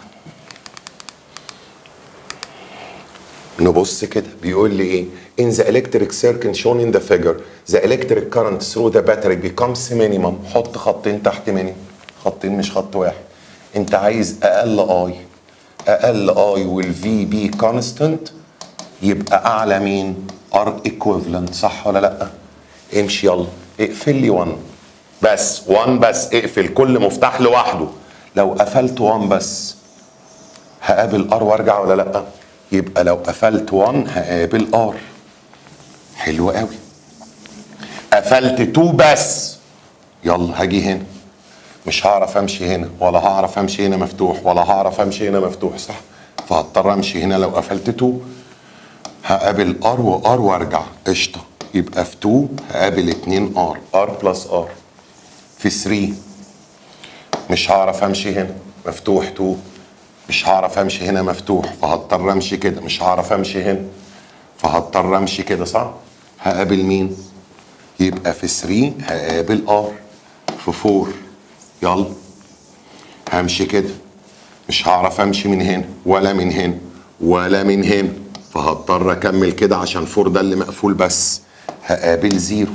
نبص كده بيقول لي ايه in the electric circuit shown in the figure the electric current through the battery becomes minimum حط خطين تحت minimum خطين مش خط واحد انت عايز اقل اي اقل اي والفي بي كونستنت يبقى اعلى مين ار ايكويفالنت صح ولا لا امشي يلا اقفل لي 1 بس 1 بس اقفل كل مفتاح لوحده لو قفلت 1 بس هقابل ار وارجع ولا لا يبقى لو قفلت 1 هقابل ار حلو قوي قفلت 2 بس يلا هاجي هنا مش هعرف امشي هنا ولا هعرف امشي هنا مفتوح ولا هعرف امشي هنا مفتوح صح فهضطر امشي هنا لو قفلت 2 هقابل ار وار وارجع قشطه يبقى في 2 هقابل 2 ار ار بلس ار في 3 مش هعرف امشي هنا مفتوح 2 مش هعرف امشي هنا مفتوح فهضطر امشي كده مش هعرف امشي هنا فهضطر امشي كده صح هقابل مين يبقى في 3 هقابل ار في 4 يلا همشي كده مش هعرف امشي من هنا ولا من هنا ولا من هنا فهضطر اكمل كده عشان 4 ده اللي مقفول بس هقابل زيرو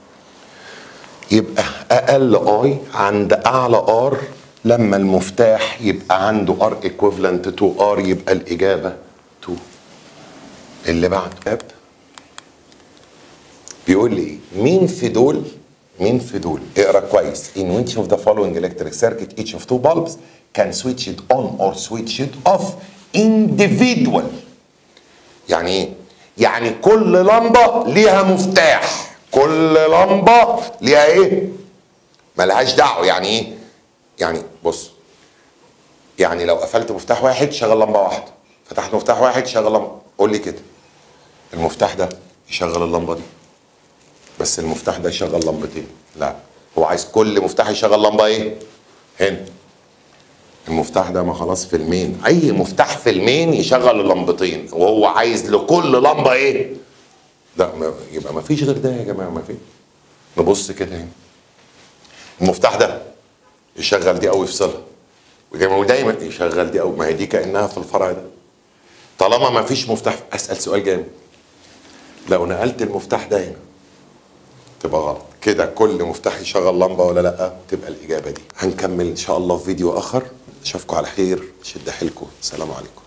يبقى اقل اي عند اعلى ار لما المفتاح يبقى عنده ار ايكويفالنت تو ار يبقى الاجابه 2 اللي بعده بيقول لي ايه مين في دول مين في دول اقرا كويس in which of the following electric circuit each of two bulbs can switch it on or switch it off individual يعني ايه يعني كل لمبه ليها مفتاح كل لمبه ليها ايه ملهاش دعوه يعني ايه يعني بص يعني لو قفلت مفتاح واحد شغل لمبه واحده فتحت مفتاح واحد شغل لمبه قول لي كده المفتاح ده يشغل اللمبه دي بس المفتاح ده يشغل لمبتين لا هو عايز كل مفتاح يشغل لمبه ايه هنا المفتاح ده ما خلاص في المين اي مفتاح في المين يشغل اللمبتين وهو عايز لكل لمبه ايه ده ما يبقى ما فيش غير ده يا جماعه ما في نبص كده هنا المفتاح ده يشغل دي او يفصلها ودايما يشغل دي او ما هي دي كانها في الفرع ده طالما ما فيش مفتاح اسال سؤال جامد لو نقلت المفتاح ده هنا تبقى غلط كده كل مفتاح يشغل لمبه ولا لا تبقى الاجابه دي هنكمل ان شاء الله في فيديو اخر اشوفكم على خير شد حيلكم سلام عليكم